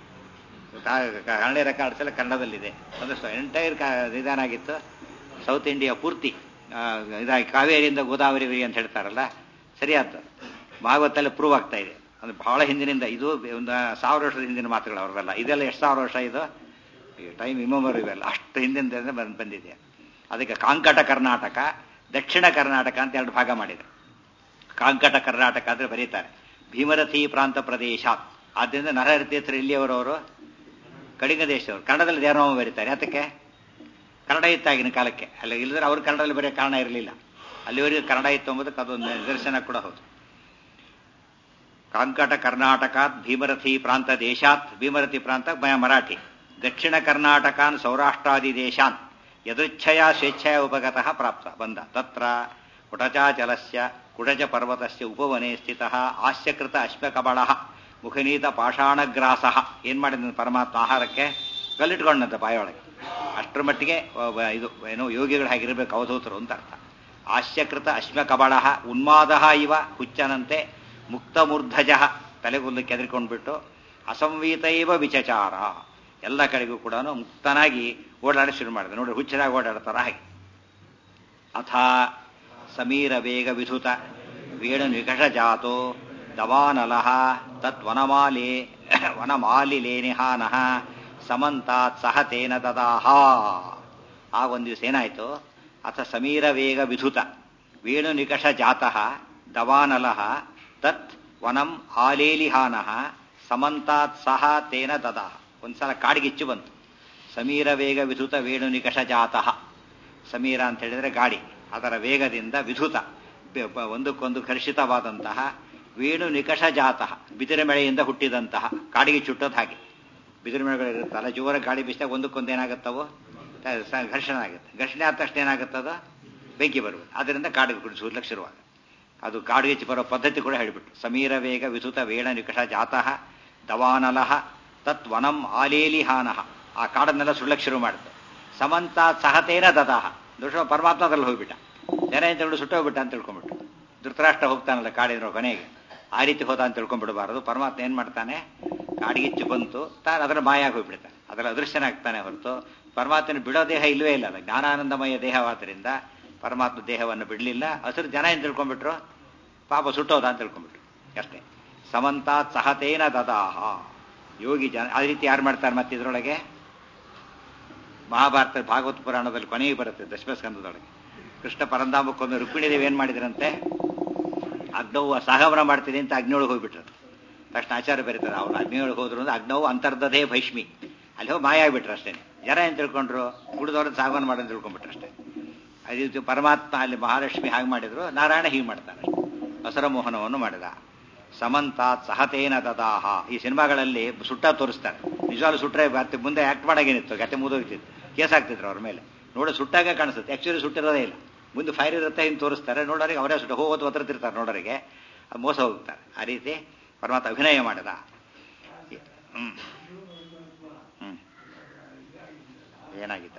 ಕ- ಕ- ಹಳೆ ರೆಕಾರ್ಡ್ಸ್ ಎಲ್ಲ ಕನ್ನಡದಲ್ಲಿದೆ ಅಂದ್ರೆ ಎಂಟೈರ್ ಇದಾನಾಗಿತ್ತು ಸೌತ್ ಇಂಡಿಯಾ ಪೂರ್ತಿ ಆ, ಇದಾಗಿ ಕಾವೇರಿಯಿಂದ ಗೋದಾವರಿವರೆಗೆ ಅಂತ ಹೇಳ್ತಾರಲ್ಲ ಸರಿಯಾದ ಭಾಗವತಲ್ಲಿ ಪ್ರೂವ್ ಆಗ್ತಾ ಇದೆ ಅಂದ್ರೆ ಬಹಳ ಹಿಂದಿನಿಂದ ಇದು ಒಂದು ಸಾವಿರ ವರ್ಷದ ಹಿಂದಿನ ಮಾತುಗಳು ಅವ್ರವೆಲ್ಲ ಇದೆಲ್ಲ ಎಷ್ಟು ಸಾವಿರ ವರ್ಷ ಇದು ಟೈಮ್ ಇಮೋಮರ್ ಇವೆಲ್ಲ ಅಷ್ಟು ಹಿಂದಿನಿಂದ ಬಂದ್ ಬಂದಿದೆ ಅದಕ್ಕೆ ಕಾಂಕಟ ಕರ್ನಾಟಕ ದಕ್ಷಿಣ ಕರ್ನಾಟಕ ಅಂತ ಎರಡು ಭಾಗ ಮಾಡಿದೆ ಕಾಂಕಟ ಕರ್ನಾಟಕ ಅಂದ್ರೆ ಬರೀತಾರೆ ಭೀಮರಥಿ ಪ್ರಾಂತ ಪ್ರದೇಶ ಆದ್ದರಿಂದ ನರಹರಿ ತೀರ್ಥರು ಇಲ್ಲಿಯವರವರು ಕಡಿಂಗ ದೇಶದವರು ಕನ್ನಡದಲ್ಲಿ ದೇವನಾಮ ಬರೀತಾರೆ ಅದಕ್ಕೆ ಕನ್ನಡ ಇತ್ತು ಆಗಿನ ಕಾಲಕ್ಕೆ ಅಲ್ಲಿ ಇಲ್ಲದ್ರೆ ಅವ್ರು ಕನ್ನಡದಲ್ಲಿ ಬರೆಯೋ ಕಾರಣ ಇರಲಿಲ್ಲ ಅಲ್ಲಿವರೆಗೆ ಕನ್ನಡ ಇತ್ತು ಎಂಬುದಕ್ಕೆ ಅದೊಂದು ನಿದರ್ಶನ ಕೂಡ ಹೌದು ಕಾಂಕಟ ಕರ್ನಾಟಕಾತ್ ಭೀಮರಥಿ ಪ್ರಾಂತ ದೇಶಾತ್ ಭೀಮರಥಿ ಪ್ರಾಂತ ಮ- ಮರಾಠಿ ದಕ್ಷಿಣ ಕರ್ನಾಟಕಾನ್ ಸೌರಾಷ್ಟ್ರಾದಿ ದೇಶಾನ್ ಯದೃಚ್ಛಯ ಸ್ವೇಚ್ಛಯ ಉಪಗತಃ ಪ್ರಾಪ್ತ ಬಂದ ತತ್ರ ಕುಟಚಾಚಲಸ್ಯ ಕುಟಚ ಪರ್ವತಸ್ಯ ಉಪವನೆ ಸ್ಥಿತಃ ಆಸ್ಯಕೃತ ಅಶ್ವಕಬಳ ಮುಖನೀತ ಪಾಷಾಣಗ್ರಾಸ ಏನ್ ಮಾಡಿದ ಪರಮಾತ್ಮ ಆಹಾರಕ್ಕೆ ಕಲ್ಲಿಟ್ಕೊಂಡಂತೆ ಬಾಯೊಳಗೆ ಅಷ್ಟರ ಮಟ್ಟಿಗೆ ಒಬ್ಬ ಇದು ಏನೋ ಯೋಗಿಗಳು ಹಾಗಿರ್ಬೇಕು ಅವಧೂತರು ಅಂತ ಅರ್ಥ ಆಸ್ಯಕೃತ ಅಶ್ವಕಬಳ ಉನ್ಮಾದ ಇವ ಹುಚ್ಚನಂತೆ ಮುಕ್ತಮೂರ್ಧಜ ತಲೆಗುಲ್ಲು ಕೆದರಿಕೊಂಡ್ಬಿಟ್ಟು ಅಸಂವೀತ ಇವ ವಿಚಚಾರ ಎಲ್ಲ ಕಡೆಗೂ ಕೂಡ ಮುಕ್ತನಾಗಿ ಓಡಾಡ ಶುರು ಮಾಡಿದ ನೋಡಿ ಹುಚ್ಚರಾಗಿ ಓಡಾಡ್ತಾರ ಹಾಗೆ ಅಥ ಸಮೀರ ವೇಗ ವಿಧುತ ವೇಣು ನಿಕಷ ಜಾತೋ ದವಾನಲಃ ತದ್ವನಮಾಲೆ ವನಮಾಲಿಲೇನಿಹಾನಃ ಸಮಂತಾತ್ ಸಹ ತೇನ ತದಾಹ ಆ ಒಂದು ದಿವಸ ಏನಾಯ್ತು ಅಥ ಸಮೀರ ವೇಗ ವಿಧುತ ವೇಣು ನಿಕಷ ಜಾತಃ ದವಾನಲಃ ತತ್ ವನಂ ಆಲೇಲಿಹಾನಃ ಸಮಂತಾತ್ ಸಹ ತೇನ ದದಾಹ ಒಂದ್ಸಲ ಕಾಡಿಗಿಚ್ಚು ಬಂತು ಸಮೀರ ವೇಗ ವಿಧುತ ವೇಣು ನಿಕಷ ಜಾತಃ ಸಮೀರ ಅಂತ ಹೇಳಿದ್ರೆ ಗಾಡಿ ಅದರ ವೇಗದಿಂದ ವಿಧುತ ಬೆ- ಬ- ಒಂದಕ್ಕೊಂದು ಘರ್ಷಿತವಾದಂತಹ ವೇಣು ನಿಕಷ ಜಾತಃ ಬಿದಿರ ಮಳೆಯಿಂದ ಹುಟ್ಟಿದಂತಹ ಕಾಡಿಗೆ ಚುಟ್ಟೋದು ಹಾಗೆ ಬಿದಿರು ಮಳೆಗಳು ಇರುತ್ತಲ್ಲ ಜೋರ ಗಾಳಿ ಬೀಸಿದಾಗ ಒಂದಕ್ಕೊಂದು ಏನಾಗುತ್ತವೋ ತ- ಸ- ಘರ್ಷಣೆ ಆಗುತ್ತೆ ಘರ್ಷಣೆ ಆದ ತಕ್ಷಣ ಏನಾಗುತ್ತದ ಬೆಂಕಿ ಬರುವುದು ಅದರಿಂದ ಕಾಡಿಗೆ ಕುಡಿಸುವುದಕ್ಕೆ ಶುರುವಾಗ ಅದು ಕಾಡಿಗೆ ಬರೋ ಪದ್ಧತಿ ಕೂಡ ಹೇಳಿಬಿಟ್ಟು ಸಮೀರ ವೇಗ ವಿಧುತ ವೇಣ ನಿಕಷ ಜಾತಃ ದವಾನಲಃ ತತ್ ವನಂ ಆಲೇಲಿಹಾನಃ ಆ ಕಾಡನ್ನೆಲ್ಲ ಸುಳ್ಳಕ್ಕೆ ಶುರು ಮಾಡಿತು ಸಮಂತ ಸಹತೇನ ದದಾಹ ದುಷ್ಟ ಪರಮಾತ್ಮ ಅದ್ರಲ್ಲಿ ಹೋಗ್ಬಿಟ್ಟ ಜನ ಅಂತ ಹೇಳಿ ಸುಟ್ಟೋಗ್ಬಿಟ್ಟ ಅಂತ ತಿಳ್ಕೊಂಡ್ಬಿಟ್ಟು ಧೃತರಾಷ್ಟ್ರ ಹೋಗ್ತಾನಲ್ಲ ಕಾಡಿನ ಕೊನೆಗೆ ಆ ರೀತಿ ಹೋದ ಅಂತ ತಿಳ್ಕೊಂಡ್ಬಿಡಬಾರದು ಪರಮಾತ್ಮ ಏನ್ ಮಾಡ್ತಾನೆ ಕಾಡಿಗಿಚ್ಚು ಬಂತು ತಾನು ಅದರ ಮಾಯಾಗಿ ಹೋಗ್ಬಿಡ್ತಾನೆ ಅದರ ಅದೃಶ್ಯನಾಗ್ತಾನೆ ಹೊರತು ಪರಮಾತ್ಮನ ಬಿಡೋ ದೇಹ ಇಲ್ಲವೇ ಇಲ್ಲ ಅದು ಜ್ಞಾನಾನಂದಮಯ ದೇಹವಾದ್ದರಿಂದ ಪರಮಾತ್ಮ ದೇಹವನ್ನು ಬಿಡಲಿಲ್ಲ ಹಸಿರು ಜನ ಏನ್ ತಿಳ್ಕೊಂಡ್ಬಿಟ್ರು ಪಾಪ ಸುಟ್ಟೋದ ಅಂತ ತಿಳ್ಕೊಂಡ್ಬಿಟ್ರು ಅಷ್ಟೇ ಸಮಂತಾತ್ ಸಹತೇನ ದದಾಹ ಯೋಗಿ ಜನ ಆ ರೀತಿ ಯಾರು ಮಾಡ್ತಾರೆ ಮತ್ತೆ ಇದರೊಳಗೆ ಮಹಾಭಾರತ ಭಾಗವತ ಪುರಾಣದಲ್ಲಿ ಕೊನೆಗೆ ಬರುತ್ತೆ ದಶಮಸ್ಕಂದದೊಳಗೆ ಕೃಷ್ಣ ಪರಂಧಾಮಕ್ಕೊಮ್ಮೆ ರುಕ್ಮಿಣಿ ದೇವಿ ಏನ್ ಮಾಡಿದ್ರಂತೆ ಅಗ್ನವು ಸಹವನ ಮಾಡ್ತೀನಿ ಅಂತ ಅಗ್ನಿಯೊಳಗೆ ಹೋಗ್ಬಿಟ್ರು ತಕ್ಷಣ ಆಚಾರ್ಯ ಬರೀತಾರೆ ಅವ್ರು ಅಗ್ನಿಯೊಳಗೆ ಹೋದ್ರು ಅಂದ್ರೆ ಅಗ್ನವು ಅಂತರ್ಧದೇ ಭೈಷ್ಮಿ ಅಲ್ಲಿ ಹೋಗಿ ಮಾಯ ಆಗ್ಬಿಟ್ರು ಅಷ್ಟೇ ಜನ ಏನ್ ತಿಳ್ಕೊಂಡ್ರು ಕುಡಿದವ್ರ ಸಾಗವನ ಮಾಡಂತ ತಿಳ್ಕೊಂಡ್ಬಿಟ್ರು ಅಷ್ಟೇ ಅದೇ ಪರಮಾತ್ಮ ಅಲ್ಲಿ ಮಹಾಲಕ್ಷ್ಮಿ ಹಾಗೆ ಮಾಡಿದ್ರು ನಾರಾಯಣ ಹೀಗೆ ಮಾಡ್ತಾರೆ ಹಸರ ಮೋಹನವನ್ನು ಮಾಡಿದ ಸಮಂತಾತ್ ಸಹತೇನ ದದಾಹ ಈ ಸಿನಿಮಾಗಳಲ್ಲಿ ಸುಟ್ಟ ತೋರಿಸ್ತಾರೆ ನಿಜವಾಗ್ಲೂ ಸುಟ್ರೆ ಮತ್ತೆ ಮುಂದೆ ಆಕ್ಟ್ ಮಾಡಾಗೇನಿತ್ತು ಗತೆ ಮುದೋಗ್ತಿತ್ತು ಕೇಸ್ ಆಗ್ತಿದ್ರು ಅವ್ರ ಮೇಲೆ ನೋಡಿ ಸುಟ್ಟಾಗ ಕಾಣಿಸುತ್ತೆ ಆಕ್ಚುಲಿ ಸುಟ್ಟಿರೋದೇ ಇಲ್ಲ ಮುಂದೆ ಫೈರ್ ಇರುತ್ತೆ ಹಿಂಗೆ ತೋರಿಸ್ತಾರೆ ನೋಡೋರಿಗೆ ಅವರೇ ಸುಟ್ಟು ಹೋಗೋದು ಒತ್ತರ್ತಿರ್ತಾರೆ ನೋಡೋರಿಗೆ ಅದು ಮೋಸ ಹೋಗ್ತಾರೆ ಆ ರೀತಿ ಪರಮಾತ್ಮ ಅಭಿನಯ ಮಾಡಿದ ಹ್ಮ್ ಹ್ಮ್ ಏನಾಗಿತ್ತು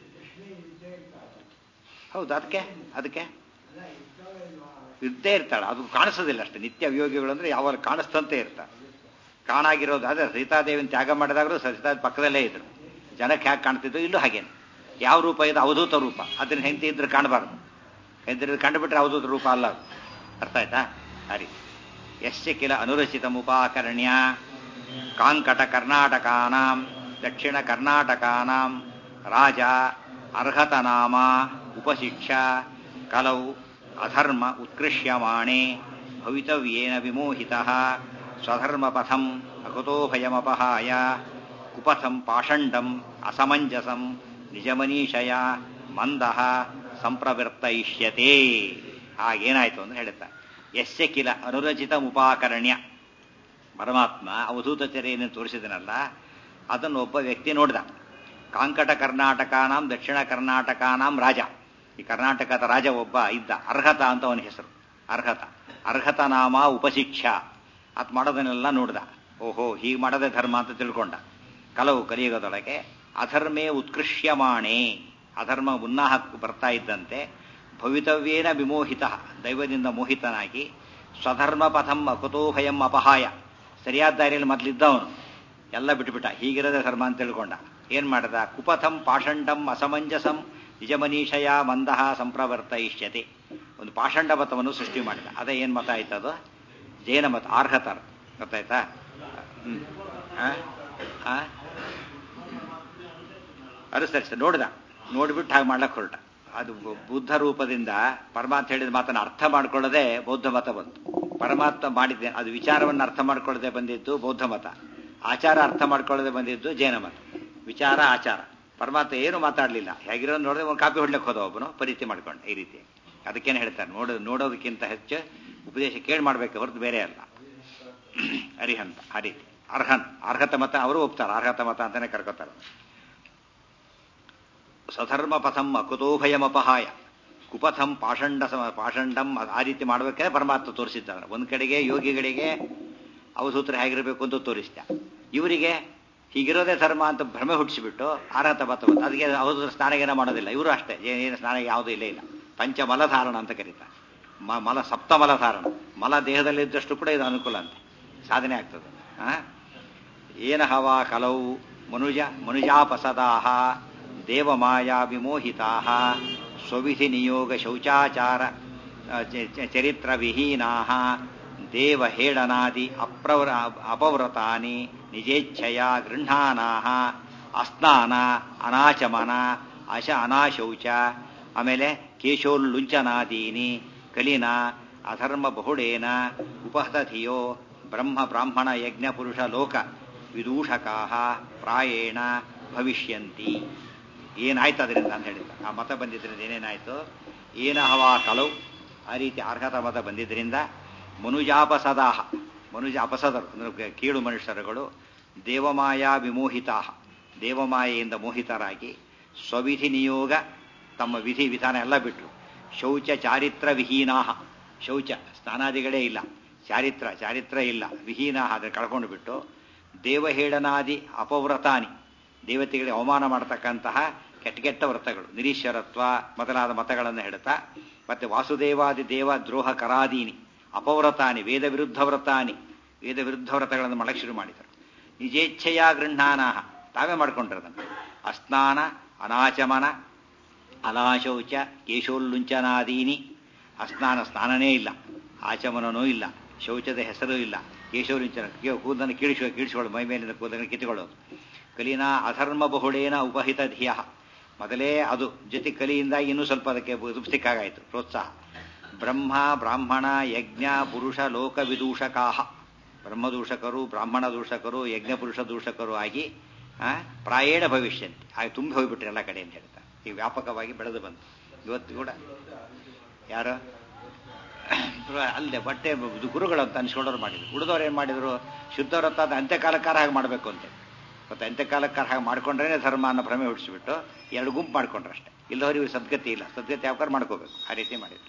ಹೌದು ಅದಕ್ಕೆ ಅದಕ್ಕೆ ಇದ್ದೇ ಇರ್ತಾಳೆ ಅದು ಕಾಣಿಸೋದಿಲ್ಲ ಅಷ್ಟೇ ನಿತ್ಯ ಅವಿಯೋಗಿಗಳು ಅಂದ್ರೆ ಯಾವಾಗ ಕಾಣಿಸ್ತಂತೆ ಇರ್ತಾರೆ ಕಾಣಾಗಿರೋದು ಅದೇ ಸೀತಾದೇವಿನ ತ್ಯಾಗ ಮಾಡಿದಾಗಲೂ ಸೀತಾ ಪಕ್ಕದಲ್ಲೇ ಇದ್ರು ಜನಕ್ಕೆ ಹ್ಯಾಕೆ ಕಾಣ್ತಿದ್ರು ಇಲ್ಲೂ ಹಾಗೇನೆ ಯಾವ ರೂಪ ಇದು ಅವಧೂತ ರೂಪ ಅದನ್ನ ಹೆಂಡತಿ ಇದ್ರೆ ಕಾಣಬಾರ್ದು ಹೆಂಡತಿ ಕಂಡುಬಿಟ್ರೆ ಅವಧೂತ ರೂಪ ಅಲ್ಲ ಅದು ಅರ್ಥ ಆಯ್ತಾ ಆ ರೀತಿ ಯಶ್ಯ ಕಿಲ ಅನುರಚಿತ ಉಪಾಕರ್ಣ್ಯ ಕಾಂಕಟ ಕರ್ನಾಟಕಾನಾಂ ದಕ್ಷಿಣ ಕರ್ನಾಟಕಾನಾಂ ರಾಜ ಅರ್ಹತನಾಮ ಉಪಶಿಕ್ಷ ಕಲೌ ಅಧರ್ಮ ಉತ್ಕೃಷ್ಯಮಾಣೆ ಭವಿತವ್ಯೇನ ವಿಮೋಹಿತ ಸ್ವಧರ್ಮಪಥಂ ಅಕುತೋ ಭಯಮಪಹಾಯ ಕುಪಥಂ ಪಾಷಂಡಂ ಅಸಮಂಜಸಂ ನಿಜಮನೀಷಯ ಮಂದಃ ಸಂಪ್ರವರ್ತಯಿಷ್ಯತೆ ಆಗೇನಾಯ್ತು ಅಂತ ಹೇಳುತ್ತಾ ಯಸ್ಯ ಕಿಲ ಅನುರಚಿತ ಉಪಾಕರಣ್ಯ ಪರಮಾತ್ಮ ಅವಧೂತಚರ್ಯನ್ನು ತೋರಿಸಿದನಲ್ಲ ಅದನ್ನು ಒಬ್ಬ ವ್ಯಕ್ತಿ ನೋಡಿದ ಕಾಂಕಟ ಕರ್ನಾಟಕಾನಾಂ ದಕ್ಷಿಣ ಕರ್ನಾಟಕಾನಾಂ ರಾಜ ಈ ಕರ್ನಾಟಕದ ರಾಜ ಒಬ್ಬ ಇದ್ದ ಅರ್ಹತ ಅಂತ ಅವನ ಹೆಸರು ಅರ್ಹತ ಅರ್ಹತ ನಾಮ ಉಪಶಿಕ್ಷ ಅದ್ ಮಾಡೋದನ್ನೆಲ್ಲ ನೋಡ್ದ ಓಹೋ ಹೀಗೆ ಮಾಡೋದೇ ಧರ್ಮ ಅಂತ ತಿಳ್ಕೊಂಡ ಕಲವು ಕಲಿಯುಗದೊಳಗೆ ಅಧರ್ಮೇ ಉತ್ಕೃಷ್ಯಮಾಣೆ ಅಧರ್ಮ ಉನ್ನಾಹಕ್ಕೆ ಬರ್ತಾ ಇದ್ದಂತೆ ಭವಿತವ್ಯೇನ ವಿಮೋಹಿತ ದೈವದಿಂದ ಮೋಹಿತನಾಗಿ ಸ್ವಧರ್ಮ ಪಥಂ ಅಕುತೋ ಭಯಂ ಅಪಹಾಯ ಸರಿಯಾದ ದಾರಿಯಲ್ಲಿ ಮೊದಲಿದ್ದವನು ಎಲ್ಲ ಬಿಟ್ಬಿಟ್ಟ ಹೀಗಿರೋದೇ ಧರ್ಮ ಅಂತ ತಿಳ್ಕೊಂಡ ಏನ್ ಮಾಡದ ಕುಪಥಂ ಪಾಷಂಡಂ ಅಸಮಂಜಸಂ ನಿಜಮನೀಷಯ ಮಂದಹ ಸಂಪ್ರವರ್ತಯಿಷ್ಯತೆ ಒಂದು ಪಾಷಂಡ ಮತವನ್ನು ಸೃಷ್ಟಿ ಮಾಡಿದ ಅದೇ ಏನ್ ಮತ ಆಯ್ತದು ಜೈನ ಮತ ಅರ್ಹತರ ಗೊತ್ತಾಯ್ತಾ ಹ್ಮ್ ಆ? ಆ? ಅದು ಸರಿ ಸರಿ ನೋಡ್ದ ನೋಡ್ಬಿಟ್ಟು ಹಾಗೆ ಮಾಡ್ಲಕ್ಕೆ ಹೊರಟ ಅದು ಬು- ಬುದ್ಧ ರೂಪದಿಂದ ಪರಮಾತ್ಮ ಹೇಳಿದ ಮಾತನ್ನು ಅರ್ಥ ಮಾಡ್ಕೊಳ್ಳದೆ ಬೌದ್ಧ ಮತ ಬಂತು ಪರಮಾತ್ಮ ಮಾಡಿದ್ದೆ ಅದು ವಿಚಾರವನ್ನು ಅರ್ಥ ಮಾಡ್ಕೊಳ್ಳದೆ ಬಂದಿದ್ದು ಬೌದ್ಧ ಮತ ಆಚಾರ ಅರ್ಥ ಮಾಡ್ಕೊಳ್ಳದೆ ಬಂದಿದ್ದು ಜೈನ ಮತ ವಿಚಾರ ಆಚಾರ ಪರಮಾತ್ಮ ಏನು ಮಾತಾಡಲಿಲ್ಲ ಹೇಗಿರೋ ನೋಡಿದ್ರೆ ಒಂದು ಕಾಪಿ ಹೊಡ್ಲಿಕ್ಕೆ ಹೋದ ಒಬ್ಬನು ಪರಿಚಯ ಮಾಡ್ಕೊಂಡು ಈ ರೀತಿ ಅದಕ್ಕೇನು ಹೇಳ್ತಾರೆ ನೋಡ ನೋಡೋದಕ್ಕಿಂತ ಹೆಚ್ಚು ಉಪದೇಶ ಕೇಳಿ ಮಾಡ್ಬೇಕು ಹೊರತು ಬೇರೆ ಅಲ್ಲ ಅರಿಹಂತ ಆ ರೀತಿ ಅರ್ಹನ್ ಅರ್ಹತ ಮತ ಅವರು ಒಪ್ತಾರೆ ಅರ್ಹತ ಮತ ಅಂತಾನೆ ಕರ್ಕೋತಾರೆ ಸಧರ್ಮ ಪಥಂ ಅಕುತೋಭಯಮಪಹಾಯ ಕುಪಥಂ ಪಾಷಂಡ ಸಮ ಪಾಷಂಡಂ ಆ ರೀತಿ ಮಾಡಬೇಕಾದ್ರೆ ಪರಮಾತ್ಮ ತೋರಿಸಿದ್ದಾನೆ ಒಂದು ಕಡೆಗೆ ಯೋಗಿಗಳಿಗೆ ಅವಧೂತ್ರ ಹೇಗಿರಬೇಕು ಅಂತ ತೋರಿಸಿದ ಇವರಿಗೆ ಹೀಗಿರೋದೇ ಧರ್ಮ ಅಂತ ಭ್ರಮೆ ಹುಟ್ಟಿಸಿಬಿಟ್ಟು ಅರ್ಹತ ಬತ್ತ ಬಂತು ಅದಕ್ಕೆ ಅವಧೂತ್ರ ಸ್ನಾನಗೇನ ಮಾಡೋದಿಲ್ಲ ಇವರು ಅಷ್ಟೇ ಏನು ಸ್ನಾನ ಯಾವುದೂ ಇಲ್ಲ ಇಲ್ಲ ಪಂಚಮಲಧಾರಣ ಅಂತ ಕರೀತಾರೆ ಮ ಮಲ ಸಪ್ತಮಲಧಾರಣ ಮಲ ದೇಹದಲ್ಲಿದ್ದಷ್ಟು ಕೂಡ ಇದು ಅನುಕೂಲ ಅಂತ ಸಾಧನೆ ಆಗ್ತದೆ ಏನ ಹವಾ ಕಲೌ ಮನುಜ ಮನುಜಾಪಸದಾಹ ದೇವಮಾಯಾ ವಿಮೋಹಿತಾ ಸ್ವವಿಧಿ ನಿಯೋಗ ಶೌಚಾಚಾರ ಚರಿತ್ರ ವಿಹೀನಾ ದೇವಹೇಳನಾದಿ ಅಪ್ರವ್ರ ಅಪವ್ರತಾನಿ ನಿಜೇಚ್ಛಯ ಗೃಹಾನಾ ಅಸ್ನಾನ ಅನಾಚಮನ ಅಶ ಅನಾಶೌಚ ಆಮೇಲೆ ಕೇಶೋಲ್ಲುಂಚನಾದೀನಿ ಕಲಿನ ಅಧರ್ಮ ಬಹುಳೇನ ಉಪಹತಧಿಯೋ ಬ್ರಹ್ಮ ಬ್ರಾಹ್ಮಣ ಯಜ್ಞ ಪುರುಷ ಲೋಕ ವಿದೂಷಕಾ ಪ್ರಾಯೇಣ ಭವಿಷ್ಯಂತಿ ಏನಾಯ್ತು ಅದರಿಂದ ಅಂತ ಹೇಳಿದ ಆ ಮತ ಬಂದಿದ್ದರಿಂದ ಏನೇನಾಯ್ತು ಏನ ಹವಾ ಕಲವು ಆ ರೀತಿ ಅರ್ಹತ ಮತ ಬಂದಿದ್ದರಿಂದ ಮನುಜಾಪಸದಾಹ ಮನುಜ ಅಪಸದರು ಅಂದರೆ ಕೀಳು ಮನುಷ್ಯರುಗಳು ದೇವಮಾಯಾ ವಿಮೋಹಿತಾ ದೇವಮಾಯೆಯಿಂದ ಮೋಹಿತರಾಗಿ ಸ್ವವಿಧಿ ನಿಯೋಗ ತಮ್ಮ ವಿಧಿ ವಿಧಾನ ಎಲ್ಲ ಬಿಟ್ಟರು ಶೌಚ ಚಾರಿತ್ರ ವಿಹೀನಾ ಶೌಚ ಸ್ನಾನಾದಿಗಳೇ ಇಲ್ಲ ಚಾರಿತ್ರ ಚಾರಿತ್ರ ಇಲ್ಲ ವಿಹೀನ ಅದನ್ನು ಕಳ್ಕೊಂಡು ಬಿಟ್ಟು ದೇವಹೇಳನಾದಿ ಅಪವ್ರತಾನಿ ದೇವತೆಗಳಿಗೆ ಅವಮಾನ ಮಾಡತಕ್ಕಂತಹ ಕೆಟ್ಟ ಕೆಟ್ಟ ವ್ರತಗಳು ನಿರೀಶ್ವರತ್ವ ಮೊದಲಾದ ಮತಗಳನ್ನು ಹೇಳ್ತಾ ಮತ್ತೆ ವಾಸುದೇವಾದಿ ದೇವ ದ್ರೋಹ ಕರಾದೀನಿ ಅಪವ್ರತಾನಿ ವೇದ ವಿರುದ್ಧ ವ್ರತಾನಿ ವೇದ ವಿರುದ್ಧ ವ್ರತಗಳನ್ನು ಮಾಡಕ್ಕೆ ಶುರು ಮಾಡಿದರು ನಿಜೇಚ್ಛೆಯ ಗೃಹಾನಾಹ ತಾವೇ ಮಾಡ್ಕೊಂಡಿರೋದನ್ನು ಅಸ್ನಾನ ಅನಾಚಮನ ಅನಾಶೌಚ ಕೇಶೋಲ್ಲುಂಚನಾದೀನಿ ಅಸ್ನಾನ ಸ್ನಾನನೇ ಇಲ್ಲ ಆಚಮನನೂ ಇಲ್ಲ ಶೌಚದ ಹೆಸರೂ ಇಲ್ಲ ಕೇಶೋಲ್ಲುಂಚನ ಕೂದಲನ್ನು ಕೀಳಿಸುವ ಕೀಳಿಸಿಕೊಳ್ಳೋದು ಮೈ ಮೇಲಿನ ಕೂದಲನ್ನು ಕಿತ್ತುಕೊಳ್ಳೋದು ಕಲಿನಾ ಅಧರ್ಮ ಬಹುಳೇನ ಉಪಹಿತ ಧಿಯ ಮೊದಲೇ ಅದು ಜೊತೆ ಕಲಿಯಿಂದಾಗಿ ಇನ್ನೂ ಸ್ವಲ್ಪ ಅದಕ್ಕೆ ದುಪ್ಸ್ತಿಕ್ಕಾಗಾಯಿತು ಪ್ರೋತ್ಸಾಹ ಬ್ರಹ್ಮ ಬ್ರಾಹ್ಮಣ ಯಜ್ಞ ಪುರುಷ ಲೋಕ ವಿದೂಷಕಾಹ ಬ್ರಹ್ಮದೂಷಕರು ಬ್ರಾಹ್ಮಣ ದೂಷಕರು ಯಜ್ಞ ಪುರುಷ ದೂಷಕರು ಆಗಿ ಪ್ರಾಯೇಣ ಭವಿಷ್ಯಂತಿ ಆಗಿ ತುಂಬಿ ಹೋಗ್ಬಿಟ್ರೆ ಎಲ್ಲ ಕಡೆ ಅಂತ ಹೇಳ್ತಾರೆ ಈಗ ವ್ಯಾಪಕವಾಗಿ ಬೆಳೆದು ಬಂತು ಇವತ್ತು ಕೂಡ ಯಾರು ಅಲ್ಲದೆ ಬಟ್ಟೆ ಗುರುಗಳು ಅಂತ ಅನ್ಸ್ಕೊಂಡವ್ರು ಮಾಡಿದ್ರು ಉಳಿದವ್ರು ಏನು ಮಾಡಿದ್ರು ಶುದ್ಧವ್ರತ್ತ ಅದು ಅಂತ್ಯಕಾಲಕ್ಕಾರ ಹಾಗೆ ಮಾಡಬೇಕು ಅಂತ ಮತ್ತು ಅಂತ್ಯಕಾಲಕ್ಕಾರ ಹಾಗೆ ಮಾಡ್ಕೊಂಡ್ರೇನೆ ಧರ್ಮ ಅನ್ನೋ ಭ್ರಮೆ ಹುಟ್ಟಿಸ್ಬಿಟ್ಟು ಎರಡು ಗುಂಪು ಮಾಡ್ಕೊಂಡ್ರು ಅಷ್ಟೇ ಇಲ್ಲದವ್ರು ಇವ್ರು ಸದ್ಗತಿ ಇಲ್ಲ ಸದ್ಗತಿ ಯಾವ್ಕಾರ ಮಾಡ್ಕೋಬೇಕು ಆ ರೀತಿ ಮಾಡಿದ್ರು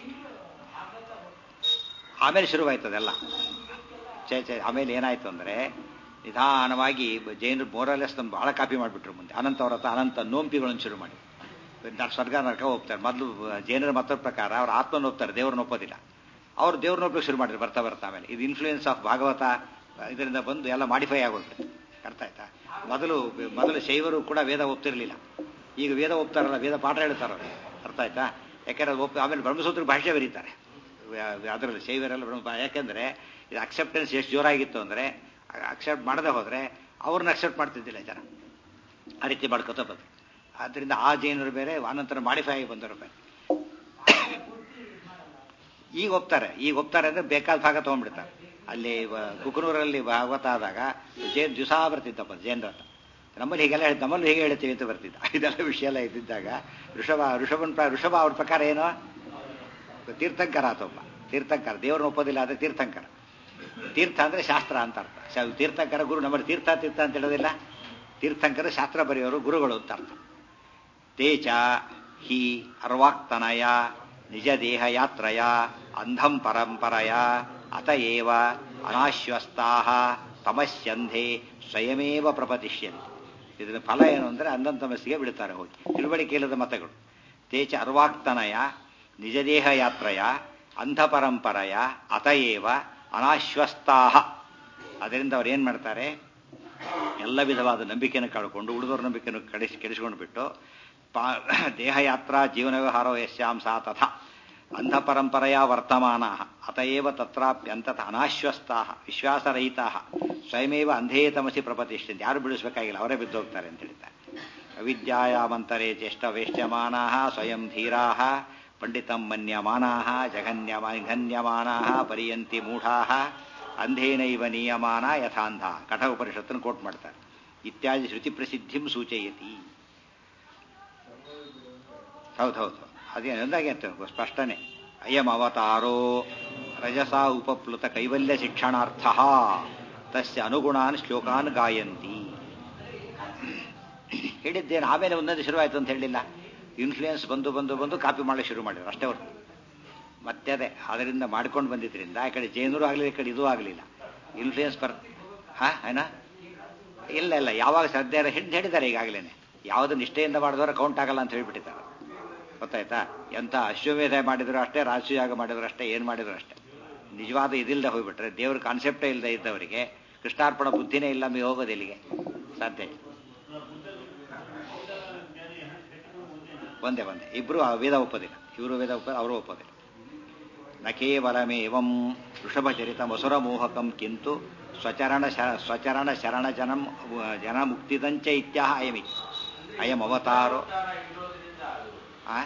ಆಮೇಲೆ ಶುರುವಾಯ್ತದೆಲ್ಲ ಚೇ ಚೇ ಆಮೇಲೆ ಏನಾಯ್ತು ಅಂದರೆ ನಿಧಾನವಾಗಿ ಜೈನರು ಮೋರಲೆಸ್ ನಮ್ಮ ಭಾಳ ಕಾಪಿ ಮಾಡಿಬಿಟ್ರು ಮುಂದೆ ಅನಂತ ವ್ರತ ಅನಂತ ನೋಂಪಿಗಳನ್ನು ಶುರು ಮಾಡಿ ಸ್ವರ್ಗ ನರಕ ಹೋಗ್ತಾರೆ ಮೊದಲು ಜೈನರ ಮತದ ಪ್ರಕಾರ ಅವ್ರು ಆತ್ಮನ ಹೋಗ್ತಾರೆ ದೇವ್ರನ್ನ ಒಪ್ಪೋದಿಲ್ಲ ಅವ್ರು ದೇವ್ರನ್ನ ಒಪ್ಪಕ್ಕೆ ಶುರು ಮಾಡಿದ್ರು ಬರ್ತಾ ಬರ್ತಾ ಆಮೇಲೆ ಇದು ಇನ್ಫ್ಲೂಯೆನ್ಸ್ ಆಫ್ ಭಾಗವತ ಇದರಿಂದ ಬಂದು ಎಲ್ಲ ಮಾಡಿಫೈ ಆಗೋಗ್ಬಿಟ್ಟು ಅರ್ಥ ಆಯ್ತಾ ಮೊದಲು ಮೊದಲು ಶೈವರು ಕೂಡ ವೇದ ಒಪ್ತಿರ್ಲಿಲ್ಲ ಈಗ ವೇದ ಒಪ್ತಾರಲ್ಲ ವೇದ ಪಾಠ ಹೇಳ್ತಾರ ಅರ್ಥ ಆಯ್ತಾ ಯಾಕೆಂದ್ರೆ ಒಪ್ಪ ಆಮೇಲೆ ಬ್ರಹ್ಮಸೂತ್ರ ಭಾಷೆ ಬರೀತಾರೆ ಅದರಲ್ಲಿ ಶೈವರೆಲ್ಲ ಬ್ರಹ್ಮ ಯಾಕೆಂದ್ರೆ ಇದು ಅಕ್ಸೆಪ್ಟೆನ್ಸ್ ಎಷ್ಟು ಜೋರಾಗಿತ್ತು ಅಂದರೆ ಅಕ್ಸೆಪ್ಟ್ ಮಾಡದೆ ಹೋದರೆ ಅವ್ರನ್ನ ಅಕ್ಸೆಪ್ಟ್ ಮಾಡ್ತಿದ್ದಿಲ್ಲ ಜನ ಆ ರೀತಿ ಮಾಡ್ಕೋತ ಬಂದರು ಆದ್ದರಿಂದ ಆ ಜೈನರು ಬೇರೆ ಆನಂತರ ಮಾಡಿಫೈ ಆಗಿ ಬಂದರು ಬೇರೆ ಈಗ ಒಪ್ತಾರೆ ಈಗ ಒಪ್ತಾರೆ ಅಂದರೆ ಬೇಕಾದ ಭಾಗ ತೊಗೊಂಡ್ಬಿಡ್ತಾರೆ ಅಲ್ಲಿ ಕುಕನೂರಲ್ಲಿ ಭಾಗವತ ಆದಾಗ ಜೈನ್ ದಿವಸ ಬರ್ತಿದ್ದಪ್ಪ ಜೈನ್ ರಥ ನಮ್ಮಲ್ಲಿ ಹೀಗೆಲ್ಲ ಹೇಳಿ ನಮ್ಮಲ್ಲಿ ಹೇಗೆ ಹೇಳ್ತೀವಿ ಅಂತ ಬರ್ತಿದ್ದ ಇದೆಲ್ಲ ವಿಷಯ ಎಲ್ಲ ಇದ್ದಿದ್ದಾಗ ಋಷಭ ಋಷಭನ್ ಋಷಭ ಅವ್ರ ಪ್ರಕಾರ ಏನು ತೀರ್ಥಂಕರ ಆತೊಬ್ಬ ತೀರ್ಥಂಕರ ದೇವ್ರನ್ನ ಒಪ್ಪೋದಿಲ್ಲ ಆದರೆ ತೀರ್ಥಂಕರ ತೀರ್ಥ ಅಂದರೆ ಶಾಸ್ತ್ರ ಅಂತ ಅರ್ಥ ತೀರ್ಥಂಕರ ಗುರು ನಮ್ಮಲ್ಲಿ ತೀರ್ಥ ತೀರ್ಥ ಅಂತ ಹೇಳೋದಿಲ್ಲ ತೀರ್ಥಂಕರ ಶಾಸ್ತ್ರ ಬರೆಯೋರು ಗುರುಗಳು ಅಂತ ಅರ್ಥ ತೇಚ ಹಿ ಅರ್ವಾಕ್ತನಯ ನಿಜ ದೇಹ ಯಾತ್ರಯ ಅಂಧಂ ಪರಂಪರೆಯ ಅತಏವ ಅನಾಶ್ವಸ್ತಾ ತಮಸ್ಯಂಧೆ ಸ್ವಯಮೇವ ಪ್ರಪತಿಷ್ಯಂತೆ ಇದರ ಫಲ ಏನು ಅಂದರೆ ಅಂಧಂ ತಮಸ್ಸಿಗೆ ಬಿಡುತ್ತಾರೆ ಹೋಗಿ ತಿಳುವಳಿಕೆ ಇಲ್ಲದ ಮತಗಳು ತೇಚ ಅರ್ವಾಕ್ತನಯ ನಿಜದೇಹ ಯಾತ್ರಯ ಅಂಧ ಪರಂಪರೆಯ ಅತಏವ ಅನಾಶ್ವಸ್ತಾಹ ಅದರಿಂದ ಅವ್ರು ಏನು ಮಾಡ್ತಾರೆ ಎಲ್ಲ ವಿಧವಾದ ನಂಬಿಕೆಯನ್ನು ಕಳ್ಕೊಂಡು ಉಳಿದವ್ರ ನಂಬಿಕೆಯನ್ನು ಕಡಿಸಿ ಕೆಡಿಸ್ಕೊಂಡು ಬಿಟ್ಟು ಪಾ ದೇಹಯಾತ್ರಾ ಜೀವನ ವ್ಯವಹಾರೋ ಯಶ್ಯಾಂ ಸಾ ತಥಾ ಅಂಧ ಪರಂಪರೆಯ ವರ್ತಮಾನ ಅತಏವ ತತ್ರಾಪ್ಯಂತತ ಅನಾಶ್ವಸ್ತಾ ವಿಶ್ವಾಸರಹಿತಾ ಸ್ವಯಮೇವ ಅಂಧೇ ತಮಸಿ ಪ್ರಪತಿಷ್ಠಂತೆ ಯಾರು ಬಿಡಿಸ್ಬೇಕಾಗಿಲ್ಲ ಅವರೇ ಬಿದ್ದು ಹೋಗ್ತಾರೆ ಅಂತ ಹೇಳ್ತಾರೆ ಅವಿದ್ಯಾಯಾಮಂತರೇ ಚೇಷ್ಟ ವೇಷ್ಟ್ಯಮಾನಾ ಸ್ವಯಂ ಧೀರಾ ಪಂಡಿತಂ ಮನ್ಯಮಾನಾ ಜಘನ್ಯಮಘನ್ಯಮಾನಾ ಪರಿಯಂತಿ ಮೂಢಾ ಅಂಧೇನೈವ ನಿಯಮಾನ ಯಥಾಂಧ ಕಠ ಉಪನಿಷತ್ತನ್ನು ಕೋಟ್ ಮಾಡ್ತಾರೆ ಇತ್ಯಾದಿ ಶ್ರುತಿ ಪ್ರಸಿದ್ಧಿಂ ಸೂಚಯತಿ ಹೌದೌದು ಅದೇ ಅಂದಾಗೆ ಅಂತ ಸ್ಪಷ್ಟನೆ ಅಯಂ ಅವತಾರೋ ರಜಸಾ ಉಪಪ್ಲುತ ಕೈವಲ್ಯ ಶಿಕ್ಷಣಾರ್ಥ ತಸ್ಯ ಅನುಗುಣಾನ್ ಶ್ಲೋಕಾನ್ ಗಾಯಂತಿ ಹೇಳಿದ್ದೇನು ಆಮೇಲೆ ಒಂದೊಂದು ಶುರುವಾಯಿತು ಅಂತ ಹೇಳಿಲ್ಲ ಇನ್ಫ್ಲೂಯೆನ್ಸ್ ಬಂದು ಬಂದು ಬಂದು ಕಾಪಿ ಮಾಡಲಿಕ್ಕೆ ಶುರು ಮಾಡಿದ್ರು ಅಷ್ಟೇ ಅವರು ಮತ್ತೆ ಅದೇ ಅದರಿಂದ ಮಾಡ್ಕೊಂಡು ಬಂದಿದ್ರಿಂದ ಆ ಕಡೆ ಜೈನರು ಆಗಲಿಲ್ಲ ಈ ಕಡೆ ಇದೂ ಆಗಲಿಲ್ಲ ಇನ್ಫ್ಲೂಯೆನ್ಸ್ ಬರ್ ಹಾ ಏನ ಇಲ್ಲ ಇಲ್ಲ ಯಾವಾಗ ಶ್ರದ್ಧೆ ಹಿಂದೆ ಹೇಳಿದ್ದಾರೆ ಈಗಾಗಲೇ ಯಾವುದು ನಿಷ್ಠೆಯಿಂದ ಮಾಡಿದವರು ಕೌಂಟ್ ಆಗಲ್ಲ ಅಂತ ಹೇಳ್ಬಿಟ್ಟಿದ್ದಾರೆ ಗೊತ್ತಾಯ್ತಾ ಎಂಥ ಅಶ್ವಮೇಧ ಮಾಡಿದ್ರು ಅಷ್ಟೇ ರಾಜಸೂಯಾಗ ಮಾಡಿದ್ರು ಅಷ್ಟೇ ಏನು ಮಾಡಿದ್ರು ಅಷ್ಟೇ ನಿಜವಾದ ಇದಿಲ್ಲದೆ ಹೋಗ್ಬಿಟ್ರೆ ದೇವ್ರ ಕಾನ್ಸೆಪ್ಟೇ ಇಲ್ಲದೆ ಇದ್ದವರಿಗೆ ಕೃಷ್ಣಾರ್ಪಣ ಬುದ್ಧಿನೇ ಇಲ್ಲ ಮೇ ಹೋಗೋದು ಇಲ್ಲಿಗೆ ಸಾಧ್ಯ ಇಲ್ಲ. ಒಂದೇ ಒಂದೇ ಇಬ್ರು ಆ ವೇದ ಒಪ್ಪೋದಿಲ್ಲ ಇವರು ವೇದ ಒಪ್ಪ ಅವರು ಒಪ್ಪೋದಿಲ್ಲ ನ ಕೇವಲಮೇವಂ ವೃಷಭಚರಿತ ಮಸುರ ಮೋಹಕಂ ಕಿಂತು ಸ್ವಚರಣ ಶ- ಸ್ವಚರಣ ಶರಣ ಜನಂ ಜನ ಮುಕ್ತಿದಂಚ ಇತ್ಯಾಹ ಅಯಮಿತಿ ಅಯಂ ಅವತಾರೋ ಆ?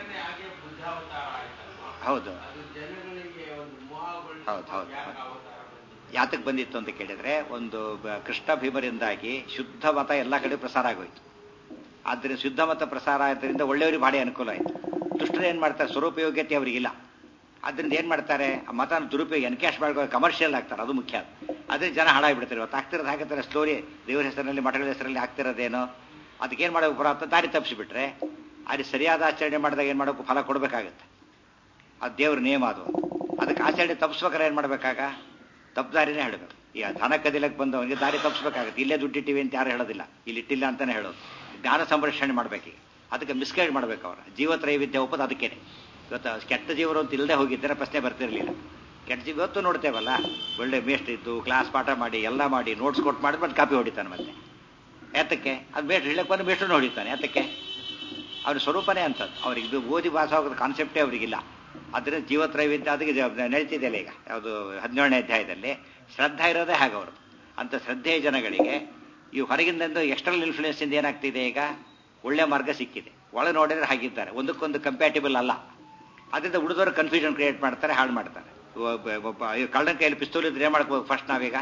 ಹೌದು ಹೌದು ಹೌದು ಯಾತಕ್ಕೆ ಬಂದಿತ್ತು ಅಂತ ಕೇಳಿದ್ರೆ ಒಂದು ಬ- ಕೃಷ್ಣ ಭೀಮರಿಂದಾಗಿ ಶುದ್ಧ ಮತ ಎಲ್ಲ ಕಡೆ ಪ್ರಸಾರ ಆಗೋಯ್ತು ಆದ್ದರಿಂದ ಶುದ್ಧ ಮತ ಪ್ರಸಾರ ಆದ್ದರಿಂದ ಒಳ್ಳೆಯವರಿಗೆ ಭಾರಿ ಅನುಕೂಲ ಆಯಿತು ದುಷ್ಟರು ಏನು ಮಾಡ್ತಾರೆ ಸ್ವರೂಪಯೋಗ್ಯತೆ ಅವರಿಗಿಲ್ಲ ಅದರಿಂದ ಏನು ಮಾಡ್ತಾರೆ ಆ ಮತನ ದುರುಪಯೋಗ ಎನ್ಕ್ಯಾಶ್ ಮಾಡ್ಕೋ ಕಮರ್ಷಿಯಲ್ ಆಗ್ತಾರೆ ಅದು ಮುಖ್ಯ ಅದೇ ಜನ ಹಾಳಾಗಿಬಿಡ್ತಾರೆ ಇವತ್ತು ಆಗ್ತಿರೋದು ಹಾಕತ್ತಾರೆ ಸ್ಟೋರಿ ದೇವರ ಹೆಸರಿನಲ್ಲಿ ಮಠಗಳ ಹೆಸರಲ್ಲಿ ಆಗ್ತಿರೋದೇನೋ ಅದಕ್ಕೇನು ಮಾಡಬೇಕು ಬರೋ ದಾರಿ ತಪ್ಪಿಸಿಬಿಟ್ರೆ ಅಲ್ಲಿ ಸರಿಯಾದ ಆಚರಣೆ ಮಾಡಿದಾಗ ಏನು ಮಾಡಬೇಕು ಫಲ ಕೊಡಬೇಕಾಗುತ್ತೆ ಅದು ದೇವ್ರ ನೇಮ ಅದು ಅದಕ್ಕೆ ಆಚರಣೆ ತಪ್ಪಿಸ್ಬೇಕಾದ್ರೆ ಏನು ಮಾಡಬೇಕಾಗ ತಪ್ಪು ದಾರಿನೇ ಹೇಳಬೇಕು ಈಗ ಧನ ಕದಿಲಕ್ಕೆ ಬಂದವನಿಗೆ ದಾರಿ ತಪ್ಪಿಸ್ಬೇಕಾಗುತ್ತೆ ಇಲ್ಲೇ ದುಡ್ಡಿಟ್ಟಿವಿ ಅಂತ ಯಾರು ಹೇಳೋದಿಲ್ಲ ಇಲ್ಲಿ ಇಟ್ಟಿಲ್ಲ ಅಂತಾನೆ ಹೇಳೋದು ಜ್ಞಾನ ಸಂರಕ್ಷಣೆ ಮಾಡಬೇಕೀಗ ಅದಕ್ಕೆ ಮಿಸ್ಗೈಡ್ ಮಾಡ್ಬೇಕು ಅವ್ರ ಜೀವತ್ರೈವಿದ್ಯ ಒಪ್ಪದು ಅದಕ್ಕೇನೆ ಇವತ್ತು ಕೆಟ್ಟ ಜೀವರು ಅಂತ ಇಲ್ಲದೆ ಹೋಗಿದ್ದರೆ ಪ್ರಶ್ನೆ ಬರ್ತಿರ್ಲಿಲ್ಲ ಕೆಟ್ಟ ಜೀವ ಇವತ್ತು ನೋಡ್ತೇವಲ್ಲ ಒಳ್ಳೆ ಮೇಸ್ಟ್ ಇದ್ದು ಕ್ಲಾಸ್ ಪಾಠ ಮಾಡಿ ಎಲ್ಲ ಮಾಡಿ ನೋಟ್ಸ್ ಕೊಟ್ಟು ಮಾಡಿ ಮತ್ತೆ ಕಾಪಿ ಹೊಡಿತಾನೆ ಮತ್ತೆ ಯಾತಕ್ಕೆ ಅದು ಮೇಸ್ಟ್ ಹೇಳಕ್ಕೆ ಬಂದು ಮೇಸ್ಟ್ರನ್ನ ಹೊಡಿತಾನೆ ಯಾತಕ್ಕೆ ಅವ್ರ ಸ್ವರೂಪನೇ ಅಂತದ್ದು ಅವ್ರಿಗೆ ಇದು ಓದಿ ಭಾಷೆ ಆಗೋದು ಕಾನ್ಸೆಪ್ಟೇ ಅವರಿಗಿಲ್ಲ ಅದರಿಂದ ಜೀವತ್ರೈವಿದ್ಯ ಅದಕ್ಕೆ ಜ- ನಡೀತಿದೆಯಲ್ಲ ಈಗ ಯಾವುದು ಹದಿನೇಳನೇ ಅಧ್ಯಾಯದಲ್ಲಿ ಶ್ರದ್ಧಾ ಇರೋದೇ ಹಾಗೆ ಅವರು ಅಂತ ಶ್ರದ್ಧೆಯ ಜನಗಳಿಗೆ ಈ ಹೊರಗಿಂದ ಎಕ್ಸ್ಟರ್ನಲ್ ಇನ್ಫ್ಲೂಯೆನ್ಸ್ ಇಂದ ಏನಾಗ್ತಿದೆ ಈಗ ಒಳ್ಳೆ ಮಾರ್ಗ ಸಿಕ್ಕಿದೆ ಒಳ ನೋಡಿದ್ರೆ ಹಾಗಿದ್ದಾರೆ ಒಂದಕ್ಕೊಂದು ಕಂಪ್ಯಾಟಿಬಲ್ ಅಲ್ಲ ಅದರಿಂದ ಉಳಿದವರು ಕನ್ಫ್ಯೂಷನ್ ಕ್ರಿಯೇಟ್ ಮಾಡ್ತಾರೆ ಹಾಳು ಮಾಡ್ತಾರೆ ಒಬ್ಬ ಒಬ್ಬ ಕಳ್ಳನ ಕೈಯಲ್ಲಿ ಪಿಸ್ತೂಲ್ ಇದ್ರೆ ಏನು ಮಾಡ್ಕೋಬೇಕು ಫಸ್ಟ್ ನಾವೀಗ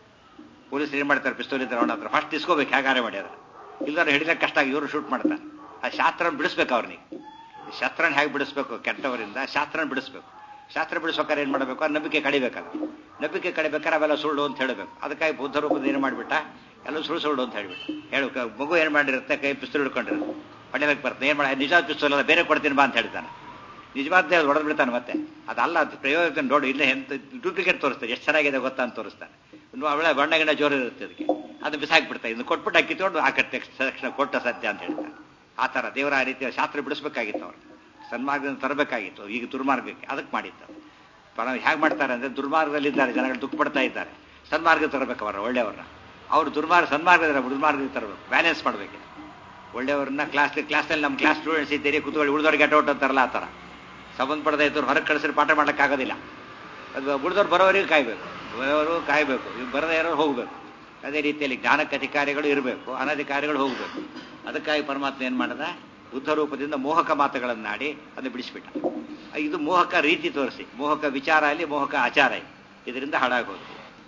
ಪೊಲೀಸರು ಏನು ಮಾಡ್ತಾರೆ ಪಿಸ್ತೂಲ್ ಇದ್ರೆ ಅವನ ಹತ್ರ ಫಸ್ಟ್ ಇಸ್ಕೋಬೇಕು ಹೇಗಾರೆ ಮಾಡ್ಯಾರ ಇಲ್ದಾರ ಹಿಡಿಲಕ್ಕೆ ಕಷ್ಟ ಆಗಿ ಇವರು ಶೂಟ್ ಮಾಡ್ತಾರೆ ಆ ಶಾಸ್ತ್ರನ ಬಿಡಿಸ್ಬೇಕು ಅವ್ರನಿಗೆ ಶಾಸ್ತ್ರನ ಹೇಗೆ ಬಿಡಿಸ್ಬೇಕು ಕೆಟ್ಟವರಿಂದ ಶಾಸ್ತ್ರನ ಬಿಡಿಸ್ಬೇಕು ಶಾಸ್ತ್ರ ಬಿಡಿಸ್ಬೇಕಾದ್ರೆ ಏನು ಮಾಡಬೇಕು ಆ ನಂಬಿಕೆ ಕಡಿಬೇಕಾಗ ನಂಬಿಕೆ ಕಡಿಬೇಕಾದ್ರೆ ಅವೆಲ್ಲ ಸುಳ್ಳು ಅಂತ ಹೇಳಬೇಕು ಅದಕ್ಕಾಗಿ ಬುದ್ಧ ರೂಪದ ಏನು ಮಾಡಿಬಿಟ್ಟ ಎಲ್ಲ ಸುಳ್ಳು ಸುಳ್ಳು ಅಂತ ಹೇಳ್ಬಿಟ್ಟು ಹೇಳು ಕ- ಮಗು ಏನು ಮಾಡಿರುತ್ತೆ ಕೈ ಪಿಸ್ತೂಲ್ ಹಿಡ್ಕೊಂಡಿರುತ್ತೆ ಹೊಡೆಯಕ್ಕೆ ಬರ್ತದೆ ಏನು ಮಾಡಿ ನಿಜವಾದ ಪಿಸ್ತೂಲ್ ಅಲ್ಲ ಬೇರೆ ಕೊಡ್ತೀನಿ ಬಾ ಅಂತ ಹೇಳ್ತಾನೆ ನಿಜವಾದ ಹೊಡೆದು ಬಿಡ್ತಾನೆ ಮತ್ತೆ ಅದಲ್ಲ ಅದು ಪ್ರಯೋಗ ನೋಡಿ ಇಲ್ಲ ಎಂತ ಡೂಪ್ಲಿಕೇಟ್ ತೋರಿಸ್ತಾರೆ ಎಷ್ಟು ಚೆನ್ನಾಗಿದೆ ಗೊತ್ತಾ ಅಂತ ತೋರಿಸ್ತಾನೆ ಇನ್ನು ಅವಳ ಬಣ್ಣ ಗಿಣ್ಣ ಜೋರು ಇರುತ್ತೆ ಅದಕ್ಕೆ ಅದು ಬಿಸಾಕ್ಬಿಡ್ತಾರೆ ಇದು ಕೊಟ್ಬಿಟ್ಟು ಅಕ್ಕಿ ತೊಗೊಂಡು ಆ ಕಟ್ಟೆ ತಕ್ಷಣ ಕೊಟ್ಟ ಸತ್ಯ ಅಂತ ಹೇಳ್ತಾರೆ ಆ ಥರ ದೇವರ ಆ ರೀತಿಯ ಶಾಸ್ತ್ರ ಬಿಡಿಸ್ಬೇಕಾಗಿತ್ತು ಅವ್ರು ಸನ್ಮಾರ್ಗದಿಂದ ತರಬೇಕಾಗಿತ್ತು ಈಗ ದುರ್ಮಾರ್ಗಕ್ಕೆ ಅದಕ್ಕೆ ಮಾಡಿತ್ತು ಪರ ಹೇಗೆ ಮಾಡ್ತಾರೆ ಅಂದರೆ ದುರ್ಮಾರ್ಗದಲ್ಲಿದ್ದಾರೆ ಜನಗಳು ದುಃಖ ಪಡ್ತಾ ಇದ್ದಾರೆ ಸನ್ಮಾರ್ಗ ತರಬೇಕು ಅವರ ಒಳ್ಳೆಯವ್ರನ್ನ ಅವ್ರು ದುರ್ಮಾರ್ಗ ಸನ್ಮಾರ್ಗದ ದುರ್ಮಾರ್ಗಕ್ಕೆ ತರಬೇಕು ಬ್ಯಾಲೆನ್ಸ್ ಮಾಡಬೇಕು ಒಳ್ಳೆಯವ್ರನ್ನ ಕ್ಲಾಸ್ ಕ್ಲಾಸ್ನಲ್ಲಿ ನಮ್ಮ ಕ್ಲಾಸ್ ಸ್ಟೂಡೆಂಟ್ಸ್ ಇದ್ದೀರಿ ಕೂತ್ಕೊಳ್ಳಿ ಉಳಿದವ್ರಿಗೆ ಔಟ್ ಅಂತಾರಲ್ಲ ಆ ಥರ ಸಂಬಂಧಪಡದ ಇದ್ದವ್ರು ಹೊರಗೆ ಕಳಿಸಿದ್ರೆ ಪಾಠ ಮಾಡೋಕ್ಕಾಗೋದಿಲ್ಲ ಅದು ಉಳಿದವ್ರು ಬರೋವರೆಗೂ ಕಾಯಬೇಕು ಬರೋರು ಕಾಯಬೇಕು ಇವ್ರು ಬರದೇ ಇರೋರು ಹೋಗಬೇಕು ಅದೇ ರೀತಿಯಲ್ಲಿ ಜ್ಞಾನಕ್ಕೆ ಅಧಿಕಾರಿಗಳು ಇರಬೇಕು ಅನಧಿಕಾರಿಗಳು ಹೋಗಬೇಕು ಅದಕ್ಕಾಗಿ ಪರಮಾತ್ಮ ಏನು ಮಾಡದ ಬುದ್ಧ ರೂಪದಿಂದ ಮೋಹಕ ಮಾತುಗಳನ್ನಾಡಿ ಅದನ್ನು ಬಿಡಿಸ್ಬಿಟ್ಟ ಇದು ಮೋಹಕ ರೀತಿ ತೋರಿಸಿ ಮೋಹಕ ವಿಚಾರ ಅಲ್ಲಿ ಮೋಹಕ ಆಚಾರ ಇಲ್ಲಿ ಇದರಿಂದ ಹಾಳಾಗೋದು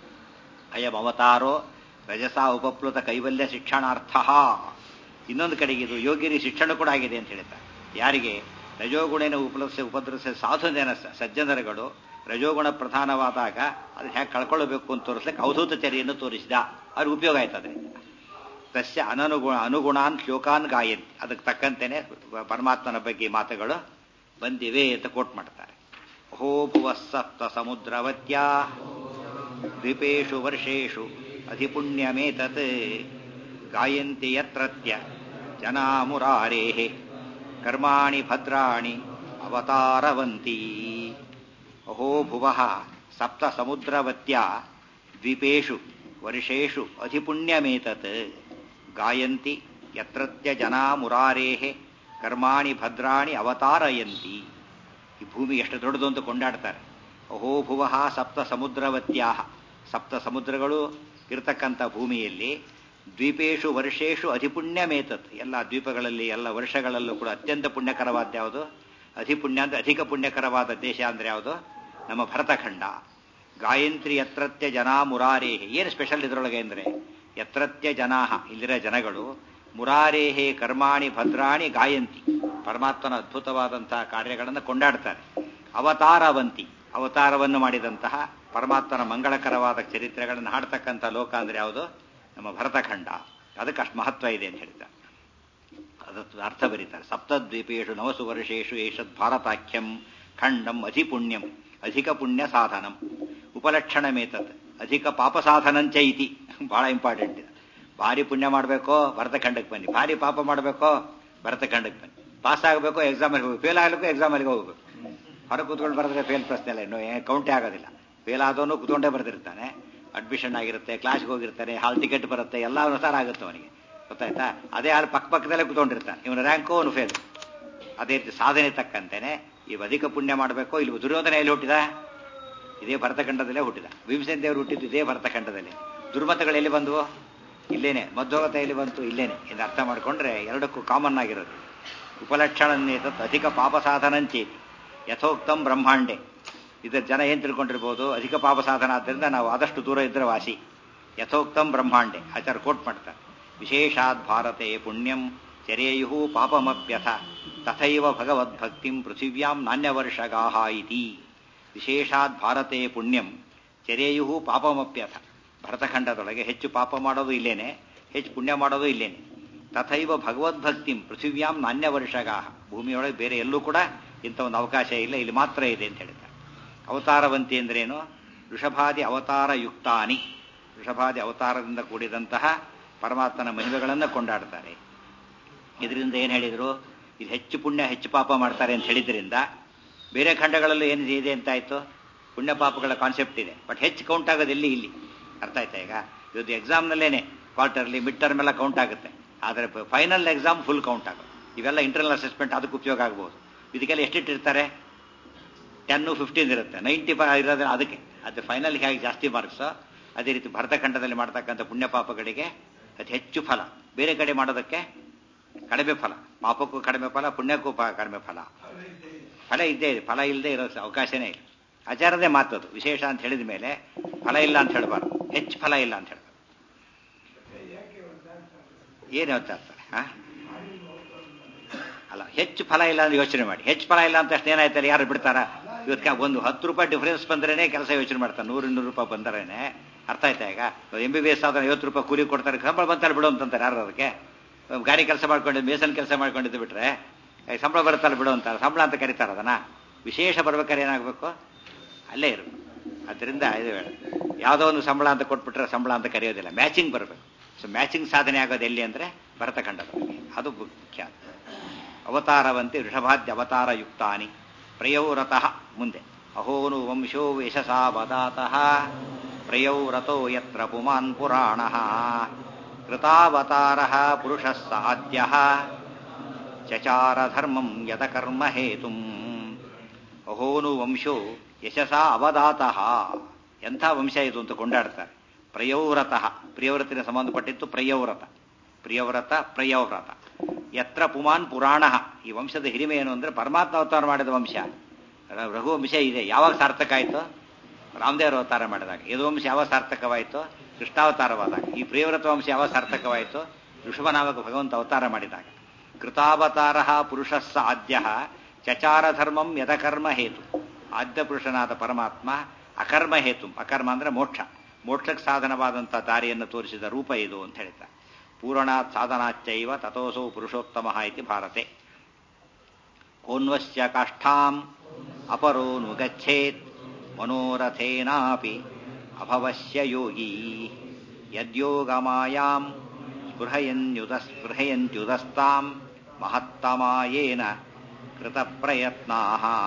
ಅಯಂ ಅವತಾರೋ ರಜಸ ಉಪಪ್ಲುತ ಕೈವಲ್ಯ ಶಿಕ್ಷಣಾರ್ಥ ಇನ್ನೊಂದು ಕಡೆಗೆ ಇದು ಯೋಗ್ಯರಿ ಶಿಕ್ಷಣ ಕೂಡ ಆಗಿದೆ ಅಂತ ಹೇಳ್ತಾರೆ ಯಾರಿಗೆ ರಜೋಗುಣೇನ ಉಪಲಸ ಉಪದ್ರಸ ಸಾಧು ಜನ ಸಜ್ಜನರುಗಳು ರಜೋಗುಣ ಪ್ರಧಾನವಾದಾಗ ಅದು ಹೇಗೆ ಕಳ್ಕೊಳ್ಳಬೇಕು ಅಂತ ತೋರಿಸ್ಲಿಕ್ಕೆ ಅವಧೂತಚರ್ಯನ್ನು ತೋರಿಸಿದ ಅವ್ರಿಗೆ ಉಪಯೋಗ ಆಯ್ತು ಅದರಿಂದ ತಸ್ಯ ಅನನುಗುಣ ಅನುಗುಣಾನ್ ಶ್ಲೋಕಾನ್ ಗಾಯಂತಿ ಅದಕ್ಕೆ ತಕ್ಕಂತೆನೆ ಪರಮಾತ್ಮನ ಬಗ್ಗೆ ಮಾತುಗಳು ಬಂದಿವೆ ಅಂತ ಕೋಟ್ ಮಾಡ್ತಾರೆ ಹೋ ಭುವ ಸಪ್ತ ಸಮುದ್ರವತ್ಯಾ ದ್ವೀಪೇಶು ವರ್ಷೇಶು ಅಧಿಪುಣ್ಯಮೇತತ್ ಗಾಯಂತಿ ಯತ್ರತ್ಯ ಜನಾ ಮುರಾರೇಃ ಕರ್ಮಾಣಿ ಭದ್ರಾಣಿ ಅವತಾರವಂತಿ ಅಹೋ ಭುವಃ ಸಪ್ತ ಸಮುದ್ರವತ್ಯಾ ದ್ವೀಪೇಶು ವರ್ಷೇಶು ಅಧಿಪುಣ್ಯಮೇತತ್ ಗಾಯಂತಿ ಯತ್ರತ್ಯ ಜನಾ ಮುರಾರೇಃ ಕರ್ಮಾಣಿ ಭದ್ರಾಣಿ ಅವತಾರಯಂತಿ ಈ ಭೂಮಿ ಎಷ್ಟು ದೊಡ್ಡದು ಅಂತ ಕೊಂಡಾಡ್ತಾರೆ ಅಹೋ ಭುವಃ ಸಪ್ತ ಸಮುದ್ರವತ್ಯಾಹ ಸಪ್ತ ಸಮುದ್ರಗಳು ಇರತಕ್ಕಂಥ ಭೂಮಿಯಲ್ಲಿ ದ್ವೀಪೇಶು ವರ್ಷೇಶು ಅಧಿಪುಣ್ಯಮೇತತ್ ಎಲ್ಲ ದ್ವೀಪಗಳಲ್ಲಿ ಎಲ್ಲ ವರ್ಷಗಳಲ್ಲೂ ಕೂಡ ಅತ್ಯಂತ ಪುಣ್ಯಕರವಾದ ಯಾವುದು ಅಧಿಪುಣ್ಯ ಅಂದ್ರೆ ಅಧಿಕ ಪುಣ್ಯಕರವಾದ ದೇಶ ಅಂದ್ರೆ ಯಾವುದು ನಮ್ಮ ಭರತಖಂಡ ಗಾಯಂತ್ರಿ ಯತ್ರತ್ಯ ಜನಾ ಮುರಾರೇಹೆ ಏನು ಸ್ಪೆಷಲ್ ಇದರೊಳಗೆ ಅಂದರೆ ಯತ್ರತ್ಯ ಜನಾಹ ಇಲ್ಲಿರೋ ಜನಗಳು ಮುರಾರೇಹೆ ಕರ್ಮಾಣಿ ಭದ್ರಾಣಿ ಗಾಯಂತಿ ಪರಮಾತ್ಮನ ಅದ್ಭುತವಾದಂತಹ ಕಾರ್ಯಗಳನ್ನು ಕೊಂಡಾಡ್ತಾರೆ ಅವತಾರವಂತಿ ಅವತಾರವನ್ನು ಮಾಡಿದಂತಹ ಪರಮಾತ್ಮನ ಮಂಗಳಕರವಾದ ಚರಿತ್ರೆಗಳನ್ನು ಹಾಡ್ತಕ್ಕಂಥ ಲೋಕ ಅಂದ್ರೆ ಯಾವುದು ನಮ್ಮ ಭರತಖಂಡ ಅದಕ್ಕೆ ಅಷ್ಟು ಮಹತ್ವ ಇದೆ ಅಂತ ಹೇಳ್ತಾರೆ ಅದಕ್ಕೆ ಅರ್ಥ ಬರೀತಾರೆ ಸಪ್ತದ್ವೀಪೇಶು ನವಸು ವರ್ಷೇಶು ಏಷದ್ ಭಾರತಾಖ್ಯಂ ಖಂಡಂ ಅಧಿಪುಣ್ಯಂ ಅಧಿಕ ಪುಣ್ಯ ಸಾಧನಂ ಉಪಲಕ್ಷಣಮೇತತ್ ಅಧಿಕ ಪಾಪ ಸಾಧನಂಚ ಇತಿ ಬಹಳ ಇಂಪಾರ್ಟೆಂಟ್ ಇದೆ ಭಾರಿ ಪುಣ್ಯ ಮಾಡಬೇಕೋ ಭರತಖಂಡಕ್ಕೆ ಬನ್ನಿ ಭಾರಿ ಪಾಪ ಮಾಡಬೇಕೋ ಭರತಖಂಡಕ್ಕೆ ಬನ್ನಿ ಪಾಸ್ ಆಗಬೇಕು ಎಕ್ಸಾಮಲ್ಲಿ ಹೋಗ್ಬೇಕು ಫೇಲ್ ಆಗಬೇಕು ಎಕ್ಸಾಮಲ್ಲಿ ಹೋಗ್ಬೇಕು ಹೊರಗೆ ಕೂತ್ಕೊಂಡು ಬರೆದ್ರೆ ಫೇಲ್ ಪ್ರಶ್ನೆ ಇಲ್ಲ ಇನ್ನು ಕೌಂಟೇ ಆಗೋದಿಲ್ಲ ಫೇಲ್ ಆದವನು ಕೂತ್ಕೊಂಡೇ ಬರ್ತಿರ್ತಾನೆ ಅಡ್ಮಿಷನ್ ಆಗಿರುತ್ತೆ ಕ್ಲಾಸ್ಗೆ ಹೋಗಿರ್ತಾನೆ ಹಾಲ್ ಟಿಕೆಟ್ ಬರುತ್ತೆ ಎಲ್ಲ ಅನುಸಾರ ಆಗುತ್ತೆ ಅವನಿಗೆ ಗೊತ್ತಾಯ್ತಾ ಅದೇ ಹಾಲು ಪಕ್ಕ ಪಕ್ಕದಲ್ಲೇ ಕೂತ್ಕೊಂಡಿರ್ತಾನೆ ಇವನು ರ್ಯಾಂಕು ಅವನು ಫೇಲ್ ಅದೇ ರೀತಿ ಸಾಧನೆ ತಕ್ಕಂತೆನೆ ಈ ಅಧಿಕ ಪುಣ್ಯ ಮಾಡಬೇಕು ಇಲ್ಲಿ ದುರ್ಯೋಧನ ಎಲ್ಲಿ ಹುಟ್ಟಿದ ಇದೇ ಭರತಖಂಡದಲ್ಲೇ ಹುಟ್ಟಿದ ಭೀಮಸೇನ್ ದೇವರು ಹುಟ್ಟಿದ್ದು ಇದೇ ಭರತಖಂಡದಲ್ಲಿ ದುರ್ಮತಗಳು ಎಲ್ಲಿ ಬಂದವು ಇಲ್ಲೇನೆ ಮಧ್ವಗತ ಎಲ್ಲಿ ಬಂತು ಇಲ್ಲೇನೆ ಇದು ಅರ್ಥ ಮಾಡಿಕೊಂಡ್ರೆ ಎರಡಕ್ಕೂ ಕಾಮನ್ ಆಗಿರೋದು ಉಪಲಕ್ಷಣನ್ನೇತತ್ ಅಧಿಕ ಪಾಪ ಸಾಧನಂಚೇತಿ ಯಥೋಕ್ತಂ ಬ್ರಹ್ಮಾಂಡೆ ಇದರ ಜನ ಏನ್ ತಿಳ್ಕೊಂಡಿರ್ಬೋದು ಅಧಿಕ ಪಾಪ ಸಾಧನ ಆದ್ದರಿಂದ ನಾವು ಆದಷ್ಟು ದೂರ ಇದ್ರೆ ವಾಸಿ ಯಥೋಕ್ತಂ ಬ್ರಹ್ಮಾಂಡೆ ಆಚಾರ ಕೋಟ್ ಮಾಡ್ತಾರೆ ವಿಶೇಷಾದ್ ಭಾರತೆ ಪುಣ್ಯಂ ಚರೇಯು ಪಾಪಮಪ್ಯಥ ತಥೈವ ಭಗವದ್ಭಕ್ತಿಂ ಪೃಥಿವ್ಯಾಂ ನಾಣ್ಯವರ್ಷಗಾಹ ಇತಿ ವಿಶೇಷಾದ್ ಭಾರತೆ ಪುಣ್ಯಂ ಚರೇಯು ಪಾಪಮಪ್ಯಥ ಭರತಖಂಡದೊಳಗೆ ಹೆಚ್ಚು ಪಾಪ ಮಾಡೋದು ಇಲ್ಲೇನೆ ಹೆಚ್ಚು ಪುಣ್ಯ ಮಾಡೋದು ಇಲ್ಲೇನೆ ತಥೈವ ಭಗವದ್ಭಕ್ತಿಂ ಪೃಥಿವ್ಯಾಂ ನಾಣ್ಯವರ್ಷಗಾಹ ಭೂಮಿಯೊಳಗೆ ಬೇರೆ ಎಲ್ಲೂ ಕೂಡ ಇಂಥ ಒಂದು ಅವಕಾಶ ಇಲ್ಲ ಇಲ್ಲಿ ಮಾತ್ರ ಇದೆ ಅಂತ ಹೇಳಿದ್ದಾರೆ ಅವತಾರವಂತಿ ಅಂದ್ರೇನು ವೃಷಭಾದಿ ಅವತಾರ ಯುಕ್ತಾನಿ ವೃಷಭಾದಿ ಅವತಾರದಿಂದ ಕೂಡಿದಂತಹ ಪರಮಾತ್ಮನ ಮಹಿಮೆಗಳನ್ನು ಕೊಂಡಾಡ್ತಾರೆ ಇದರಿಂದ ಏನು ಹೇಳಿದರು ಇದು ಹೆಚ್ಚು ಪುಣ್ಯ ಹೆಚ್ಚು ಪಾಪ ಮಾಡ್ತಾರೆ ಅಂತ ಹೇಳಿದ್ರಿಂದ ಬೇರೆ ಖಂಡಗಳಲ್ಲೂ ಏನು ಇದೆ ಅಂತ ಆಯ್ತು ಪುಣ್ಯ ಪಾಪಗಳ ಕಾನ್ಸೆಪ್ಟ್ ಇದೆ ಬಟ್ ಹೆಚ್ಚು ಕೌಂಟ್ ಆಗೋದು ಎಲ್ಲಿ ಇಲ್ಲಿ ಅರ್ಥ ಆಯ್ತಾ ಈಗ ಇವತ್ತು ಎಕ್ಸಾಮ್ನಲ್ಲೇನೆ ಕ್ವಾರ್ಟರ್ಲಿ ಮಿಡ್ ಟರ್ಮ್ ಎಲ್ಲ ಕೌಂಟ್ ಆಗುತ್ತೆ ಆದರೆ ಫೈನಲ್ ಎಕ್ಸಾಮ್ ಫುಲ್ ಕೌಂಟ್ ಆಗೋದು ಇವೆಲ್ಲ ಇಂಟರ್ನಲ್ ಅಸೆಸ್ಮೆಂಟ್ ಅದಕ್ಕೆ ಉಪಯೋಗ ಆಗ್ಬೋದು ಇದಕ್ಕೆಲ್ಲ ಎಷ್ಟಿಟ್ಟಿರ್ತಾರೆ ಟೆನ್ನು ಫಿಫ್ಟೀನ್ ಇರುತ್ತೆ ನೈಂಟಿ ಫೈವ್ ಇರೋದ್ರೆ ಅದಕ್ಕೆ ಅದು ಫೈನಲ್ ಹೇಗೆ ಜಾಸ್ತಿ ಮಾರ್ಕ್ಸ್ ಅದೇ ರೀತಿ ಭರತಖಂಡದಲ್ಲಿ ಮಾಡ್ತಕ್ಕಂಥ ಪುಣ್ಯ ಪಾಪಗಳಿಗೆ ಅತಿ ಹೆಚ್ಚು ಫಲ ಬೇರೆ ಕಡೆ ಮಾಡೋದಕ್ಕೆ ಕಡಿಮೆ ಫಲ ಪಾಪಕ್ಕೂ ಕಡಿಮೆ ಫಲ ಪುಣ್ಯಕ್ಕೂ ಪ- ಕಡಿಮೆ ಫಲ ಫಲ ಇದ್ದೇ ಇದೆ ಫಲ ಇಲ್ಲದೆ ಇರೋ ಅವಕಾಶನೇ ಇಲ್ಲ ಆಚಾರದೇ ಮಾತದು ವಿಶೇಷ ಅಂತ ಹೇಳಿದ ಮೇಲೆ ಫಲ ಇಲ್ಲ ಅಂತ ಹೇಳಬಾರ್ದು ಹೆಚ್ಚು ಫಲ ಇಲ್ಲ ಅಂತ ಹೇಳ್ತಾರೆ ಏನು ಹೇಳ್ತಾ ಇರ್ತಾರೆ ಹಾ ಅಲ್ಲ ಹೆಚ್ಚು ಫಲ ಇಲ್ಲ ಅಂತ ಯೋಚನೆ ಮಾಡಿ ಹೆಚ್ಚು ಫಲ ಇಲ್ಲ ಅಂತ ಅಷ್ಟು ಏನಾಯ್ತಾರೆ ಯಾರು ಬಿಡ್ತಾರ ಇವತ್ತು ಒಂದು ಹತ್ತು ರೂಪಾಯಿ ಡಿಫರೆನ್ಸ್ ಬಂದ್ರೇನೆ ಕೆಲಸ ಯೋಚನೆ ಮಾಡ್ತಾರೆ ನೂರು ಇನ್ನೂರು ರೂಪಾಯಿ ಬಂದರೇನೆ ಅರ್ಥ ಆಯ್ತಾ ಈಗ ಎಂ ಬಿ ಬಿ ಎಸ್ ಆದ್ರೆ ಐವತ್ತು ರೂಪಾಯಿ ಕೂಲಿ ಕೊಡ್ತಾರೆ ಸಂಬಳ ಬಂತಾರೆ ಬಿಡು ಅಂತಂತಾರೆ ಯಾರು ಅದಕ್ಕೆ ಗಾಡಿ ಕೆಲಸ ಮಾಡ್ಕೊಂಡಿದ್ದು ಮೇಸನ್ ಕೆಲಸ ಮಾಡ್ಕೊಂಡಿದ್ದು ಬಿಟ್ರೆ ಏ, ಸಂಬಳ ಬರುತ್ತಲ್ಲ ಬಿಡು ಅಂತಾರೆ ಸಂಬಳ ಅಂತ ಕರೀತಾರೆ ಅದನ್ನ ವಿಶೇಷ ಬರ್ಬೇಕಾದ್ರೆ ಏನಾಗಬೇಕು ಅಲ್ಲೇ ಇರಬೇಕು ಅದರಿಂದ ಇದು ಹೇಳ ಯಾವುದೋ ಒಂದು ಸಂಬಳ ಅಂತ ಕೊಟ್ಬಿಟ್ರೆ ಸಂಬಳ ಅಂತ ಕರೆಯೋದಿಲ್ಲ ಮ್ಯಾಚಿಂಗ್ ಬರಬೇಕು ಸೊ ಮ್ಯಾಚಿಂಗ್ ಸಾಧನೆ ಆಗೋದು ಎಲ್ಲಿ ಅಂದರೆ ಭರತಖಂಡದಲ್ಲಿ ಅದು ಮುಖ್ಯ ಅವತಾರವಂತೆ ವೃಷಭಾದ್ಯ ಅವತಾರ ಯುಕ್ತಾನಿ ಪ್ರಯೌರತಃ ಮುಂದೆ ಅಹೋನು ವಂಶೋ ಯಶಸಾ ವದಾತಃ ಪ್ರಯೌರತೋ ಯತ್ರ ಪುಮಾನ್ ಪುರಾಣ ಕೃತಾವತಾರ ಪುರುಷ ಸಾಧ್ಯ ಚಚಾರ ಧರ್ಮಂ ಯದ ಕರ್ಮ ಹೇತುಂ ಅಹೋನು ವಂಶೋ ಯಶಸಾ ಅವದಾತಃ ಎಂಥ ವಂಶ ಇದು ಅಂತ ಕೊಂಡಾಡ್ತಾರೆ ಪ್ರಯೌರತಃ ಪ್ರಿಯವ್ರತಿನ ಸಂಬಂಧಪಟ್ಟಿತ್ತು ಪ್ರಯವ್ರತ ಪ್ರಿಯವ್ರತ ಪ್ರಯವ್ರತ ಯತ್ರ ಪುಮಾನ್ ಪುರಾಣ ಈ ವಂಶದ ಹಿರಿಮೆ ಏನು ಅಂದ್ರೆ ಪರಮಾತ್ಮ ಅವತಾರ ಮಾಡಿದ ವಂಶ ರ- ರಘುವಂಶ ಇದೆ ಯಾವಾಗ ಸಾರ್ಥಕ ಆಯಿತು ರಾಮದೇವರ ಅವತಾರ ಮಾಡಿದಾಗ ಯದುವಂಶ ಯಾವಾಗ ಸಾರ್ಥಕವಾಯಿತು ಕೃಷ್ಣಾವತಾರವಾದಾಗ ಈ ಪ್ರಿಯವ್ರತ ವಂಶ ಯಾವಾಗ ಸಾರ್ಥಕವಾಯಿತು ಋಷಭನಾಮಕ ಭಗವಂತ ಅವತಾರ ಮಾಡಿದಾಗ ಕೃತಾವತಾರ ಪುರುಷ ಸಾಧ್ಯ ಚಚಾರ ಧರ್ಮಂ ಯದಕರ್ಮ ಹೇತು ಆದ್ಯ ಪುರುಷನಾದ ಪರಮಾತ್ಮ ಅಕರ್ಮ ಹೇತು ಅಕರ್ಮ ಅಂದ್ರೆ ಮೋಕ್ಷ ಮೋಕ್ಷಕ್ಕೆ ಸಾಧನವಾದಂಥ ದಾರಿಯನ್ನು ತೋರಿಸಿದ ರೂಪ ಇದು ಅಂತ ಹೇಳ್ತಾರೆ ಪೂರ್ಣಾತ್ ಸಾಧನಾಚ್ಚೈವ ತಥೋಸೌ ಪುರುಷೋತ್ತಮ ಇತಿ ಭಾರತೆ ಕೋನ್ವಸ್ಯ ಕಾಷ್ಠಾಂ ಅಪರೋ ನು ಗಚ್ಚೇತ್ ಮನೋರಥೇನಾಪಿ ಅಭವಸ್ಯ ಯೋಗಿ ಯದ್ಯೋಗಮಾಯಾಂ ಸ್ಪೃಹಯನ್ಯುದ ಸ್ಪೃಹಯಂತ್ಯುದಸ್ತಾಂ ಮಹತ್ತಮಾಯೇನ ಕೃತಪ್ರಯತ್ನಾ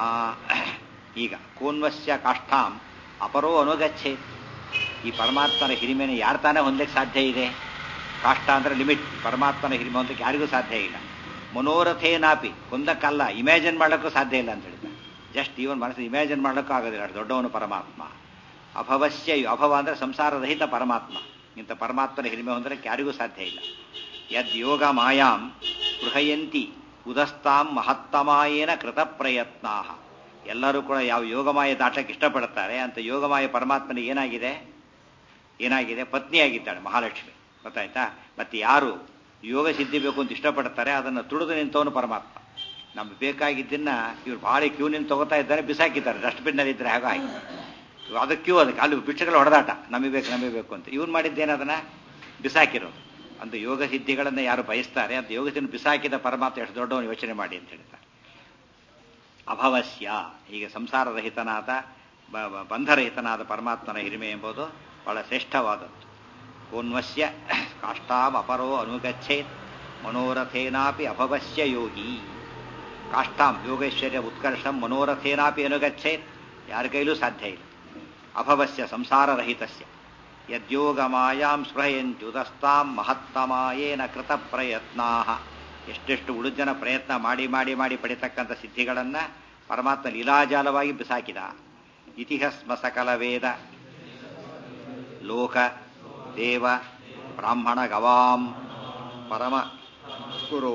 ಈಗ ಕೋನ್ವಸ್ಯ ಕಾಷ್ಠಾಂ ಅಪರೋ ಅನುಗಚ್ಚೇತ್ ಈ ಪರಮಾತ್ಮನ ಹಿರಿಮೆನ ಯಾರು ತಾನೇ ಹೊಂದಕ್ಕೆ ಸಾಧ್ಯ ಇದೆ ಕಾಷ್ಟ ಅಂದ್ರೆ ಲಿಮಿಟ್ ಪರಮಾತ್ಮನ ಹಿರಿಮೆ ಹೊಂದಕ್ಕೆ ಯಾರಿಗೂ ಸಾಧ್ಯ ಇಲ್ಲ ಮನೋರಥೇನಾಪಿ ಹೊಂದಕ್ಕಲ್ಲ ಇಮ್ಯಾಜಿನ್ ಮಾಡೋಕ್ಕೂ ಸಾಧ್ಯ ಇಲ್ಲ ಅಂತ ಹೇಳ್ತಾರೆ ಜಸ್ಟ್ ಇವನ್ ಮನಸ್ಸು ಇಮ್ಯಾಜಿನ್ ಮಾಡೋಕ್ಕೂ ಆಗೋದಿಲ್ಲ ಅಷ್ಟು ದೊಡ್ಡವನು ಪರಮಾತ್ಮ ಅಭವಸ್ಯ ಅಭವ ಅಂದ್ರೆ ಸಂಸಾರರಹಿತ ಪರಮಾತ್ಮ ಇಂಥ ಪರಮಾತ್ಮನ ಹಿರಿಮೆ ಹೊಂದಕ್ಕೆ ಯಾರಿಗೂ ಸಾಧ್ಯ ಇಲ್ಲ ಯದ್ ಯೋಗ ಮಾಯಾಂ ಗೃಹಯಂತಿ ಉದಸ್ತಾಂ ಮಹತ್ತಮಾಯೇನ ಕೃತ ಪ್ರಯತ್ನಾ ಎಲ್ಲರೂ ಕೂಡ ಯಾವ ಯೋಗಮಾಯ ದಾಟಕ್ಕೆ ಇಷ್ಟಪಡುತ್ತಾರೆ ಅಂತ ಯೋಗಮಾಯ ಪರಮಾತ್ಮನಿಗೆ ಏನಾಗಿದೆ ಏನಾಗಿದೆ ಪತ್ನಿಯಾಗಿದ್ದಾಳೆ ಮಹಾಲಕ್ಷ್ಮಿ ಗೊತ್ತಾಯ್ತಾ ಮತ್ತೆ ಯಾರು ಯೋಗ ಸಿದ್ಧಿ ಬೇಕು ಅಂತ ಇಷ್ಟಪಡ್ತಾರೆ ಅದನ್ನು ತುಳಿದು ನಿಂತವನು ಪರಮಾತ್ಮ ನಮ್ಗೆ ಬೇಕಾಗಿದ್ದನ್ನ ಇವ್ರು ಭಾಳ ಕ್ಯೂ ನಿಂತು ತಗೋತಾ ಇದ್ದಾರೆ ಬಿಸಾಕಿದ್ದಾರೆ ಡಸ್ಟ್ಬಿನ್ನಲ್ಲಿ ಇದ್ರೆ ಹಾಗೆ ಆಯ್ತು ಅದಕ್ಕೆ ಕ್ಯೂ ಅದಕ್ಕೆ ಅಲ್ಲಿ ಬಿಚ್ಚಗಳ ಹೊಡೆದಾಟ ನಮಗೆ ಬೇಕು ನಮಗೆ ಬೇಕು ಅಂತ ಇವ್ನು ಮಾಡಿದ್ದೇನು ಅದನ್ನ ಬಿಸಾಕಿರೋದು ಅಂತ ಯೋಗ ಸಿದ್ಧಿಗಳನ್ನು ಯಾರು ಬಯಸ್ತಾರೆ ಅಂತ ಯೋಗಸಿನ ಬಿಸಾಕಿದ ಪರಮಾತ್ಮ ಎಷ್ಟು ದೊಡ್ಡವನು ಯೋಚನೆ ಮಾಡಿ ಅಂತ ಹೇಳ್ತಾರೆ ಅಭವಸ್ಯ ಹೀಗೆ ಸಂಸಾರರಹಿತನಾದ ಬ- ಬ- ಬಂಧರಹಿತನಾದ ಪರಮಾತ್ಮನ ಹಿರಿಮೆ ಎಂಬುದು ಬಹಳ ಶ್ರೇಷ್ಠವಾದದ್ದು ಕೋನ್ವಸ್ಯ ಕಾಷ್ಟಾಂ ಅಪರೋ ಅನುಗಚ್ಚೇತ್ ಮನೋರಥೇನಾಪಿ ಅಭವಸ್ಯ ಯೋಗಿ ಕಾಷ್ಟಾಂ ಯೋಗೈಶ್ವರ್ಯ ಉತ್ಕರ್ಷಂ ಮನೋರಥೇನಾಪಿ ಅನುಗಚ್ಚೇತ್ ಯಾರ ಕೈಲೂ ಸಾಧ್ಯ ಇಲ್ಲ ಅಭವಸ್ಯ ಸಂಸಾರರಹಿತಸ್ಯ ಯದ್ಯೋಗಮಾಯಾಂ ಸ್ಪೃಹಯಂತ್ಯುದಸ್ತಾಂ ಮಹತ್ತಮಾಯೇನ ಕೃತ ಪ್ರಯತ್ನಾ ಎಷ್ಟೆಷ್ಟು ಉಳುಜನ ಪ್ರಯತ್ನ ಮಾಡಿ ಮಾಡಿ ಮಾಡಿ ಪಡಿತಕ್ಕಂಥ ಸಿದ್ಧಿಗಳನ್ನು ಪರಮಾತ್ಮ ಲೀಲಾಜಾಲವಾಗಿ ಬಿಸಾಕಿದ ಇತಿಹಸ್ಮ ಸಕಲ ವೇದ ಲೋಕ ದೇವ ಬ್ರಾಹ್ಮಣ ಗವಾಂ ಪರಮ ಗುರೋ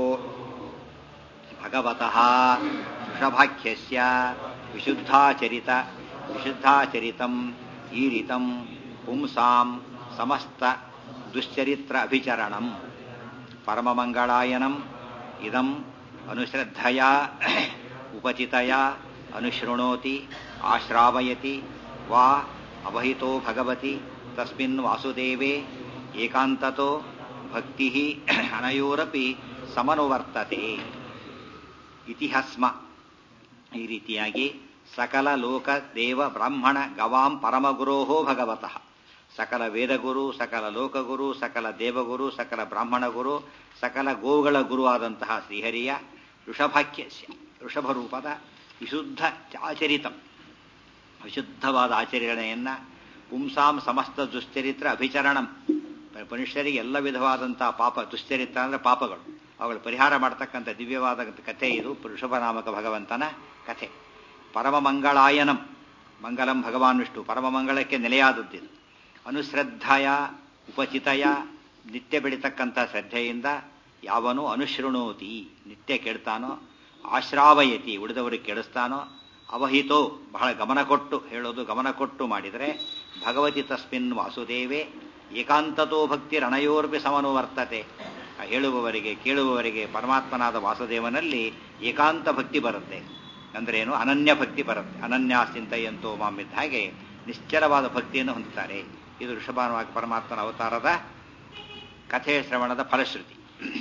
ಭಗವತಃ ವೃಷಭಾಖ್ಯಸ್ಯ ವಿಶುದ್ಧಾಚರಿತ ವಿಶುದ್ಧಾಚರಿತಂ ಈರಿತಂ ಪುಂಸಾಂ ಸಮಸ್ತ ದುಶ್ಚರಿತ್ರ ಅಭಿಚರಣಂ ಪರಮಮಂಗಳಾಯನಂ ಇದಂ ಅನುಶ್ರದ್ಧಯ ಉಪಚಿತಯ ಅನುಶೃಣೋತಿ ಆಶ್ರಾವಯತಿ ವಾ ಅವಹಿತೋ ಭಗವತಿ ತಸ್ಮಿನ್ ವಾಸುದೇವೇ ಏಕಾಂತತೋ ಭಕ್ತಿ ಅನಯೋರಪಿ ಸಮನುವರ್ತತೆ ಇತಿಹಸ್ಮ ಈ ರೀತಿಯಾಗಿ ಸಕಲ ಲೋಕ ದೇವ ಬ್ರಾಹ್ಮಣ ಗವಾಂ ಪರಮಗುರೋಹೋ ಭಗವತಃ ಸಕಲ ವೇದಗುರು ಸಕಲ ಲೋಕಗುರು ಸಕಲ ದೇವಗುರು ಸಕಲ ಬ್ರಾಹ್ಮಣ ಗುರು ಸಕಲ ಗೋವುಗಳ ಗುರುವಾದಂತಹ ಶ್ರೀಹರಿಯ ಋಷಭಾಖ್ಯಸ್ಯ ಋಷಭ ರೂಪದ ವಿಶುದ್ಧ ಆಚರಿತಂ ವಿಶುದ್ಧವಾದ ಆಚರಣೆಯನ್ನ ಪುಂಸಾಂ ಸಮಸ್ತ ದುಶ್ಚರಿತ್ರ ಅಭಿಚರಣಂ ಮನುಷ್ಯರಿಗೆ ಎಲ್ಲ ವಿಧವಾದಂತಹ ಪಾಪ ದುಶ್ಚರಿತ್ರ ಅಂದ್ರೆ ಪಾಪಗಳು ಅವುಗಳು ಪರಿಹಾರ ಮಾಡತಕ್ಕಂಥ ದಿವ್ಯವಾದ ಕಥೆ ಇದು ಋಷಭನಾಮಕ ಭಗವಂತನ ಕಥೆ ಪರಮ ಮಂಗಳಾಯನಂ ಮಂಗಲಂ ಭಗವಾನ್ ವಿಷ್ಣು ಪರಮ ಮಂಗಳಕ್ಕೆ ನೆಲೆಯಾದದ್ದಿದು ಅನುಶ್ರದ್ಧಯ ಉಪಚಿತಯ ನಿತ್ಯ ಬೆಳೀತಕ್ಕಂಥ ಶ್ರದ್ಧೆಯಿಂದ ಯಾವನು ಅನುಶೃಣೋತಿ ನಿತ್ಯ ಕೇಳ್ತಾನೋ ಆಶ್ರಾವಯತಿ ಉಳಿದವರಿಗೆ ಕೇಳಿಸ್ತಾನೋ ಅವಹಿತೋ ಬಹಳ ಗಮನ ಕೊಟ್ಟು ಹೇಳೋದು ಗಮನ ಕೊಟ್ಟು ಮಾಡಿದರೆ ಭಗವತಿ ತಸ್ಮಿನ್ ವಾಸುದೇವೇ ಏಕಾಂತತೋ ಭಕ್ತಿ ರಣಯೋರ್ಪಿ ಸಮನು ವರ್ತತೆ ಆ ಹೇಳುವವರಿಗೆ ಕೇಳುವವರಿಗೆ ಪರಮಾತ್ಮನಾದ ವಾಸುದೇವನಲ್ಲಿ ಏಕಾಂತ ಭಕ್ತಿ ಬರುತ್ತೆ ಅಂದ್ರೇನು ಅನನ್ಯ ಭಕ್ತಿ ಬರುತ್ತೆ ಅನನ್ಯಾಸ್ತಿಂತೆಯಂತೋ ಮಾಮಿದ್ದ ಹಾಗೆ ನಿಶ್ಚಲವಾದ ಭಕ್ತಿಯನ್ನು ಹೊಂದುತ್ತಾರೆ ಇದು ಋಷಭಾನುವಾಗಿ ಪರಮಾತ್ಮನ ಅವತಾರದ ಕಥೆ ಶ್ರವಣದ ಫಲಶ್ರುತಿ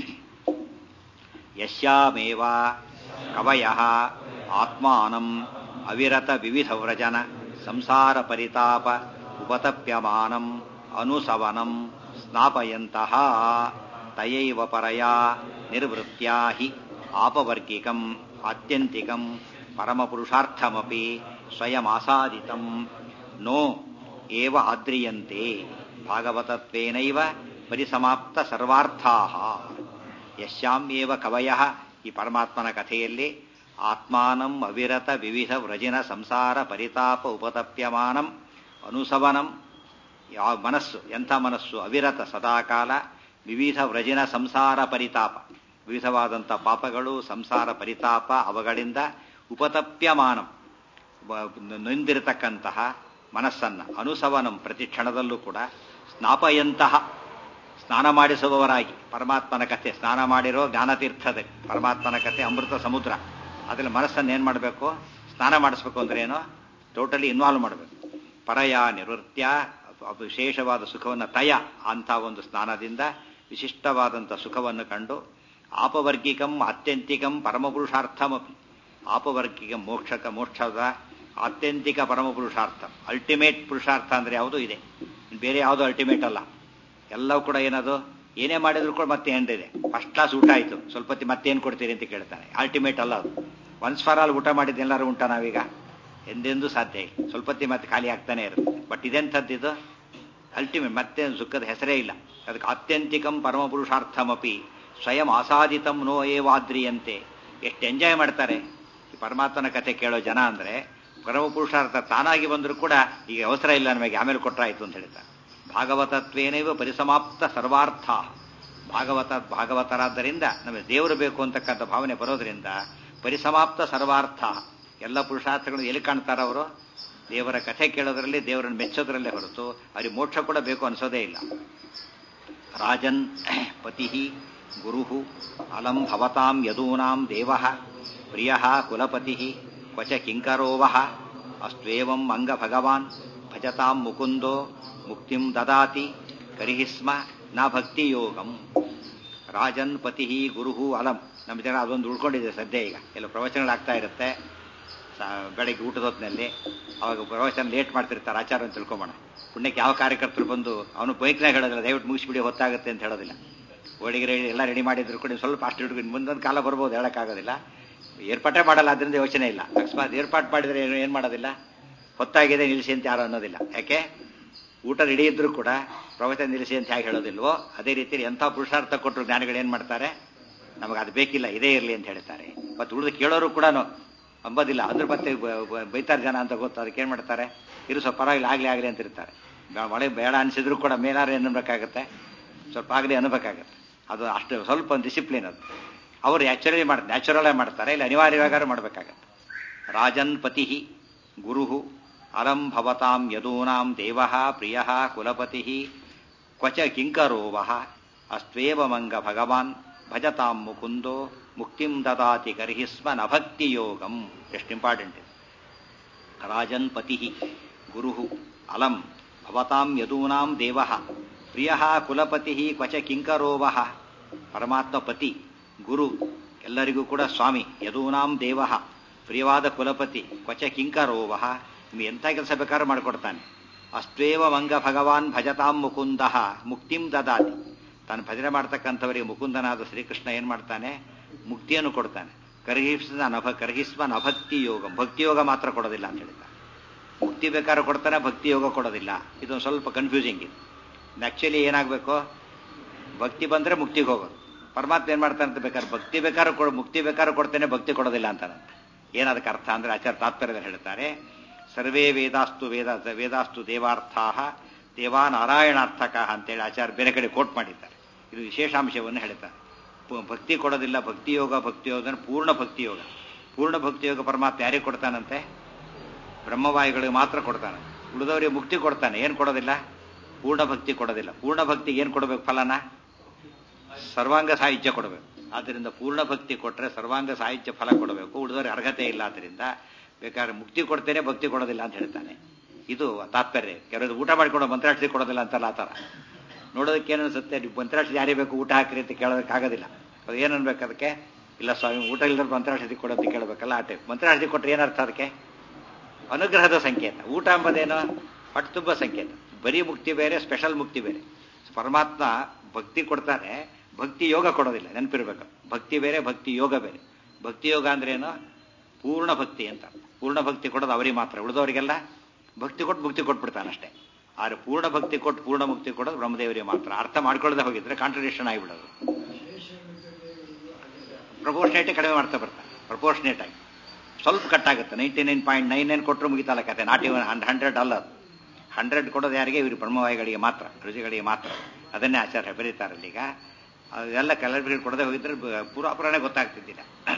ಯಶ್ಯಾಮೇವ ಕವಯ ಆತ್ಮಾನಂ ಅವಿರತ ವಿವಿಧ ವ್ರಜನ ಸಂಸಾರ ಪರಿತಾಪ ಉಪತಪ್ಯಮಾನಂ ಅನುಸವನಂ ಸ್ನಾಪಯಂತಹ ತಯೈವ ಪರಯಾ ನಿರ್ವೃತ್ಯಾ ಹಿ ಆಪವರ್ಗಿಕಂ ಆತ್ಯಂತಿಕಂ ಪರಮಪುರುಷಾರ್ಥಮಪಿ ಸ್ವಯಮಾಸಾದಿತಂ ನೋ ಏವ ಆದ್ರಿಯಂತೆ ಭಾಗವತತ್ವೇನೈವ ಪರಿಸಮಾಪ್ತ ಸರ್ವಾರ್ಥಾ ಯಶ್ಯಾಮ್ಯೇವ ಕವಯ ಈ ಪರಮಾತ್ಮನ ಕಥೆಯಲ್ಲಿ ಆತ್ಮಾನಂ ಅವಿರತ ವಿವಿಧ ವ್ರಜಿನ ಸಂಸಾರ ಪರಿತಾಪ ಉಪತಪ್ಯಮಾನಂ ಅನುಸವನಂ ಯಾವ ಮನಸ್ಸು ಎಂಥ ಮನಸ್ಸು ಅವಿರತ ಸದಾಕಾಲ ವಿವಿಧ ವ್ರಜಿನ ಸಂಸಾರ ಪರಿತಾಪ ವಿವಿಧವಾದಂಥ ಪಾಪಗಳು ಸಂಸಾರ ಪರಿತಾಪ ಅವುಗಳಿಂದ ಉಪತಪ್ಯಮಾನಂ ನೊಂದಿರತಕ್ಕಂತಹ ಮನಸ್ಸನ್ನ ಅನುಸವನಂ ಪ್ರತಿ ಕ್ಷಣದಲ್ಲೂ ಕೂಡ ಸ್ನಾಪಯಂತಹ ಸ್ನಾನ ಮಾಡಿಸುವವರಾಗಿ ಪರಮಾತ್ಮನ ಕಥೆ ಸ್ನಾನ ಮಾಡಿರೋ ಜ್ಞಾನತೀರ್ಥದ ಪರಮಾತ್ಮನ ಕಥೆ ಅಮೃತ ಸಮುದ್ರ ಅದ್ರಲ್ಲಿ ಮನಸ್ಸನ್ನು ಏನು ಮಾಡಬೇಕು ಸ್ನಾನ ಮಾಡಿಸ್ಬೇಕು ಅಂದ್ರೆ ಏನು ಟೋಟಲಿ ಇನ್ವಾಲ್ವ್ ಮಾಡಬೇಕು ಪರಯ ನಿವೃತ್ಯ ವಿಶೇಷವಾದ ಸುಖವನ್ನು ತಯ ಅಂತ ಒಂದು ಸ್ನಾನದಿಂದ ವಿಶಿಷ್ಟವಾದಂಥ ಸುಖವನ್ನು ಕಂಡು ಆಪವರ್ಗಿಕಂ ಆತ್ಯಂತಿಕಂ ಪರಮಪುರುಷಾರ್ಥಮಪಿ ಆಪವರ್ಗಿಕ ಮೋಕ್ಷಕ ಮೋಕ್ಷದ ಆತ್ಯಂತಿಕ ಪರಮಪುರುಷಾರ್ಥ ಅಲ್ಟಿಮೇಟ್ ಪುರುಷಾರ್ಥ ಅಂದ್ರೆ ಯಾವುದು ಇದೆ ಬೇರೆ ಯಾವುದು ಅಲ್ಟಿಮೇಟ್ ಅಲ್ಲ ಎಲ್ಲವೂ ಕೂಡ ಏನದು ಏನೇ ಮಾಡಿದ್ರು ಕೂಡ ಮತ್ತೆ ಏನಿದೆ ಫಸ್ಟ್ ಕ್ಲಾಸ್ ಊಟ ಆಯಿತು ಸ್ವಲ್ಪ ಹೊತ್ತಿಗೆ ಮತ್ತೇನು ಕೊಡ್ತೀರಿ ಅಂತ ಕೇಳ್ತಾನೆ ಅಲ್ಟಿಮೇಟ್ ಅಲ್ಲ ಅದು ಒನ್ಸ್ ಫಾರ್ ಆಲ್ ಊಟ ಮಾಡಿದ್ದು ಎಲ್ಲರೂ ಉಂಟ ನಾವೀಗ ಎಂದೆಂದೂ ಸಾಧ್ಯ ಇಲ್ಲ ಸ್ವಲ್ಪ ಹೊತ್ತಿಗೆ ಮತ್ತೆ ಖಾಲಿ ಆಗ್ತಾನೆ ಇರುತ್ತೆ ಬಟ್ ಇದೆಂಥದ್ದಿದು ಅಲ್ಟಿಮೇಟ್ ಮತ್ತೆ ಸುಖದ ಹೆಸರೇ ಇಲ್ಲ ಅದಕ್ಕೆ ಆತ್ಯಂತಿಕಂ ಪರಮಪುರುಷಾರ್ಥಮಪಿ ಸ್ವಯಂ ಆಸಾದಿತಂ ನೋ ಏವಾದ್ರಿಯಂತೆ ಎಷ್ಟು ಎಂಜಾಯ್ ಮಾಡ್ತಾರೆ ಈ ಪರಮಾತ್ಮನ ಕಥೆ ಕೇಳೋ ಜನ ಅಂದರೆ ಪರಮಪುರುಷಾರ್ಥ ತಾನಾಗಿ ಬಂದರೂ ಕೂಡ ಈಗ ಅವಸರ ಇಲ್ಲ ನಮಗೆ ಆಮೇಲೆ ಕೊಟ್ಟರಾಯ್ತು ಅಂತ ಹೇಳ್ತಾರೆ ಭಾಗವತತ್ವೇನೈವ ಪರಿಸಮಾಪ್ತ ಸರ್ವಾರ್ಥ ಭಾಗವತ ಭಾಗವತರಾದ್ದರಿಂದ ನಮಗೆ ದೇವರು ಬೇಕು ಅಂತಕ್ಕಂಥ ಭಾವನೆ ಬರೋದ್ರಿಂದ ಪರಿಸಮಾಪ್ತ ಸರ್ವಾರ್ಥ ಎಲ್ಲ ಪುರುಷಾರ್ಥಗಳು ಎಲ್ಲಿ ಕಾಣ್ತಾರ ಅವರು ದೇವರ ಕಥೆ ಕೇಳೋದ್ರಲ್ಲಿ ದೇವರನ್ನು ಮೆಚ್ಚೋದ್ರಲ್ಲೇ ಹೊರತು ಅವ್ರಿಗೆ ಮೋಕ್ಷ ಕೂಡ ಬೇಕು ಅನಿಸೋದೇ ಇಲ್ಲ ರಾಜನ್ ಪತಿ ಗುರು ಅಲಂ ಭವತಾಂ ಯದೂನಾಂ ದೇವ ಪ್ರಿಯ ಕುಲಪತಿ ಕ್ವಚ ಕಿಂಕರೋವಹ ಅಸ್ತ್ವೇವಂ ಅಂಗ ಭಗವಾನ್ ಭಜತಾಂ ಮುಕುಂದೋ ಮುಕ್ತಿಂ ದದಾತಿ ಕರಿಹಿ ಸ್ಮ ನ ಭಕ್ತಿ ಯೋಗಂ ರಾಜನ್ ಪತಿ ಗುರುಹು ಅಲಂ ನಮ್ಮ ಜನ ಅದೊಂದು ಉಳ್ಕೊಂಡಿದೆ ಸದ್ಯ ಈಗ ಎಲ್ಲ ಪ್ರವಚನಗಳಾಗ್ತಾ ಇರುತ್ತೆ ಸ- ಬೆಳಗ್ಗೆ ಊಟದ ಹೊತ್ತಿನಲ್ಲಿ ಅವಾಗ ಪ್ರವಚನ ಲೇಟ್ ಮಾಡ್ತಿರ್ತಾರೆ ಆಚಾರ ಅಂತ ತಿಳ್ಕೊಂಬೋಣ ಪುಣ್ಯಕ್ಕೆ ಯಾವ ಕಾರ್ಯಕರ್ತರು ಬಂದು ಅವನು ಬೈಕ್ನಾಗ ಹೇಳೋದಿಲ್ಲ ದಯವಿಟ್ಟು ಮುಗಿಸ್ಬಿಡಿ ಹೊತ್ತಾಗುತ್ತೆ ಅಂತ ಹೇಳೋದಿಲ್ಲ ಹೋಳಿಗೆ ರೆಡಿ ಎಲ್ಲ ರೆಡಿ ಮಾಡಿದ್ರು ಕೂಡ ಸ್ವಲ್ಪ ಅಷ್ಟು ಹಿಡ್ಕೊಂಡು ಮುಂದೊಂದು ಕಾಲ ಬರ್ಬೋದು ಹೇಳೋಕ್ಕಾಗೋದಿಲ್ಲ ಏರ್ಪಾಟೇ ಮಾಡಲ್ಲ ಅದರಿಂದ ಯೋಚನೆ ಇಲ್ಲ ಅಕಸ್ಮಾತ್ ಏರ್ಪಾಟ್ ಮಾಡಿದ್ರೆ ಏನು ಏನು ಮಾಡೋದಿಲ್ಲ ಹೊತ್ತಾಗಿದೆ ನಿಲ್ಲಿಸಿ ಅಂತ ಯಾರು ಅನ್ನೋದಿಲ್ಲ ಯಾಕೆ ಊಟ ರೆಡಿ ಇದ್ರೂ ಕೂಡ ಪ್ರವಚನ ನಿಲ್ಲಿಸಿ ಅಂತ ಹೇಗೆ ಹೇಳೋದಿಲ್ವೋ ಅದೇ ರೀತಿ ಎಂಥ ಪುರುಷಾರ್ಥ ಕೊಟ್ಟರು ಜ್ಞಾನಿಗಳು ಏನು ಮಾಡ್ತಾರೆ ನಮಗೆ ಅದು ಬೇಕಿಲ್ಲ ಇದೇ ಇರಲಿ ಅಂತ ಹೇಳ್ತಾರೆ ಮತ್ತು ಉಳಿದು ಕೇಳೋರು ಕೂಡ ಅಂಬೋದಿಲ್ಲ ಅಂದ್ರೆ ಮತ್ತೆ ಬ- ಬ- ಬೈತಾರೆ ಜನ ಅಂತ ಗೊತ್ತು ಅದಕ್ಕೆ ಏನು ಮಾಡ್ತಾರೆ ಇರು ಸ್ವಲ್ಪ ಪರವಾಗಿಲ್ಲ ಆಗಲಿ ಆಗಲಿ ಅಂತ ಇರ್ತಾರೆ ಬೆ- ಮಳೆ ಬೇಡ ಅನಿಸಿದ್ರು ಕೂಡ ಮೇಲಾರು ಏನು ಅನ್ಬೇಕಾಗತ್ತೆ ಸ್ವಲ್ಪ ಆಗಲಿ ಅನ್ಬೇಕಾಗತ್ತೆ ಅದು ಅಷ್ಟು ಸ್ವಲ್ಪ ಒಂದು ಡಿಸಿಪ್ಲಿನ್ ಅದು ಅವರು ಆ್ಯಕ್ಚುಲಿ ಮಾಡ್ತಾರೆ ನ್ಯಾಚುರಲೇ ಮಾಡ್ತಾರೆ ಇಲ್ಲ ಅನಿವಾರ್ಯವಾಗಾರು ಮಾಡಬೇಕಾಗತ್ತೆ ರಾಜನ್ ಪತಿ ಗುರು ಅಲಂ ಭವತಾಂ ಯದೂನಾಂ ದೇವ ಪ್ರಿಯ ಕುಲಪತಿ ಕ್ವಚ ಕಿಂಕರೋವ ಅಸ್ತ್ವೇವ ಮಂಗ ಭಗವಾನ್ ಭಜತಾಂ ಮುಕುಂದೋ ಮುಕ್ತಿಂ ದದಾತಿ ಕರ್ಹಿ ಸ್ಮ ನಭಕ್ತಿ ಯೋಗಂ ಎಷ್ಟು ಇಂಪಾರ್ಟೆಂಟ್ ಇದೆ ರಾಜನ್ ಪತಿ ಗುರು ಅಲಂ ಭವತಾಂ ಯದೂನಾಂ ದೇವ ಪ್ರಿಯ ಕುಲಪತಿ ಕ್ವಚ ಕಿಂಕರೋವ ಪರಮಾತ್ಮ ಪತಿ ಗುರು ಎಲ್ಲರಿಗೂ ಕೂಡ ಸ್ವಾಮಿ ಯದೂನಾಂ ದೇವ ಪ್ರಿಯವಾದ ಕುಲಪತಿ ಕ್ವಚ ಕಿಂಕರೋವ ನಿಮ್ಗೆ ಎಂಥ ಕೆಲಸ ಬೇಕಾದ್ರೂ ಮಾಡಿಕೊಡ್ತಾನೆ ಅಷ್ಟ್ವೇವ ಮಂಗ ಭಗವಾನ್ ಭಜತಾಂ ಮುಕುಂದ ಮುಕ್ತಿಂ ದದಾತಿ ತಾನು ಭಜನೆ ಮಾಡ್ತಕ್ಕಂಥವರಿಗೆ ಮುಕುಂದನಾದ ಶ್ರೀಕೃಷ್ಣ ಏನು ಮಾಡ್ತಾನೆ ಮುಕ್ತಿಯನ್ನು ಕೊಡ್ತಾನೆ ಕರ್ಹಿಸ್ಮ ನಭ ಕರ್ಹಿಸ್ಮ ನಭಕ್ತಿ ಯೋಗ ಭಕ್ತಿ ಯೋಗ ಮಾತ್ರ ಕೊಡೋದಿಲ್ಲ ಅಂತ ಹೇಳ್ತಾರೆ ಮುಕ್ತಿ ಬೇಕಾದ್ರೆ ಕೊಡ್ತಾನೆ ಭಕ್ತಿ ಯೋಗ ಕೊಡೋದಿಲ್ಲ ಇದೊಂದು ಸ್ವಲ್ಪ ಕನ್ಫ್ಯೂಸಿಂಗ್ ಇದೆ ಆ್ಯಕ್ಚುಲಿ ಏನಾಗಬೇಕು ಭಕ್ತಿ ಬಂದರೆ ಮುಕ್ತಿಗೆ ಹೋಗೋದು ಪರಮಾತ್ಮ ಏನು ಮಾಡ್ತಾನೆ ಅಂತ ಬೇಕಾದ್ರೆ ಭಕ್ತಿ ಬೇಕಾದ್ರೆ ಕೊಡ್ ಮುಕ್ತಿ ಬೇಕಾದ್ರೆ ಕೊಡ್ತೇನೆ ಭಕ್ತಿ ಕೊಡೋದಿಲ್ಲ ಅಂತಾನಂತೆ ಏನದಕ್ಕೆ ಅರ್ಥ ಅಂದರೆ ಆಚಾರ್ಯ ತಾತ್ಪರ್ಯದಲ್ಲಿ ಹೇಳ್ತಾರೆ ಸರ್ವೇ ವೇದಾಸ್ತು ವೇದ ವೇದಾಸ್ತು ದೇವಾರ್ಥಾ ದೇವಾ ನಾರಾಯಣಾರ್ಥಕ ಅಂತೇಳಿ ಆಚಾರ್ಯ ಬೇರೆ ಕಡೆ ಕೋಟ್ ಮಾಡಿದ್ದಾರೆ ಇದು ವಿಶೇಷಾಂಶವನ್ನು ಹೇಳ್ತಾರೆ ಪು- ಭಕ್ತಿ ಕೊಡೋದಿಲ್ಲ ಭಕ್ತಿ ಯೋಗ ಭಕ್ತಿ ಯೋಗ ಅಂದ್ರೆ ಪೂರ್ಣ ಭಕ್ತಿ ಯೋಗ ಪೂರ್ಣ ಭಕ್ತಿ ಯೋಗ ಪರಮಾತ್ಮ ಯಾರಿಗೆ ಕೊಡ್ತಾನಂತೆ ಬ್ರಹ್ಮವಾಯುಗಳಿಗೆ ಮಾತ್ರ ಕೊಡ್ತಾನೆ ಉಳಿದವರಿಗೆ ಮುಕ್ತಿ ಕೊಡ್ತಾನೆ ಏನು ಕೊಡೋದಿಲ್ಲ ಪೂರ್ಣ ಭಕ್ತಿ ಕೊಡೋದಿಲ್ಲ ಪೂರ್ಣ ಭಕ್ತಿಗೆ ಏನು ಕೊಡಬೇಕು ಫಲನ ಸರ್ವಾಂಗ ಸಾಹಿತ್ಯ ಕೊಡಬೇಕು ಆದ್ದರಿಂದ ಪೂರ್ಣ ಭಕ್ತಿ ಕೊಟ್ಟರೆ ಸರ್ವಾಂಗ ಸಾಹಿತ್ಯ ಫಲ ಕೊಡಬೇಕು ಉಳಿದವರಿಗೆ ಅರ್ಹತೆ ಇಲ್ಲ ಆದ್ದರಿಂದ ಬೇಕಾದ್ರೆ ಮುಕ್ತಿ ಕೊಡ್ತೇನೆ ಭಕ್ತಿ ಕೊಡೋದಿಲ್ಲ ಅಂತ ಹೇಳ್ತಾನೆ ಇದು ತಾತ್ಪರ್ಯ ಕೆಲವರು ಊಟ ಮಾಡಿಕೊಂಡು ಮಂತ್ರಾಕ್ಷಿ ಕೊಡೋದಿಲ್ಲ ಅಂತಲ್ಲ ಆ ಥರ ನೋಡೋದಕ್ಕೆ ಏನು ಅನ್ಸುತ್ತೆ ನೀವು ಮಂತ್ರಾಕ್ಷಿ ಯಾರೇ ಬೇಕು ಊಟ ಹಾಕ್ರಿ ಅಂತ ಕೇಳೋದಕ್ಕಾಗೋದಿಲ್ಲ ಅದು ಏನು ಅನ್ಬೇಕು ಅದಕ್ಕೆ ಇಲ್ಲ ಸ್ವಾಮಿ ಊಟ ಇಲ್ಲದ್ರೆ ಮಂತ್ರಾಕ್ಷಿ ಕೊಡೋದಕ್ಕೆ ಕೇಳಬೇಕಲ್ಲ ಆ ಟೈಪ್ ಮಂತ್ರಾಕ್ಷಿ ಕೊಟ್ಟರೆ ಏನರ್ಥ ಅದಕ್ಕೆ ಅನುಗ್ರಹದ ಸಂಕೇತ ಊಟ ಎಂಬುದೇನು ಹೊಟ್ಟೆ ತುಂಬ ಸಂಕೇತ ಬರೀ ಮುಕ್ತಿ ಬೇರೆ ಸ್ಪೆಷಲ್ ಮುಕ್ತಿ ಬೇರೆ ಪರಮಾತ್ಮ ಭಕ್ತಿ ಕೊಡ್ತಾನೆ ಭಕ್ತಿ ಯೋಗ ಕೊಡೋದಿಲ್ಲ ನೆನಪಿರ್ಬೇಕು ಭಕ್ತಿ ಬೇರೆ ಭಕ್ತಿ ಯೋಗ ಬೇರೆ ಭಕ್ತಿ ಯೋಗ ಅಂದ್ರೇನು ಪೂರ್ಣ ಭಕ್ತಿ ಅಂತ ಪೂರ್ಣ ಭಕ್ತಿ ಕೊಡೋದು ಅವರಿಗೆ ಮಾತ್ರ ಉಳಿದವರಿಗೆಲ್ಲ ಭಕ್ತಿ ಕೊಟ್ಟು ಮುಕ್ತಿ ಕೊಟ್ಬಿಡ್ತಾನೆ ಅಷ್ಟೇ ಆದ್ರೆ ಪೂರ್ಣ ಭಕ್ತಿ ಕೊಟ್ಟು ಪೂರ್ಣ ಮುಕ್ತಿ ಕೊಡೋದು ಬ್ರಹ್ಮದೇವರಿಗೆ ಮಾತ್ರ ಅರ್ಥ ಮಾಡ್ಕೊಳ್ಳದೆ ಹೋಗಿದ್ರೆ ಕಾಂಟ್ರಡಿಕ್ಷನ್ ಆಗಿಬಿಡೋದು ಪ್ರಪೋರ್ಷನೇಟ್ ಕಡಿಮೆ ಮಾಡ್ತಾ ಬರ್ತಾನೆ ಪ್ರಪೋರ್ಷನೇಟ್ ಆಗಿ ಸ್ವಲ್ಪ ಕಟ್ ಆಗುತ್ತೆ ninety nine point nine nine ಕೊಟ್ಟರು ಮುಗಿತಲ್ಲ ಕತೆ ನಾಟ್ ಇವನ್ ಹಂಡ್ರೆಡ್ ಅಲ್ಲ ಹಂಡ್ರೆಡ್ ಕೊಡೋದು ಯಾರಿಗೆ ಇವರು ಬ್ರಹ್ಮವಾಯಿಗಳಿಗೆ ಮಾತ್ರ ರುಚಿಗಳಿಗೆ ಮಾತ್ರ ಅದನ್ನೇ ಆಚಾರ್ಯ ಬರೀತಾರಲ್ಲ ಈಗ ಅದೆಲ್ಲ ಕಲರ್ಬಿಗಳು ಕೊಡದೆ ಹೋಗಿದ್ರೆ ಬ- ಪೂರಾಪುರಾಣೆ ಗೊತ್ತಾಗ್ತಿದ್ದಿಲ್ಲ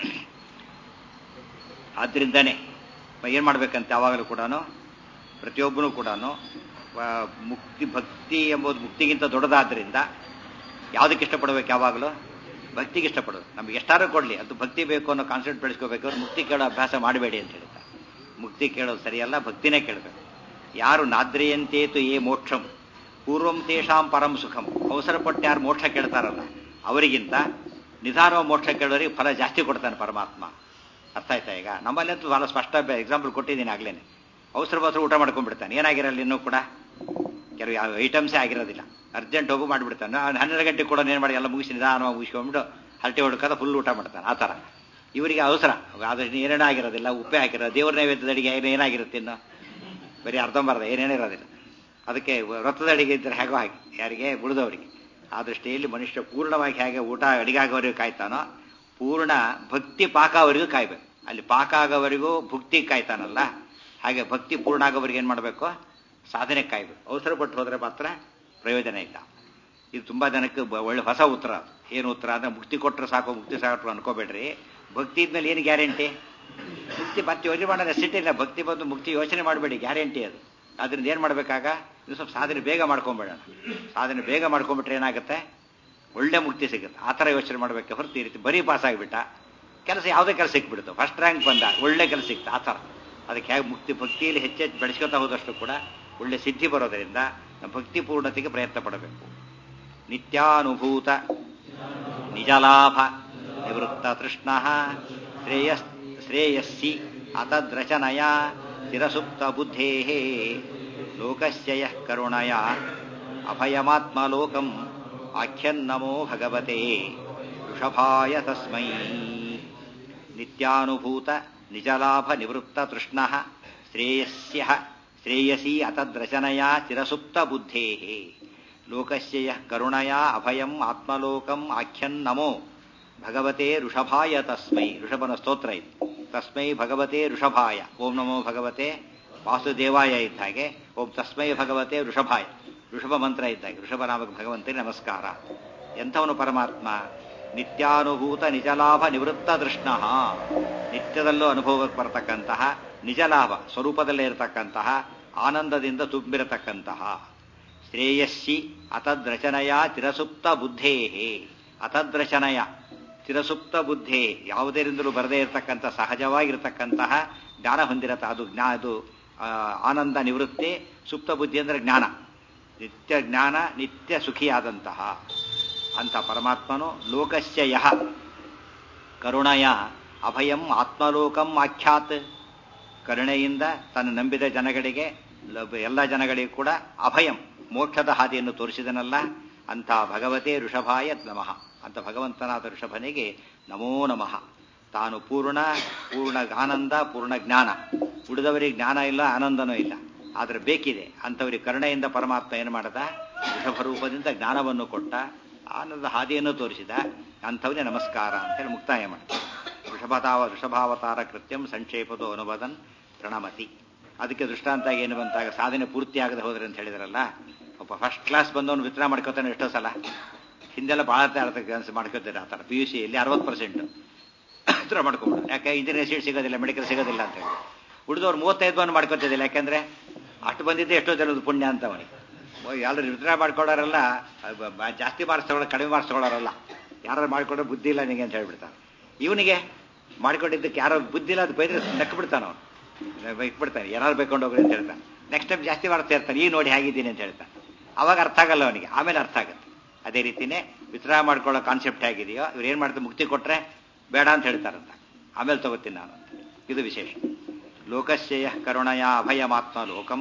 ಆದ್ದರಿಂದನೇ ಏನು ಮಾಡ್ಬೇಕಂತ ಯಾವಾಗಲೂ ಕೂಡ ಪ್ರತಿಯೊಬ್ಬನೂ ಕೂಡ ಮುಕ್ತಿ ಭಕ್ತಿ ಎಂಬುದು ಮುಕ್ತಿಗಿಂತ ದೊಡ್ಡದಾದ್ರಿಂದ ಯಾವುದಕ್ಕೆ ಇಷ್ಟಪಡಬೇಕು ಯಾವಾಗಲೂ ಭಕ್ತಿಗೆ ಇಷ್ಟಪಡೋದು ನಮ್ಗೆ ಎಷ್ಟಾದ್ರೂ ಕೊಡಲಿ ಅದು ಭಕ್ತಿ ಬೇಕು ಅನ್ನೋ ಕಾನ್ಸೆಪ್ಟ್ ಬೆಳೆಸ್ಕೋಬೇಕು ಅವ್ರು ಮುಕ್ತಿ ಕೇಳೋ ಅಭ್ಯಾಸ ಮಾಡಬೇಡಿ ಅಂತ ಹೇಳ್ತಾರೆ ಮುಕ್ತಿ ಕೇಳೋದು ಸರಿಯಲ್ಲ ಭಕ್ತಿನೇ ಕೇಳಬೇಕು ಯಾರು ನಾದ್ರಿಯಂತೇತು ಏ ಮೋಕ್ಷಂ ಪೂರ್ವಂ ತೇಷಾಂ ಪರಂ ಸುಖಂ ಅವಸರಪಟ್ಟು ಯಾರು ಮೋಕ್ಷ ಕೇಳ್ತಾರಲ್ಲ ಅವರಿಗಿಂತ ನಿಧಾನ ಮೋಕ್ಷ ಕೇಳೋರಿಗೆ ಫಲ ಜಾಸ್ತಿ ಕೊಡ್ತಾನೆ ಪರಮಾತ್ಮ ಅರ್ಥ ಆಯ್ತಾ ಈಗ ನಮ್ಮಲ್ಲಂತೂ ಬಹಳ ಸ್ಪಷ್ಟ ಎಕ್ಸಾಂಪಲ್ ಕೊಟ್ಟಿದ್ದೀನಿ ಆಗ್ಲೇನೆ ಅವಸರ ಬಸರ ಊಟ ಮಾಡ್ಕೊಂಡ್ಬಿಡ್ತಾನೆ ಏನಾಗಿರಲ್ಲ ಇನ್ನೂ ಕೂಡ ಕೆಲವು ಯಾವ ಐಟಮ್ಸೇ ಆಗಿರೋದಿಲ್ಲ ಅರ್ಜೆಂಟ್ ಹೋಗು ಮಾಡಿಬಿಡ್ತಾನೆ ಅವ್ನು ಹನ್ನೆರಡು ಗಂಟೆ ಕೂಡ ಏನು ಮಾಡಿ ಎಲ್ಲ ಮುಗಿಸಿ ನಿಧಾನವಾಗಿ ಮುಗಿಸ್ಕೊಂಡ್ಬಿಟ್ಟು ಹರಟೆ ಹೊಡ್ಕೋದ ಫುಲ್ ಊಟ ಮಾಡ್ತಾನೆ ಆ ಥರ ಇವರಿಗೆ ಅವಸರ ಆದಷ್ಟು ಏನೇನೋ ಆಗಿರೋದಿಲ್ಲ ಉಪ್ಪೇ ಹಾಕಿರೋ ದೇವ್ರ ನೈವೇದ್ಯದ ಅಡಿಗೆ ಏನು ಏನಾಗಿರುತ್ತೆ ಇನ್ನು ಬರೀ ಅರ್ಧಂಬರ್ಧ ಏನೇನೇ ಇರೋದಿಲ್ಲ ಅದಕ್ಕೆ ವ್ರತದ ಅಡಿಗೆ ಇದ್ದರೆ ಹೇಗೋ ಹಾಗೆ ಯಾರಿಗೆ ಉಳಿದವರಿಗೆ ಆ ದೃಷ್ಟಿಯಲ್ಲಿ ಮನುಷ್ಯ ಪೂರ್ಣವಾಗಿ ಹೇಗೆ ಊಟ ಅಡಿಗೆ ಆಗೋವರೆಗೂ ಕಾಯ್ತಾನೋ ಪೂರ್ಣ ಭಕ್ತಿ ಪಾಕ ಅವರಿಗೂ ಕಾಯ್ಬೇಕು ಅಲ್ಲಿ ಪಾಕ ಆಗೋವರೆಗೂ ಭಕ್ತಿ ಕಾಯ್ತಾನಲ್ಲ ಹಾಗೆ ಭಕ್ತಿ ಪೂರ್ಣ ಆಗೋವರೆಗೆ ಏನು ಮಾಡಬೇಕು ಸಾಧನೆ ಕಾಯ್ಬೇಕು ಅವಸರ ಪಟ್ಟು ಹೋದರೆ ಮಾತ್ರ ಪ್ರಯೋಜನ ಇಲ್ಲ ಇದು ತುಂಬಾ ಜನಕ್ಕೆ ಬ- ಒಳ್ಳೆ ಹೊಸ ಉತ್ತರ ಅದು. ಏನು ಉತ್ತರ ಅಂದ್ರೆ ಮುಕ್ತಿ ಕೊಟ್ಟರೆ ಸಾಕು ಮುಕ್ತಿ ಸಾಕು ಅನ್ಕೋಬೇಡ್ರಿ ಭಕ್ತಿ ಇದ್ಮೇಲೆ ಏನು ಗ್ಯಾರಂಟಿ ಮುಕ್ತಿ ಮತ್ತೆ ಯೋಚನೆ ಮಾಡೋ ನೆಸಿಟಿ ಇಲ್ಲ ಭಕ್ತಿ ಬಂದು ಮುಕ್ತಿ ಯೋಚನೆ ಮಾಡಬೇಡಿ ಗ್ಯಾರಂಟಿ ಅದು ಅದರಿಂದ ಏನು ಮಾಡಬೇಕಾಗ ಇದು ಸ್ವಲ್ಪ ಸಾಧನೆ ಬೇಗ ಮಾಡ್ಕೊಂಬೇಡೋಣ ಸಾಧನೆ ಬೇಗ ಮಾಡ್ಕೊಂಡ್ಬಿಟ್ರೆ ಏನಾಗುತ್ತೆ ಒಳ್ಳೆ ಮುಕ್ತಿ ಸಿಗುತ್ತೆ ಆ ಥರ ಯೋಚನೆ ಮಾಡಬೇಕು ಹೊರತು ಈ ರೀತಿ ಬರೀ ಪಾಸ್ ಆಗಿಬಿಟ್ಟ ಕೆಲಸ ಯಾವುದೇ ಕೆಲಸ ಸಿಕ್ಬಿಡ್ತು ಫಸ್ಟ್ ರ್ಯಾಂಕ್ ಬಂದ ಒಳ್ಳೆ ಕೆಲಸ ಸಿಕ್ತು ಆ ಥರ ಅದಕ್ಕೆ ಹೇಗೆ ಮುಕ್ತಿ ಭಕ್ತಿಯಲ್ಲಿ ಹೆಚ್ಚೆಚ್ಚು ಬೆಳೆಸ್ಕೊತಾ ಹೋದಷ್ಟು ಕೂಡ ಒಳ್ಳೆ ಸಿದ್ಧಿ ಬರೋದರಿಂದ ನಾವು ಭಕ್ತಿ ಪೂರ್ಣತೆಗೆ ಪ್ರಯತ್ನ ಪಡಬೇಕು ನಿತ್ಯಾನುಭೂತ ನಿಜಲಾಭ ನಿವೃತ್ತ ತೃಷ್ಣ ಶ್ರೇಯಸ್ ಶ್ರೇಯಸ್ಸಿ ಅತದ್ರಚನಯ ಚಿರಸುಪ್ತ ಬುದ್ಧೇ ಲೋಕಸ್ಯ ಯಃ ಕರುಣಯ ಅಭಯಮಾತ್ಮಲೋಕಂ ಆಖ್ಯನ್ನಮೋ ಭಗವತೆ ವೃಷಭಾಯ ತಸ್ಮೈ ನಿತ್ಯಾನುಭೂತ ನಿಜಲಾಭ ನಿವೃತ್ತ ತೃಷ್ಣ ಶ್ರೇಯಸ್ಯ ಶ್ರೇಯಸಿ ಅತದ್ರಚನಯ ಚಿರಸುಪ್ತ ಬುದ್ಧೇ ಲೋಕಸ್ಯ ಯಃ ಕರುಣಯ ಅಭಯಂ ಆತ್ಮಲೋಕಂ ಆಖ್ಯನ್ನಮೋ ಭಗವತೆ ಋಷಭಾಯ ತಸ್ಮೈ ಋಷಭನ ಸ್ತೋತ್ರ ಇದು ತಸ್ಮೈ ಭಗವತೆ ಋಷಭಾಯ ಓಂ ನಮೋ ಭಗವತೆ ವಾಸುದೇವಾಯ ಇದ್ದ ಹಾಗೆ ಓಂ ತಸ್ಮೈ ಭಗವತೆ ಋಷಭಾಯ ಋಷಭ ಮಂತ್ರ ಇದ್ದಾಗೆ ಋಷಭನಾಮಕ ಭಗವಂತನಿಗೆ ನಮಸ್ಕಾರ ಎಂಥವನು ಪರಮಾತ್ಮ ನಿತ್ಯಾನುಭೂತ ನಿಜಲಾಭ ನಿವೃತ್ತ ತೃಷ್ಣ ನಿತ್ಯದಲ್ಲೂ ಅನುಭವಕ್ಕೆ ಬರತಕ್ಕಂತಹ ನಿಜಲಾಭ ಸ್ವರೂಪದಲ್ಲೇ ಇರತಕ್ಕಂತಹ ಆನಂದದಿಂದ ತುಂಬಿರತಕ್ಕಂತಹ ಶ್ರೇಯಸ್ಸಿ ಅತದ್ರಚನಯ ಚಿರಸುಪ್ತ ಬುದ್ಧೇ ಅತದ್ರಚನಯ ಚಿರಸುಪ್ತ ಬುದ್ಧೇ ಯಾವುದರಿಂದಲೂ ಬರದೇ ಇರತಕ್ಕಂಥ ಸಹಜವಾಗಿರತಕ್ಕಂತಹ ಜ್ಞಾನ ಹೊಂದಿರತ ಅದು ಜ್ಞಾ ಅದು ಆ, ಆನಂದ ನಿವೃತ್ತಿ ಸುಪ್ತ ಬುದ್ಧಿ ಅಂದರೆ ಜ್ಞಾನ ನಿತ್ಯ ಜ್ಞಾನ ನಿತ್ಯ ಸುಖಿಯಾದಂತಹ ಅಂತ ಪರಮಾತ್ಮನು ಲೋಕಸ್ಯ ಯಹ ಕರುಣಯ ಅಭಯಂ ಆತ್ಮಲೋಕಂ ಆಖ್ಯಾತ್ ಕರುಣೆಯಿಂದ ತನ್ನ ನಂಬಿದ ಜನಗಳಿಗೆ ಲ- ಎಲ್ಲ ಜನಗಳಿಗೂ ಕೂಡ ಅಭಯಂ ಮೋಕ್ಷದ ಹಾದಿಯನ್ನು ತೋರಿಸಿದನಲ್ಲ ಅಂಥ ಭಗವತೆ ಋಷಭಾಯ ನಮಃ ಅಂತ ಭಗವಂತನಾದ ಋಷಭನಿಗೆ ನಮೋ ನಮಃ ತಾನು ಪೂರ್ಣ ಪೂರ್ಣ ಆನಂದ ಪೂರ್ಣ ಜ್ಞಾನ ಉಳಿದವರಿಗೆ ಜ್ಞಾನ ಇಲ್ಲ ಆನಂದನೂ ಇಲ್ಲ ಆದರೆ ಬೇಕಿದೆ ಅಂಥವರಿಗೆ ಕರುಣೆಯಿಂದ ಪರಮಾತ್ಮ ಏನು ಮಾಡದ ಋಷಭ ರೂಪದಿಂದ ಜ್ಞಾನವನ್ನು ಕೊಟ್ಟ ಆನಂದ ಹಾದಿಯನ್ನು ತೋರಿಸಿದ ಅಂಥವನೇ ನಮಸ್ಕಾರ ಅಂತೇಳಿ ಮುಕ್ತಾಯ ಮಾಡ್ತಾರೆ ವೃಷಭತಾವ ವೃಷಭಾವತಾರ ಕೃತ್ಯಂ ಸಂಕ್ಷೇಪದೋ ಅನುವಾದನ್ ಪ್ರಣಮತಿ ಅದಕ್ಕೆ ದೃಷ್ಟಾಂತ ಏನು ಬಂತಾಗ ಸಾಧನೆ ಪೂರ್ತಿ ಆಗದೆ ಹೋದ್ರೆ ಅಂತ ಹೇಳಿದ್ರಲ್ಲ ಒಬ್ಬ ಫಸ್ಟ್ ಕ್ಲಾಸ್ ಬಂದವನು ವಿತರಣೆ ಮಾಡ್ಕೋತಾನೆ ಎಷ್ಟೋ ಸಲ ಹಿಂದೆಲ್ಲ ಭಾಳ ಅರ್ಥ ಮಾಡ್ಕೋತಾರೆ ಆ ಥರ ಪಿ ಯು ಸಿಯಲ್ಲಿ ಅರವತ್ತು ಪರ್ಸೆಂಟ್ ಹತ್ರ ಮಾಡ್ಕೊಂಬಿಡು ಯಾಕೆ ಇಂಜಿನಿಯರ್ ಸೀಟ್ ಸಿಗೋದಿಲ್ಲ ಮೆಡಿಕಲ್ ಸಿಗೋದಿಲ್ಲ ಅಂತ ಹೇಳಿ ಉಳಿದವ್ರು ಮೂವತ್ತೈದು ಬಂದು ಮಾಡ್ಕೊತಿದ್ದಿಲ್ಲ ಯಾಕೆಂದ್ರೆ ಅಷ್ಟು ಬಂದಿದ್ದೆ ಎಷ್ಟೋ ಜನದ ಪುಣ್ಯ ಅಂತ ಅವನಿಗೆ ಎಲ್ಲರೂ ವಿಡ್ರಾ ಮಾಡ್ಕೊಳ್ಳೋರೆಲ್ಲ ಅಹ್ ಬ- ಬ- ಜಾಸ್ತಿ ಮಾರ್ಕ್ಸ್ ತಗೊಳ್ಳೋ ಕಡಿಮೆ ಮಾರ್ಕ್ಸ್ ತಗೊಳ್ಳೋರಲ್ಲ ಯಾರು ಮಾಡ್ಕೊಂಡ್ರೆ ಬುದ್ಧಿ ಇಲ್ಲ ನಿನಗೆ ಅಂತ ಹೇಳ್ಬಿಡ್ತಾನೆ ಇವನಿಗೆ ಮಾಡ್ಕೊಂಡಿದ್ದಕ್ಕೆ ಯಾರೋ ಬುದ್ಧಿ ಇಲ್ಲ ಅದು ಬೈದ್ರೆ ನಕ್ಕು ಬಿಡ್ತಾನೆ ಅವನು ಇಟ್ಬಿಡ್ತಾನೆ ಯಾರು ಬೇಕೊಂಡು ಹೋಗ್ರಿ ಅಂತ ಹೇಳ್ತಾನೆ ನೆಕ್ಸ್ಟ್ ಟೈಮ್ ಜಾಸ್ತಿ ಮಾರ್ಕ್ಸ್ ಇರ್ತಾನೆ ಈ ನೋಡಿ ಹೇಗಿದ್ದೀನಿ ಅಂತ ಹೇಳ್ತಾನೆ ಅವಾಗ ಅರ್ಥ ಆಗಲ್ಲ ಅವನಿಗೆ ಆಮೇಲೆ ಅರ್ಥ ಆಗುತ್ತೆ ಅದೇ ರೀತಿನೇ ವಿತ್ಡ್ರಾ ಮಾಡ್ಕೊಳ್ಳೋ ಕಾನ್ಸೆಪ್ಟ್ ಹೇಗಿದೆಯೋ ಇವ್ರು ಏನು ಮಾಡ್ತಾರೆ ಮುಕ್ತಿ ಕೊಟ್ರೆ ಬೇಡ ಅಂತ ಹೇಳ್ತಾರಂತ ಆಮೇಲೆ ತಗೋತೀನಿ ನಾನು ಅಂತ ಇದು ವಿಶೇಷ ಲೋಕಸ್ಯ ಕರುಣಯ ಅಭಯಮಾತ್ಮ ಲೋಕಂ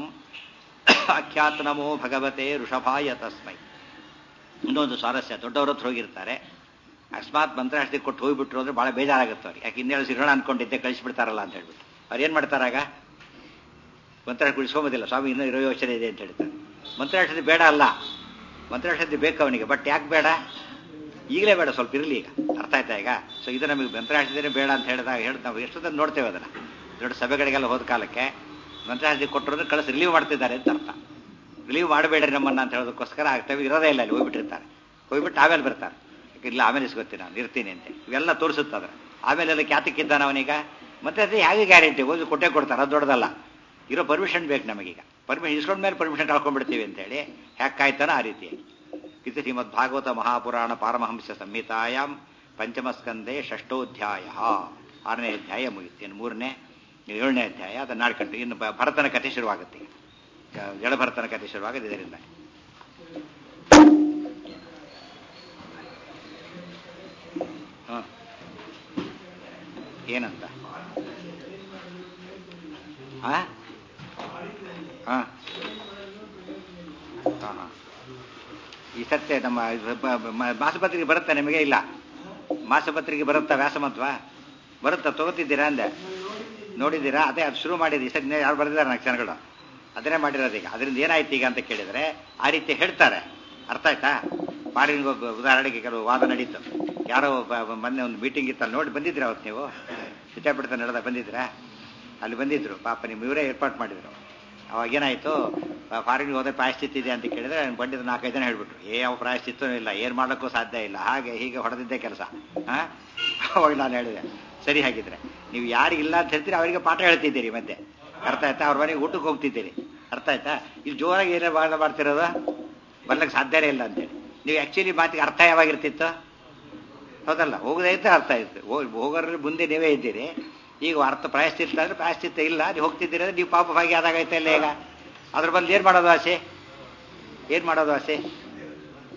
ಆಖ್ಯಾತ ನಮೋ ಭಗವತೆ ಋಷಭಾಯ ತಸ್ಮೈ ಇನ್ನೊಂದು ಸ್ವಾರಸ್ಯ ದೊಡ್ಡವ್ರ ಹತ್ರ ಹೋಗಿರ್ತಾರೆ ಅಕಸ್ಮಾತ್ ಮಂತ್ರಾಷ್ಟಕ್ಕೆ ಕೊಟ್ಟು ಹೋಗ್ಬಿಟ್ರು ಅಂದ್ರೆ ಭಾಳ ಬೇಜಾರಾಗುತ್ತೆ ಅವ್ರಿಗೆ ಯಾಕೆ ಹಿಂದೇಳಿ ಸಿರೋಣ ಅನ್ಕೊಂಡಿದ್ದೆ ಕಳಿಸ್ಬಿಡ್ತಾರಲ್ಲ ಅಂತ ಹೇಳ್ಬಿಟ್ಟು ಅವ್ರು ಏನು ಮಾಡ್ತಾರಾಗ ಮಂತ್ರಾಟ ಕುಡಿಸ್ಕೊಂಬೋದಿಲ್ಲ ಸ್ವಾಮಿ ಇನ್ನೂ ಇರೋ ಯೋಚನೆ ಇದೆ ಅಂತ ಹೇಳ್ತಾರೆ ಮಂತ್ರಾಷ್ಟದ ಬೇಡ ಅಲ್ಲ ಮಂತ್ರಾಷ್ಟದ ಬೇಕು ಅವನಿಗೆ ಬಟ್ ಯಾಕೆ ಬೇಡ ಈಗಲೇ ಬೇಡ ಸ್ವಲ್ಪ ಇರಲಿ ಈಗ ಅರ್ಥ ಆಯ್ತಾ ಈಗ ಸೊ ಇದು ನಮಗೆ ಮಂತ್ರಾಷ್ಟದೇ ಬೇಡ ಅಂತ ಹೇಳಿದಾಗ ಹೇಳಿ ನಾವು ಎಷ್ಟೊತ್ತನ್ನು ನೋಡ್ತೇವೆ ಅದನ್ನು ದೊಡ್ಡ ಸಭೆಗಳಿಗೆಲ್ಲ ಹೋದ ಕಾಲಕ್ಕೆ ಮಂತ್ರಾಷ್ಟಕ್ಕೆ ಕೊಟ್ಟರು ಅಂದ್ರೆ ಕಳಿಸಿ ರಿಲೀವ್ ಮಾಡ್ತಿದ್ದಾರೆ ಅಂತ ಅರ್ಥ ರಿಲೀವ್ ಮಾಡಬೇಡ್ರಿ ನಮ್ಮನ್ನ ಅಂತ ಹೇಳೋದಕ್ಕೋಸ್ಕರ ಆ ಟೈಮ್ ಇರೋದೇ ಇಲ್ಲ ಅಲ್ಲಿ ಹೋಗ್ಬಿಟ್ಟಿರ್ತಾರೆ ಹೋಗ್ಬಿಟ್ಟು ಆಮೇಲೆ ಬರ್ತಾರೆ ಇಲ್ಲ ಆಮೇಲೆ ಇಸ್ಕೊತೀನಿ ನಾನು ಇರ್ತೀನಿ ಅಂತ ಇವೆಲ್ಲ ತೋರಿಸುತ್ತದ್ರೆ ಆಮೇಲೆ ಅದಕ್ಕೆ ಯಾತಕ್ಕಿದ್ದಾನ ಅವನೀಗ ಮತ್ತೆ ಅದೇ ಹೇಗೆ ಗ್ಯಾರಂಟಿ ಹೋಗಿ ಕೊಟ್ಟೆ ಕೊಡ್ತಾರೆ ಅದು ದೊಡ್ಡದಲ್ಲ ಇರೋ ಪರ್ಮಿಷನ್ ಬೇಕು ನಮಗೀಗ ಪರ್ಮಿಷನ್ ಇಸ್ಕೊಂಡ ಮೇಲೆ ಪರ್ಮಿಷನ್ ಕಳ್ಕೊಂಡ್ಬಿಡ್ತೀವಿ ಅಂತೇಳಿ ಹ್ಯಾಕ್ ಕಾಯ್ತಾನ ಆ ರೀತಿಯಾಗಿ ಇದು ಶ್ರೀಮದ್ ಭಾಗವತ ಮಹಾಪುರಾಣ ಪಾರಮಹಂಸ ಸಂಹಿತಾಯಾಮ್ ಪಂಚಮಸ್ಕಂದೆ ಷಷ್ಠೋಧ್ಯಾಯ ಆರನೇ ಅಧ್ಯಾಯ ಮುಗಿತು ಇನ್ನು ಮೂರನೇ ಏಳನೇ ಅಧ್ಯಾಯ ಅದನ್ನ ನಾಡ್ಕೊಂಡು ಇನ್ನು ಬ- ಭರತನ ಕಥೆ ಶುರುವಾಗುತ್ತೆ ಈಗ ಜಡಭರತನ ಕಥೆ ಶುರುವಾಗುತ್ತೆ ಇದರಿಂದ ಹ. ಏನಂತ ಹಾ ಹಾ ಹಾ ಹಾ ಈ ಸತ್ಯ ನಮ್ಮ ಬ- ಬ- ಮ- ಮಾಸಪತ್ರಿಕೆ ಬರುತ್ತಾ ನಿಮಗೆ ಇಲ್ಲ ಮಾಸಪತ್ರಿಕೆ ಬರುತ್ತಾ ವ್ಯಾಸಮತ್ವ ಬರುತ್ತಾ ತಗೋತಿದ್ದೀರಾ ಅಂದೆ ನೋಡಿದ್ದೀರಾ ಅದೇ ಅದು ಶುರು ಮಾಡಿದ್ದು ಈ ಸತ್ಯ ಯಾರು ಬರೆದಿದ್ದಾರೆ ನಾಲ್ಕು ಜನಗಳು ಅದನ್ನೇ ಮಾಡಿರೋದು ಈಗ ಅದರಿಂದ ಏನಾಯ್ತು ಈಗ ಅಂತ ಕೇಳಿದರೆ ಆ ರೀತಿ ಹೇಳ್ತಾರೆ ಅರ್ಥ ಆಯ್ತಾ ಫಾರಿನ್ಗೆ ಒಬ್ಬ ಉದಾಹರಣೆಗೆ ಕೆಲವು ವಾದ ನಡೀತು ಯಾರೋ ಒಬ್ಬ ಒಬ್ಬ ಮೊನ್ನೆ ಒಂದು ಮೀಟಿಂಗ್ ಇತ್ತಲ್ಲ ನೋಡಿ ಬಂದಿದ್ರಾ ಅವತ್ತು ನೀವು ಚಿತ್ತಾಪಿಡ್ತ ನಡೆದ ಬಂದಿದ್ರಾ ಅಲ್ಲಿ ಬಂದಿದ್ರು ಪಾಪ ನಿಮ್ಮ ಇವರೇ ಏರ್ಪಾಟ್ ಮಾಡಿದ್ರು ಅವಾಗ ಏನಾಯ್ತು ಫಾರಿನ್ಗೆ ಹೋದ್ರೆ ಪ್ರಾಯಶ್ಚಿತ್ತ ಇದೆ ಅಂತ ಕೇಳಿದ್ರೆ ನಾನು ಬಂದಿದ್ದು ನಾಲ್ಕೈದು ಜನ ಹೇಳ್ಬಿಟ್ರು ಏ ಯಾವ ಪ್ರಾಯಶ್ಚಿತ್ತನೂ ಇಲ್ಲ ಏನು ಮಾಡೋಕ್ಕೂ ಸಾಧ್ಯ ಇಲ್ಲ ಹಾಗೆ ಹೀಗೆ ಹೊಡೆದಿದ್ದೇ ಕೆಲಸ ಹಾಂ ಅವಾಗ ನಾನು ಹೇಳಿದೆ ಸರಿ ಹಾಗಿದ್ರೆ ನೀವು ಯಾರು ಇಲ್ಲ ಅಂತ ಹೇಳ್ತೀರಿ ಅವರಿಗೆ ಪಾಠ ಹೇಳ್ತಿದ್ದೀರಿ ಮತ್ತೆ ಅರ್ಥ ಆಯ್ತಾ ಅವ್ರ ಮನೆಗೆ ಊಟಕ್ಕೆ ಹೋಗ್ತಿದ್ದೀರಿ ಅರ್ಥ ಆಯ್ತಾ ಇಲ್ಲಿ ಜೋರಾಗಿ ಏನೇ ವಾದ ಮಾಡ್ತಿರೋದು ಬರ್ಲಿಕ್ಕೆ ಸಾಧ್ಯನೇ ಇಲ್ಲ ಅಂತೇಳಿ ನೀವು ಆ್ಯಕ್ಚುಲಿ ಮಾತಿಗೆ ಅರ್ಥ ಯಾವಾಗಿರ್ತಿತ್ತು ಹೌದಲ್ಲ ಹೋಗೋದೈತೆ ಅರ್ಥ ಆಯ್ತು ಹೋಗೋರಲ್ಲಿ ಮುಂದೆ ನೀವೇ ಇದ್ದೀರಿ ಈಗ ಅರ್ಥ ಪ್ರಾಯಶ್ಚಿತ್ತ ಅಂದ್ರೆ ಪ್ರಾಯಶ್ಚಿತ್ತ ಇಲ್ಲ ನೀವು ಹೋಗ್ತಿದ್ದೀರಿ ಅಂದ್ರೆ ನೀವು ಪಾಪ ಭಾಗಿ ಆದಾಗೈತೆ ಇಲ್ಲ ಈಗ ಅದ್ರ ಬಂದು ಏನು ಮಾಡೋದು ಆಸೆ ಏನು ಮಾಡೋದು ಆಸೆ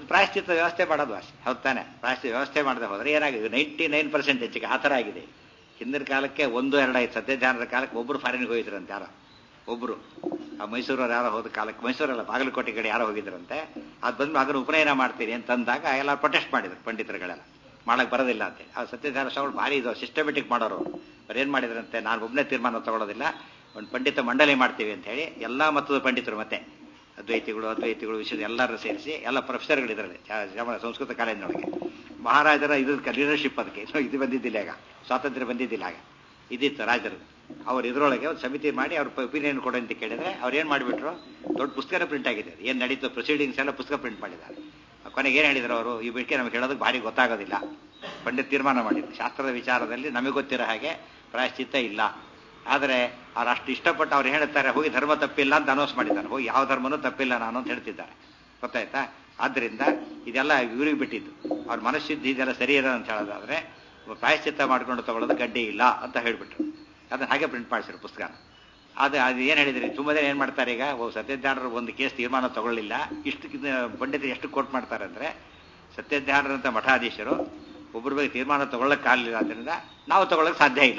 ಪ್ರಾಯಶ್ಚಿತ್ತ ವ್ಯವಸ್ಥೆ ಮಾಡೋದು ಅಷ್ಟೇ ಹೌದ್ ತಾನೆ ಪ್ರಾಯಶ್ಚಿತ್ತ ವ್ಯವಸ್ಥೆ ಮಾಡದೆ ಹೋದ್ರೆ ಏನಾಗಿದೆ ನೈಂಟಿ ನೈನ್ ಪರ್ಸೆಂಟೇಜ್ಗೆ ಆ ಥರ ಆಗಿದೆ ಹಿಂದಿನ ಕಾಲಕ್ಕೆ ಒಂದು ಎರಡು ಐದು ಸದ್ಯ ಧ್ಯಾನದ ಕಾಲಕ್ಕೆ ಒಬ್ಬರು ಫಾರಿನ್ಗೆ ಹೋಗಿದ್ರಂತೆ ಯಾರೋ ಒಬ್ಬರು ಆ ಮೈಸೂರವ್ರು ಯಾರೋ ಹೋದ ಕಾಲಕ್ಕೆ ಮೈಸೂರಲ್ಲ ಬಾಗಲಕೋಟೆ ಕಡೆ ಯಾರೋ ಹೋಗಿದ್ರಂತೆ ಅದು ಬಂದು ಅದನ್ನು ಉಪನಯನ ಮಾಡ್ತೀನಿ ಅಂತ ಅಂದಾಗ ಎಲ್ಲ ಪ್ರೊಟೆಸ್ಟ್ ಮಾಡಿದ್ರು ಪಂಡಿತರುಗಳೆಲ್ಲ ಮಾಡಕ್ ಬರೋದಿಲ್ಲ ಅಂತ ಆ ಸತ್ಯನಾರಾಯಣ ಸ್ವಾಮಿ ಭಾರಿ ಇದು ಸಿಸ್ಟಮೆಟಿಕ್ ಮಾಡೋರು ಅವ್ರು ಏನು ಮಾಡಿದ್ರಂತೆ ನಾನು ಒಬ್ಬನೇ ತೀರ್ಮಾನ ತಗೊಳ್ಳೋದಿಲ್ಲ ಒಂದು ಪಂಡಿತ ಮಂಡಳಿ ಮಾಡ್ತೀವಿ ಅಂತ ಹೇಳಿ ಎಲ್ಲ ಮತದ ಪಂಡಿತರು ಮತ್ತೆ ಅದ್ವೈತಿಗಳು ಅದ್ವೈತಿಗಳು ವಿಷಯದ ಎಲ್ಲರೂ ಸೇರಿಸಿ ಎಲ್ಲ ಪ್ರೊಫೆಸರ್ಗಳಿದ್ರಲ್ಲಿ ಸಂಸ್ಕೃತ ಕಾಲೇಜಿನೊಳಗೆ ಮಹಾರಾಜರ ಇದು ಲೀಡರ್ಶಿಪ್ ಅದಕ್ಕೆ ಸೊ ಇದು ಬಂದಿದ್ದಿಲ್ಲ ಆಗ ಸ್ವಾತಂತ್ರ್ಯ ಬಂದಿದ್ದಿಲ್ಲ ಆಗ ಇದಿತ್ತು ರಾಜರು ಅವ್ರು ಇದರೊಳಗೆ ಒಂದು ಸಮಿತಿ ಮಾಡಿ ಅವ್ರ ಒಪಿನಿಯನ್ ಕೊಡು ಅಂತ ಕೇಳಿದ್ರೆ ಅವ್ರು ಏನು ಮಾಡಿಬಿಟ್ರು ದೊಡ್ಡ ಪುಸ್ತಕ ಪ್ರಿಂಟ್ ಆಗಿದೆ ಏನು ನಡೀತು ಪ್ರೊಸೀಡಿಂಗ್ಸ್ ಎಲ್ಲ ಪುಸ್ತಕ ಪ್ರಿಂಟ್ ಮಾಡಿದ್ದಾರೆ ಕೊನೆಗೆ ಏನು ಹೇಳಿದ್ರು ಅವರು ಈ ಬಿಟ್ಟಿಗೆ ನಮಗೆ ಹೇಳೋದಕ್ಕೆ ಭಾರಿ ಗೊತ್ತಾಗೋದಿಲ್ಲ ಪಂಡಿತ್ ತೀರ್ಮಾನ ಮಾಡಿದ್ರು ಶಾಸ್ತ್ರದ ವಿಚಾರದಲ್ಲಿ ನಮಗೆ ಗೊತ್ತಿರೋ ಹಾಗೆ ಪ್ರಾಯಶ್ಚಿತ್ತ ಇಲ್ಲ ಆದರೆ ಅವ್ರು ಅಷ್ಟು ಇಷ್ಟಪಟ್ಟು ಅವ್ರು ಹೇಳ್ತಾರೆ ಹೋಗಿ ಧರ್ಮ ತಪ್ಪಿಲ್ಲ ಅಂತ ಅನೌನ್ಸ್ ಮಾಡಿದ್ದಾರೆ ಹೋಗಿ ಯಾವ ಧರ್ಮನೂ ತಪ್ಪಿಲ್ಲ ನಾನು ಅಂತ ಹೇಳ್ತಿದ್ದಾರೆ ಗೊತ್ತಾಯ್ತಾ ಆದ್ದರಿಂದ ಇದೆಲ್ಲ ಇವ್ರಿಗೆ ಬಿಟ್ಟಿದ್ದು ಅವ್ರ ಮನಸ್ಸಿದ್ದು ಇದೆಲ್ಲ ಸರಿ ಇರೋ ಅಂತ ಹೇಳೋದಾದ್ರೆ ಪ್ರಾಯಶ್ಚಿತ್ತ ಮಾಡ್ಕೊಂಡು ತಗೊಳ್ಳೋದು ಗಡ್ಡಿ ಇಲ್ಲ ಅಂತ ಹೇಳ್ಬಿಟ್ರು ಅದನ್ನ ಹಾಗೆ ಪ್ರಿಂಟ್ ಮಾಡಿಸಿರು ಪುಸ್ತಕ ಅದು ಅದು ಏನು ಹೇಳಿದ್ರಿ ತುಂಬ ಜನ ಏನು ಮಾಡ್ತಾರೆ ಈಗ ಓ ಸತ್ಯಜ್ಞಾನರು ಒಂದು ಕೇಸ್ ತೀರ್ಮಾನ ತಗೊಳ್ಳಿಲ್ಲ ಇಷ್ಟು ಪಂಡಿತರು ಎಷ್ಟು ಕೋಟ್ ಮಾಡ್ತಾರೆ ಅಂದರೆ ಸತ್ಯಜ್ಞಾನರಂತ ಮಠಾಧೀಶರು ಒಬ್ಬರ ಬಗ್ಗೆ ತೀರ್ಮಾನ ತಗೊಳ್ಳೋಕ್ಕಾಗಲಿಲ್ಲ ಆದ್ದರಿಂದ ನಾವು ತಗೊಳ್ಳೋಕೆ ಸಾಧ್ಯ ಇಲ್ಲ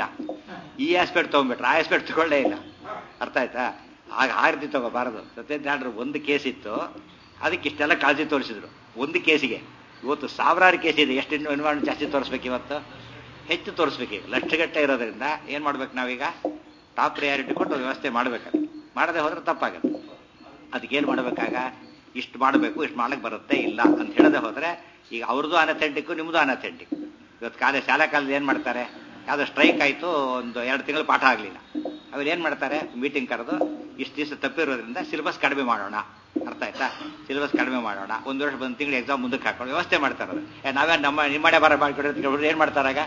ಈ ಆಸ್ಪೆಕ್ಟ್ ತೊಗೊಂಡ್ಬಿಟ್ರೆ ಆ ಆಸ್ಪೆಕ್ಟ್ ತಗೊಳ್ಳೇ ಇಲ್ಲ ಅರ್ಥ ಆಯ್ತಾ ಆಗ ಆ ರೀತಿ ತಗೋಬಾರದು ಸತ್ಯಜ್ಞಾನರು ಒಂದು ಕೇಸ್ ಇತ್ತು ಅದಕ್ಕೆ ಇಷ್ಟೆಲ್ಲ ಕಾಳಜಿ ತೋರಿಸಿದ್ರು ಒಂದು ಕೇಸಿಗೆ ಇವತ್ತು ಸಾವಿರಾರು ಕೇಸ್ ಇದೆ ಎಷ್ಟು ಇನ್ವಾಲ್ವ್ ಜಾಸ್ತಿ ತೋರಿಸ್ಬೇಕು ಇವತ್ತು ಹೆಚ್ಚು ತೋರಿಸ್ಬೇಕು ಲಕ್ಷಗಟ್ಟೆ ಇರೋದ್ರಿಂದ ಏನು ಮಾಡ್ಬೇಕು ನಾವೀಗ ಟಾಪ್ ಪ್ರಿಯಾರಿಟಿ ಕೊಟ್ಟು ವ್ಯವಸ್ಥೆ ಮಾಡಬೇಕು ಮಾಡದೆ ಹೋದ್ರೆ ತಪ್ಪಾಗುತ್ತೆ ಅದಕ್ಕೇನು ಮಾಡಬೇಕಾಗ ಇಷ್ಟು ಮಾಡಬೇಕು ಇಷ್ಟು ಮಾಡಕ್ಕೆ ಬರುತ್ತೆ ಇಲ್ಲ ಅಂತ ಹೇಳದೆ ಹೋದರೆ ಈಗ ಅವ್ರದ್ದು ಅನಥೆಂಟಿಕ್ಕು ನಿಮ್ಮದು ಅನಥೆಂಟಿಕ್ ಇವತ್ತು ಕಾಲೇಜ್ ಶಾಲಾ ಕಾಲದ ಏನು ಮಾಡ್ತಾರೆ ಯಾವುದೋ ಸ್ಟ್ರೈಕ್ ಆಯಿತು ಒಂದು ಎರಡು ತಿಂಗಳು ಪಾಠ ಆಗಲಿಲ್ಲ ಅವ್ರು ಏನು ಮಾಡ್ತಾರೆ ಮೀಟಿಂಗ್ ಕರೆದು ಇಷ್ಟು ದಿವಸ ತಪ್ಪಿರೋದ್ರಿಂದ ಸಿಲೆಬಸ್ ಕಡಿಮೆ ಮಾಡೋಣ ಅರ್ಥ ಆಯ್ತಾ ಸಿಲೆಬಸ್ ಕಡಿಮೆ ಮಾಡೋಣ ಒಂದು ವರ್ಷ ಒಂದು ತಿಂಗಳು ಎಕ್ಸಾಮ್ ಮುಂದಕ್ಕೆ ಹಾಕೊಂಡು ವ್ಯವಸ್ಥೆ ಮಾಡ್ತಾರೆ ಅದು ಏ ನಾವೇ ನಮ್ಮ ನಿಮ್ಮಡೆ ಬರ ಮಾಡ್ಕೊಡ್ರಿ ಏನು ಮಾಡ್ತಾರಾಗ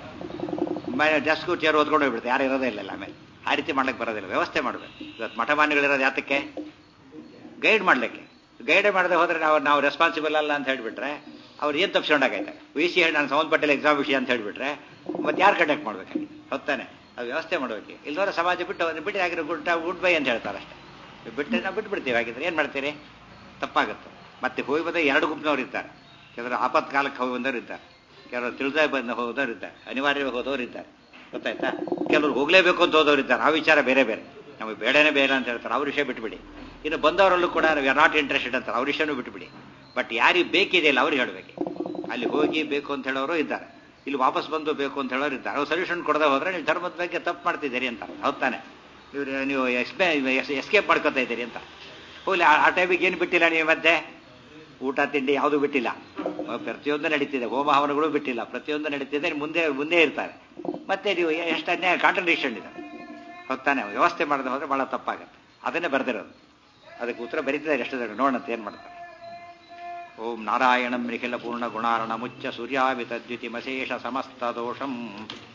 ಡೆಸ್ಕು ಚೇರ್ ಓದ್ಕೊಂಡು ಹೋಗ್ಬಿಡುತ್ತೆ ಯಾರು ಇರೋದೇ ಇಲ್ಲ ಆಮೇಲೆ ಆ ರೀತಿ ಮಾಡ್ಲಿಕ್ಕೆ ಬರೋದಿಲ್ಲ ವ್ಯವಸ್ಥೆ ಮಾಡಬೇಕು ಇವತ್ತು ಮಠಮಾನ್ಯಗಳಿರೋದು ಯಾತಕ್ಕೆ ಗೈಡ್ ಮಾಡ್ಲಿಕ್ಕೆ ಗೈಡ್ ಮಾಡದೆ ಹೋದ್ರೆ ನಾವು ನಾವು ರೆಸ್ಪಾನ್ಸಿಬಲ್ ಅಲ್ಲ ಅಂತ ಹೇಳ್ಬಿಟ್ರೆ ಅವ್ರು ಏನು ತಪ್ಪಿಸ್ಕೊಂಡಾಗೈತೆ ವಿ ಸಿ ಹೇಳಿ ನಾನು ಸಂಬಂಧಪಟ್ಟಿಲ್ಲ ಎಕ್ಸಾಮ್ ವಿಷಯ ಅಂತ ಹೇಳ್ಬಿಟ್ರೆ ಮತ್ತೆ ಯಾರು ಕಂಡಕ್ಟ್ ಮಾಡ್ಬೇಕಾಗಿ ಹೊತ್ತಾನೆ ಅದು ವ್ಯವಸ್ಥೆ ಮಾಡಬೇಕು ಇಲ್ದೋರ ಸಮಾಜ ಬಿಟ್ಟು ಬಿಟ್ಟು ಆಗಿರೋ ಗುಡ್ ಗುಡ್ ಬೈ ಅಂತ ಹೇಳ್ತಾರೆ ಅಷ್ಟೇ ಬಿಟ್ಟರೆ ನಾವು ಬಿಟ್ಬಿಡ್ತೀವಿ ಹಾಗಿದ್ರೆ ಏನು ಮಾಡ್ತೀರಿ ತಪ್ಪಾಗುತ್ತೆ ಮತ್ತೆ ಹೋಗಿ ಬಂದ ಎರಡು ಗುಂಪಿನವ್ರು ಇರ್ತಾರೆ ಕೆಲವರು ಆಪತ್ಕಾಲಕ್ಕೆ ಹೋಗಿ ಬಂದವರು ಇದ್ದಾರೆ ಕೆಲವರು ತಿಳಿದ ಬಂದ ಹೋದವ್ರು ಇದ್ದಾರೆ ಅನಿವಾರ್ಯವಾಗಿ ಹೋದವ್ರು ಇದ್ದಾರೆ ಗೊತ್ತಾಯ್ತಾ ಕೆಲವರು ಹೋಗಲೇಬೇಕು ಅಂತ ಹೋದವ್ರು ಇದ್ದಾರೆ ಆ ವಿಚಾರ ಬೇರೆ ಬೇರೆ ನಮಗೆ ಬೇಡನೇ ಬೇಡ ಅಂತ ಹೇಳ್ತಾರೆ ಅವ್ರ ವಿಷಯ ಬಿಟ್ಬಿಡಿ ಇನ್ನು ಬಂದವರಲ್ಲೂ ಕೂಡ ವಿ ಆರ್ ನಾಟ್ ಇಂಟ್ರೆಸ್ಟೆಡ್ ಅಂತಾರೆ ಅವ್ರ ವಿಷಯನೂ ಬಿಟ್ಬಿಡಿ ಬಟ್ ಯಾರಿಗೆ ಬೇಕಿದೆಯಲ್ಲ ಅವ್ರಿಗೆ ಹೇಳಬೇಕು ಅಲ್ಲಿ ಹೋಗಿ ಬೇಕು ಅಂತ ಹೇಳೋರು ಇದ್ದಾರೆ ಇಲ್ಲಿ ವಾಪಸ್ ಬಂದು ಬೇಕು ಅಂತ ಹೇಳೋರು ಇದ್ದಾರೆ ಅವ್ರು ಸೊಲ್ಯೂಷನ್ ಕೊಡದೆ ಹೋದ್ರೆ ನೀವು ಧರ್ಮದ ಬಗ್ಗೆ ತಪ್ಪು ಮಾಡ್ತಿದ್ದೀರಿ ಅಂತ ಹೌದಾನೆ ಇವ್ರು ನೀವು ಎಕ್ಸ್ಪೇ ಎಸ್ಕೇಪ್ ಮಾಡ್ಕೊತಾ ಇದ್ದೀರಿ ಅಂತ ಹೋಗ್ಲಿ ಆ ಟೈಮಿಗೆ ಏನು ಬಿಟ್ಟಿಲ್ಲ ನೀವು ಮತ್ತೆ ಊಟ ತಿಂಡಿ ಯಾವುದೂ ಬಿಟ್ಟಿಲ್ಲ ಪ್ರತಿಯೊಂದು ನಡೀತಿದೆ ಹೋಮ ಹವನಗಳು ಬಿಟ್ಟಿಲ್ಲ ಪ್ರತಿಯೊಂದು ನಡೀತಿದೆ ಮುಂದೆ ಮುಂದೆ ಇರ್ತಾರೆ ಮತ್ತೆ ನೀವು ಎಷ್ಟು ಅನ್ಯಾಯ ಕಾಂಟ್ರಡಿಕ್ಷನ್ ಇದೆ ಹೊತ್ತಾನೆ ವ್ಯವಸ್ಥೆ ಮಾಡದೆ ಹೋದ್ರೆ ಬಹಳ ತಪ್ಪಾಗುತ್ತೆ ಅದನ್ನೇ ಬರೆದಿರೋದು ಅದಕ್ಕೆ ಉತ್ತರ ಬರೀತಿದ್ದಾರೆ ಎಷ್ಟು ಜನ ನೋಡೋಣ ಏನು ಮಾಡ್ತಾರೆ ಓಂ ನಾರಾಯಣಂ ನಿಖಿಲ ಪೂರ್ಣ ಗುಣಾರ್ಣ ಮುಚ್ಚ ಸೂರ್ಯಾವಿತದ್ಯುತಿಮಶೇಷ ಸಮಸ್ತ ದೋಷಂ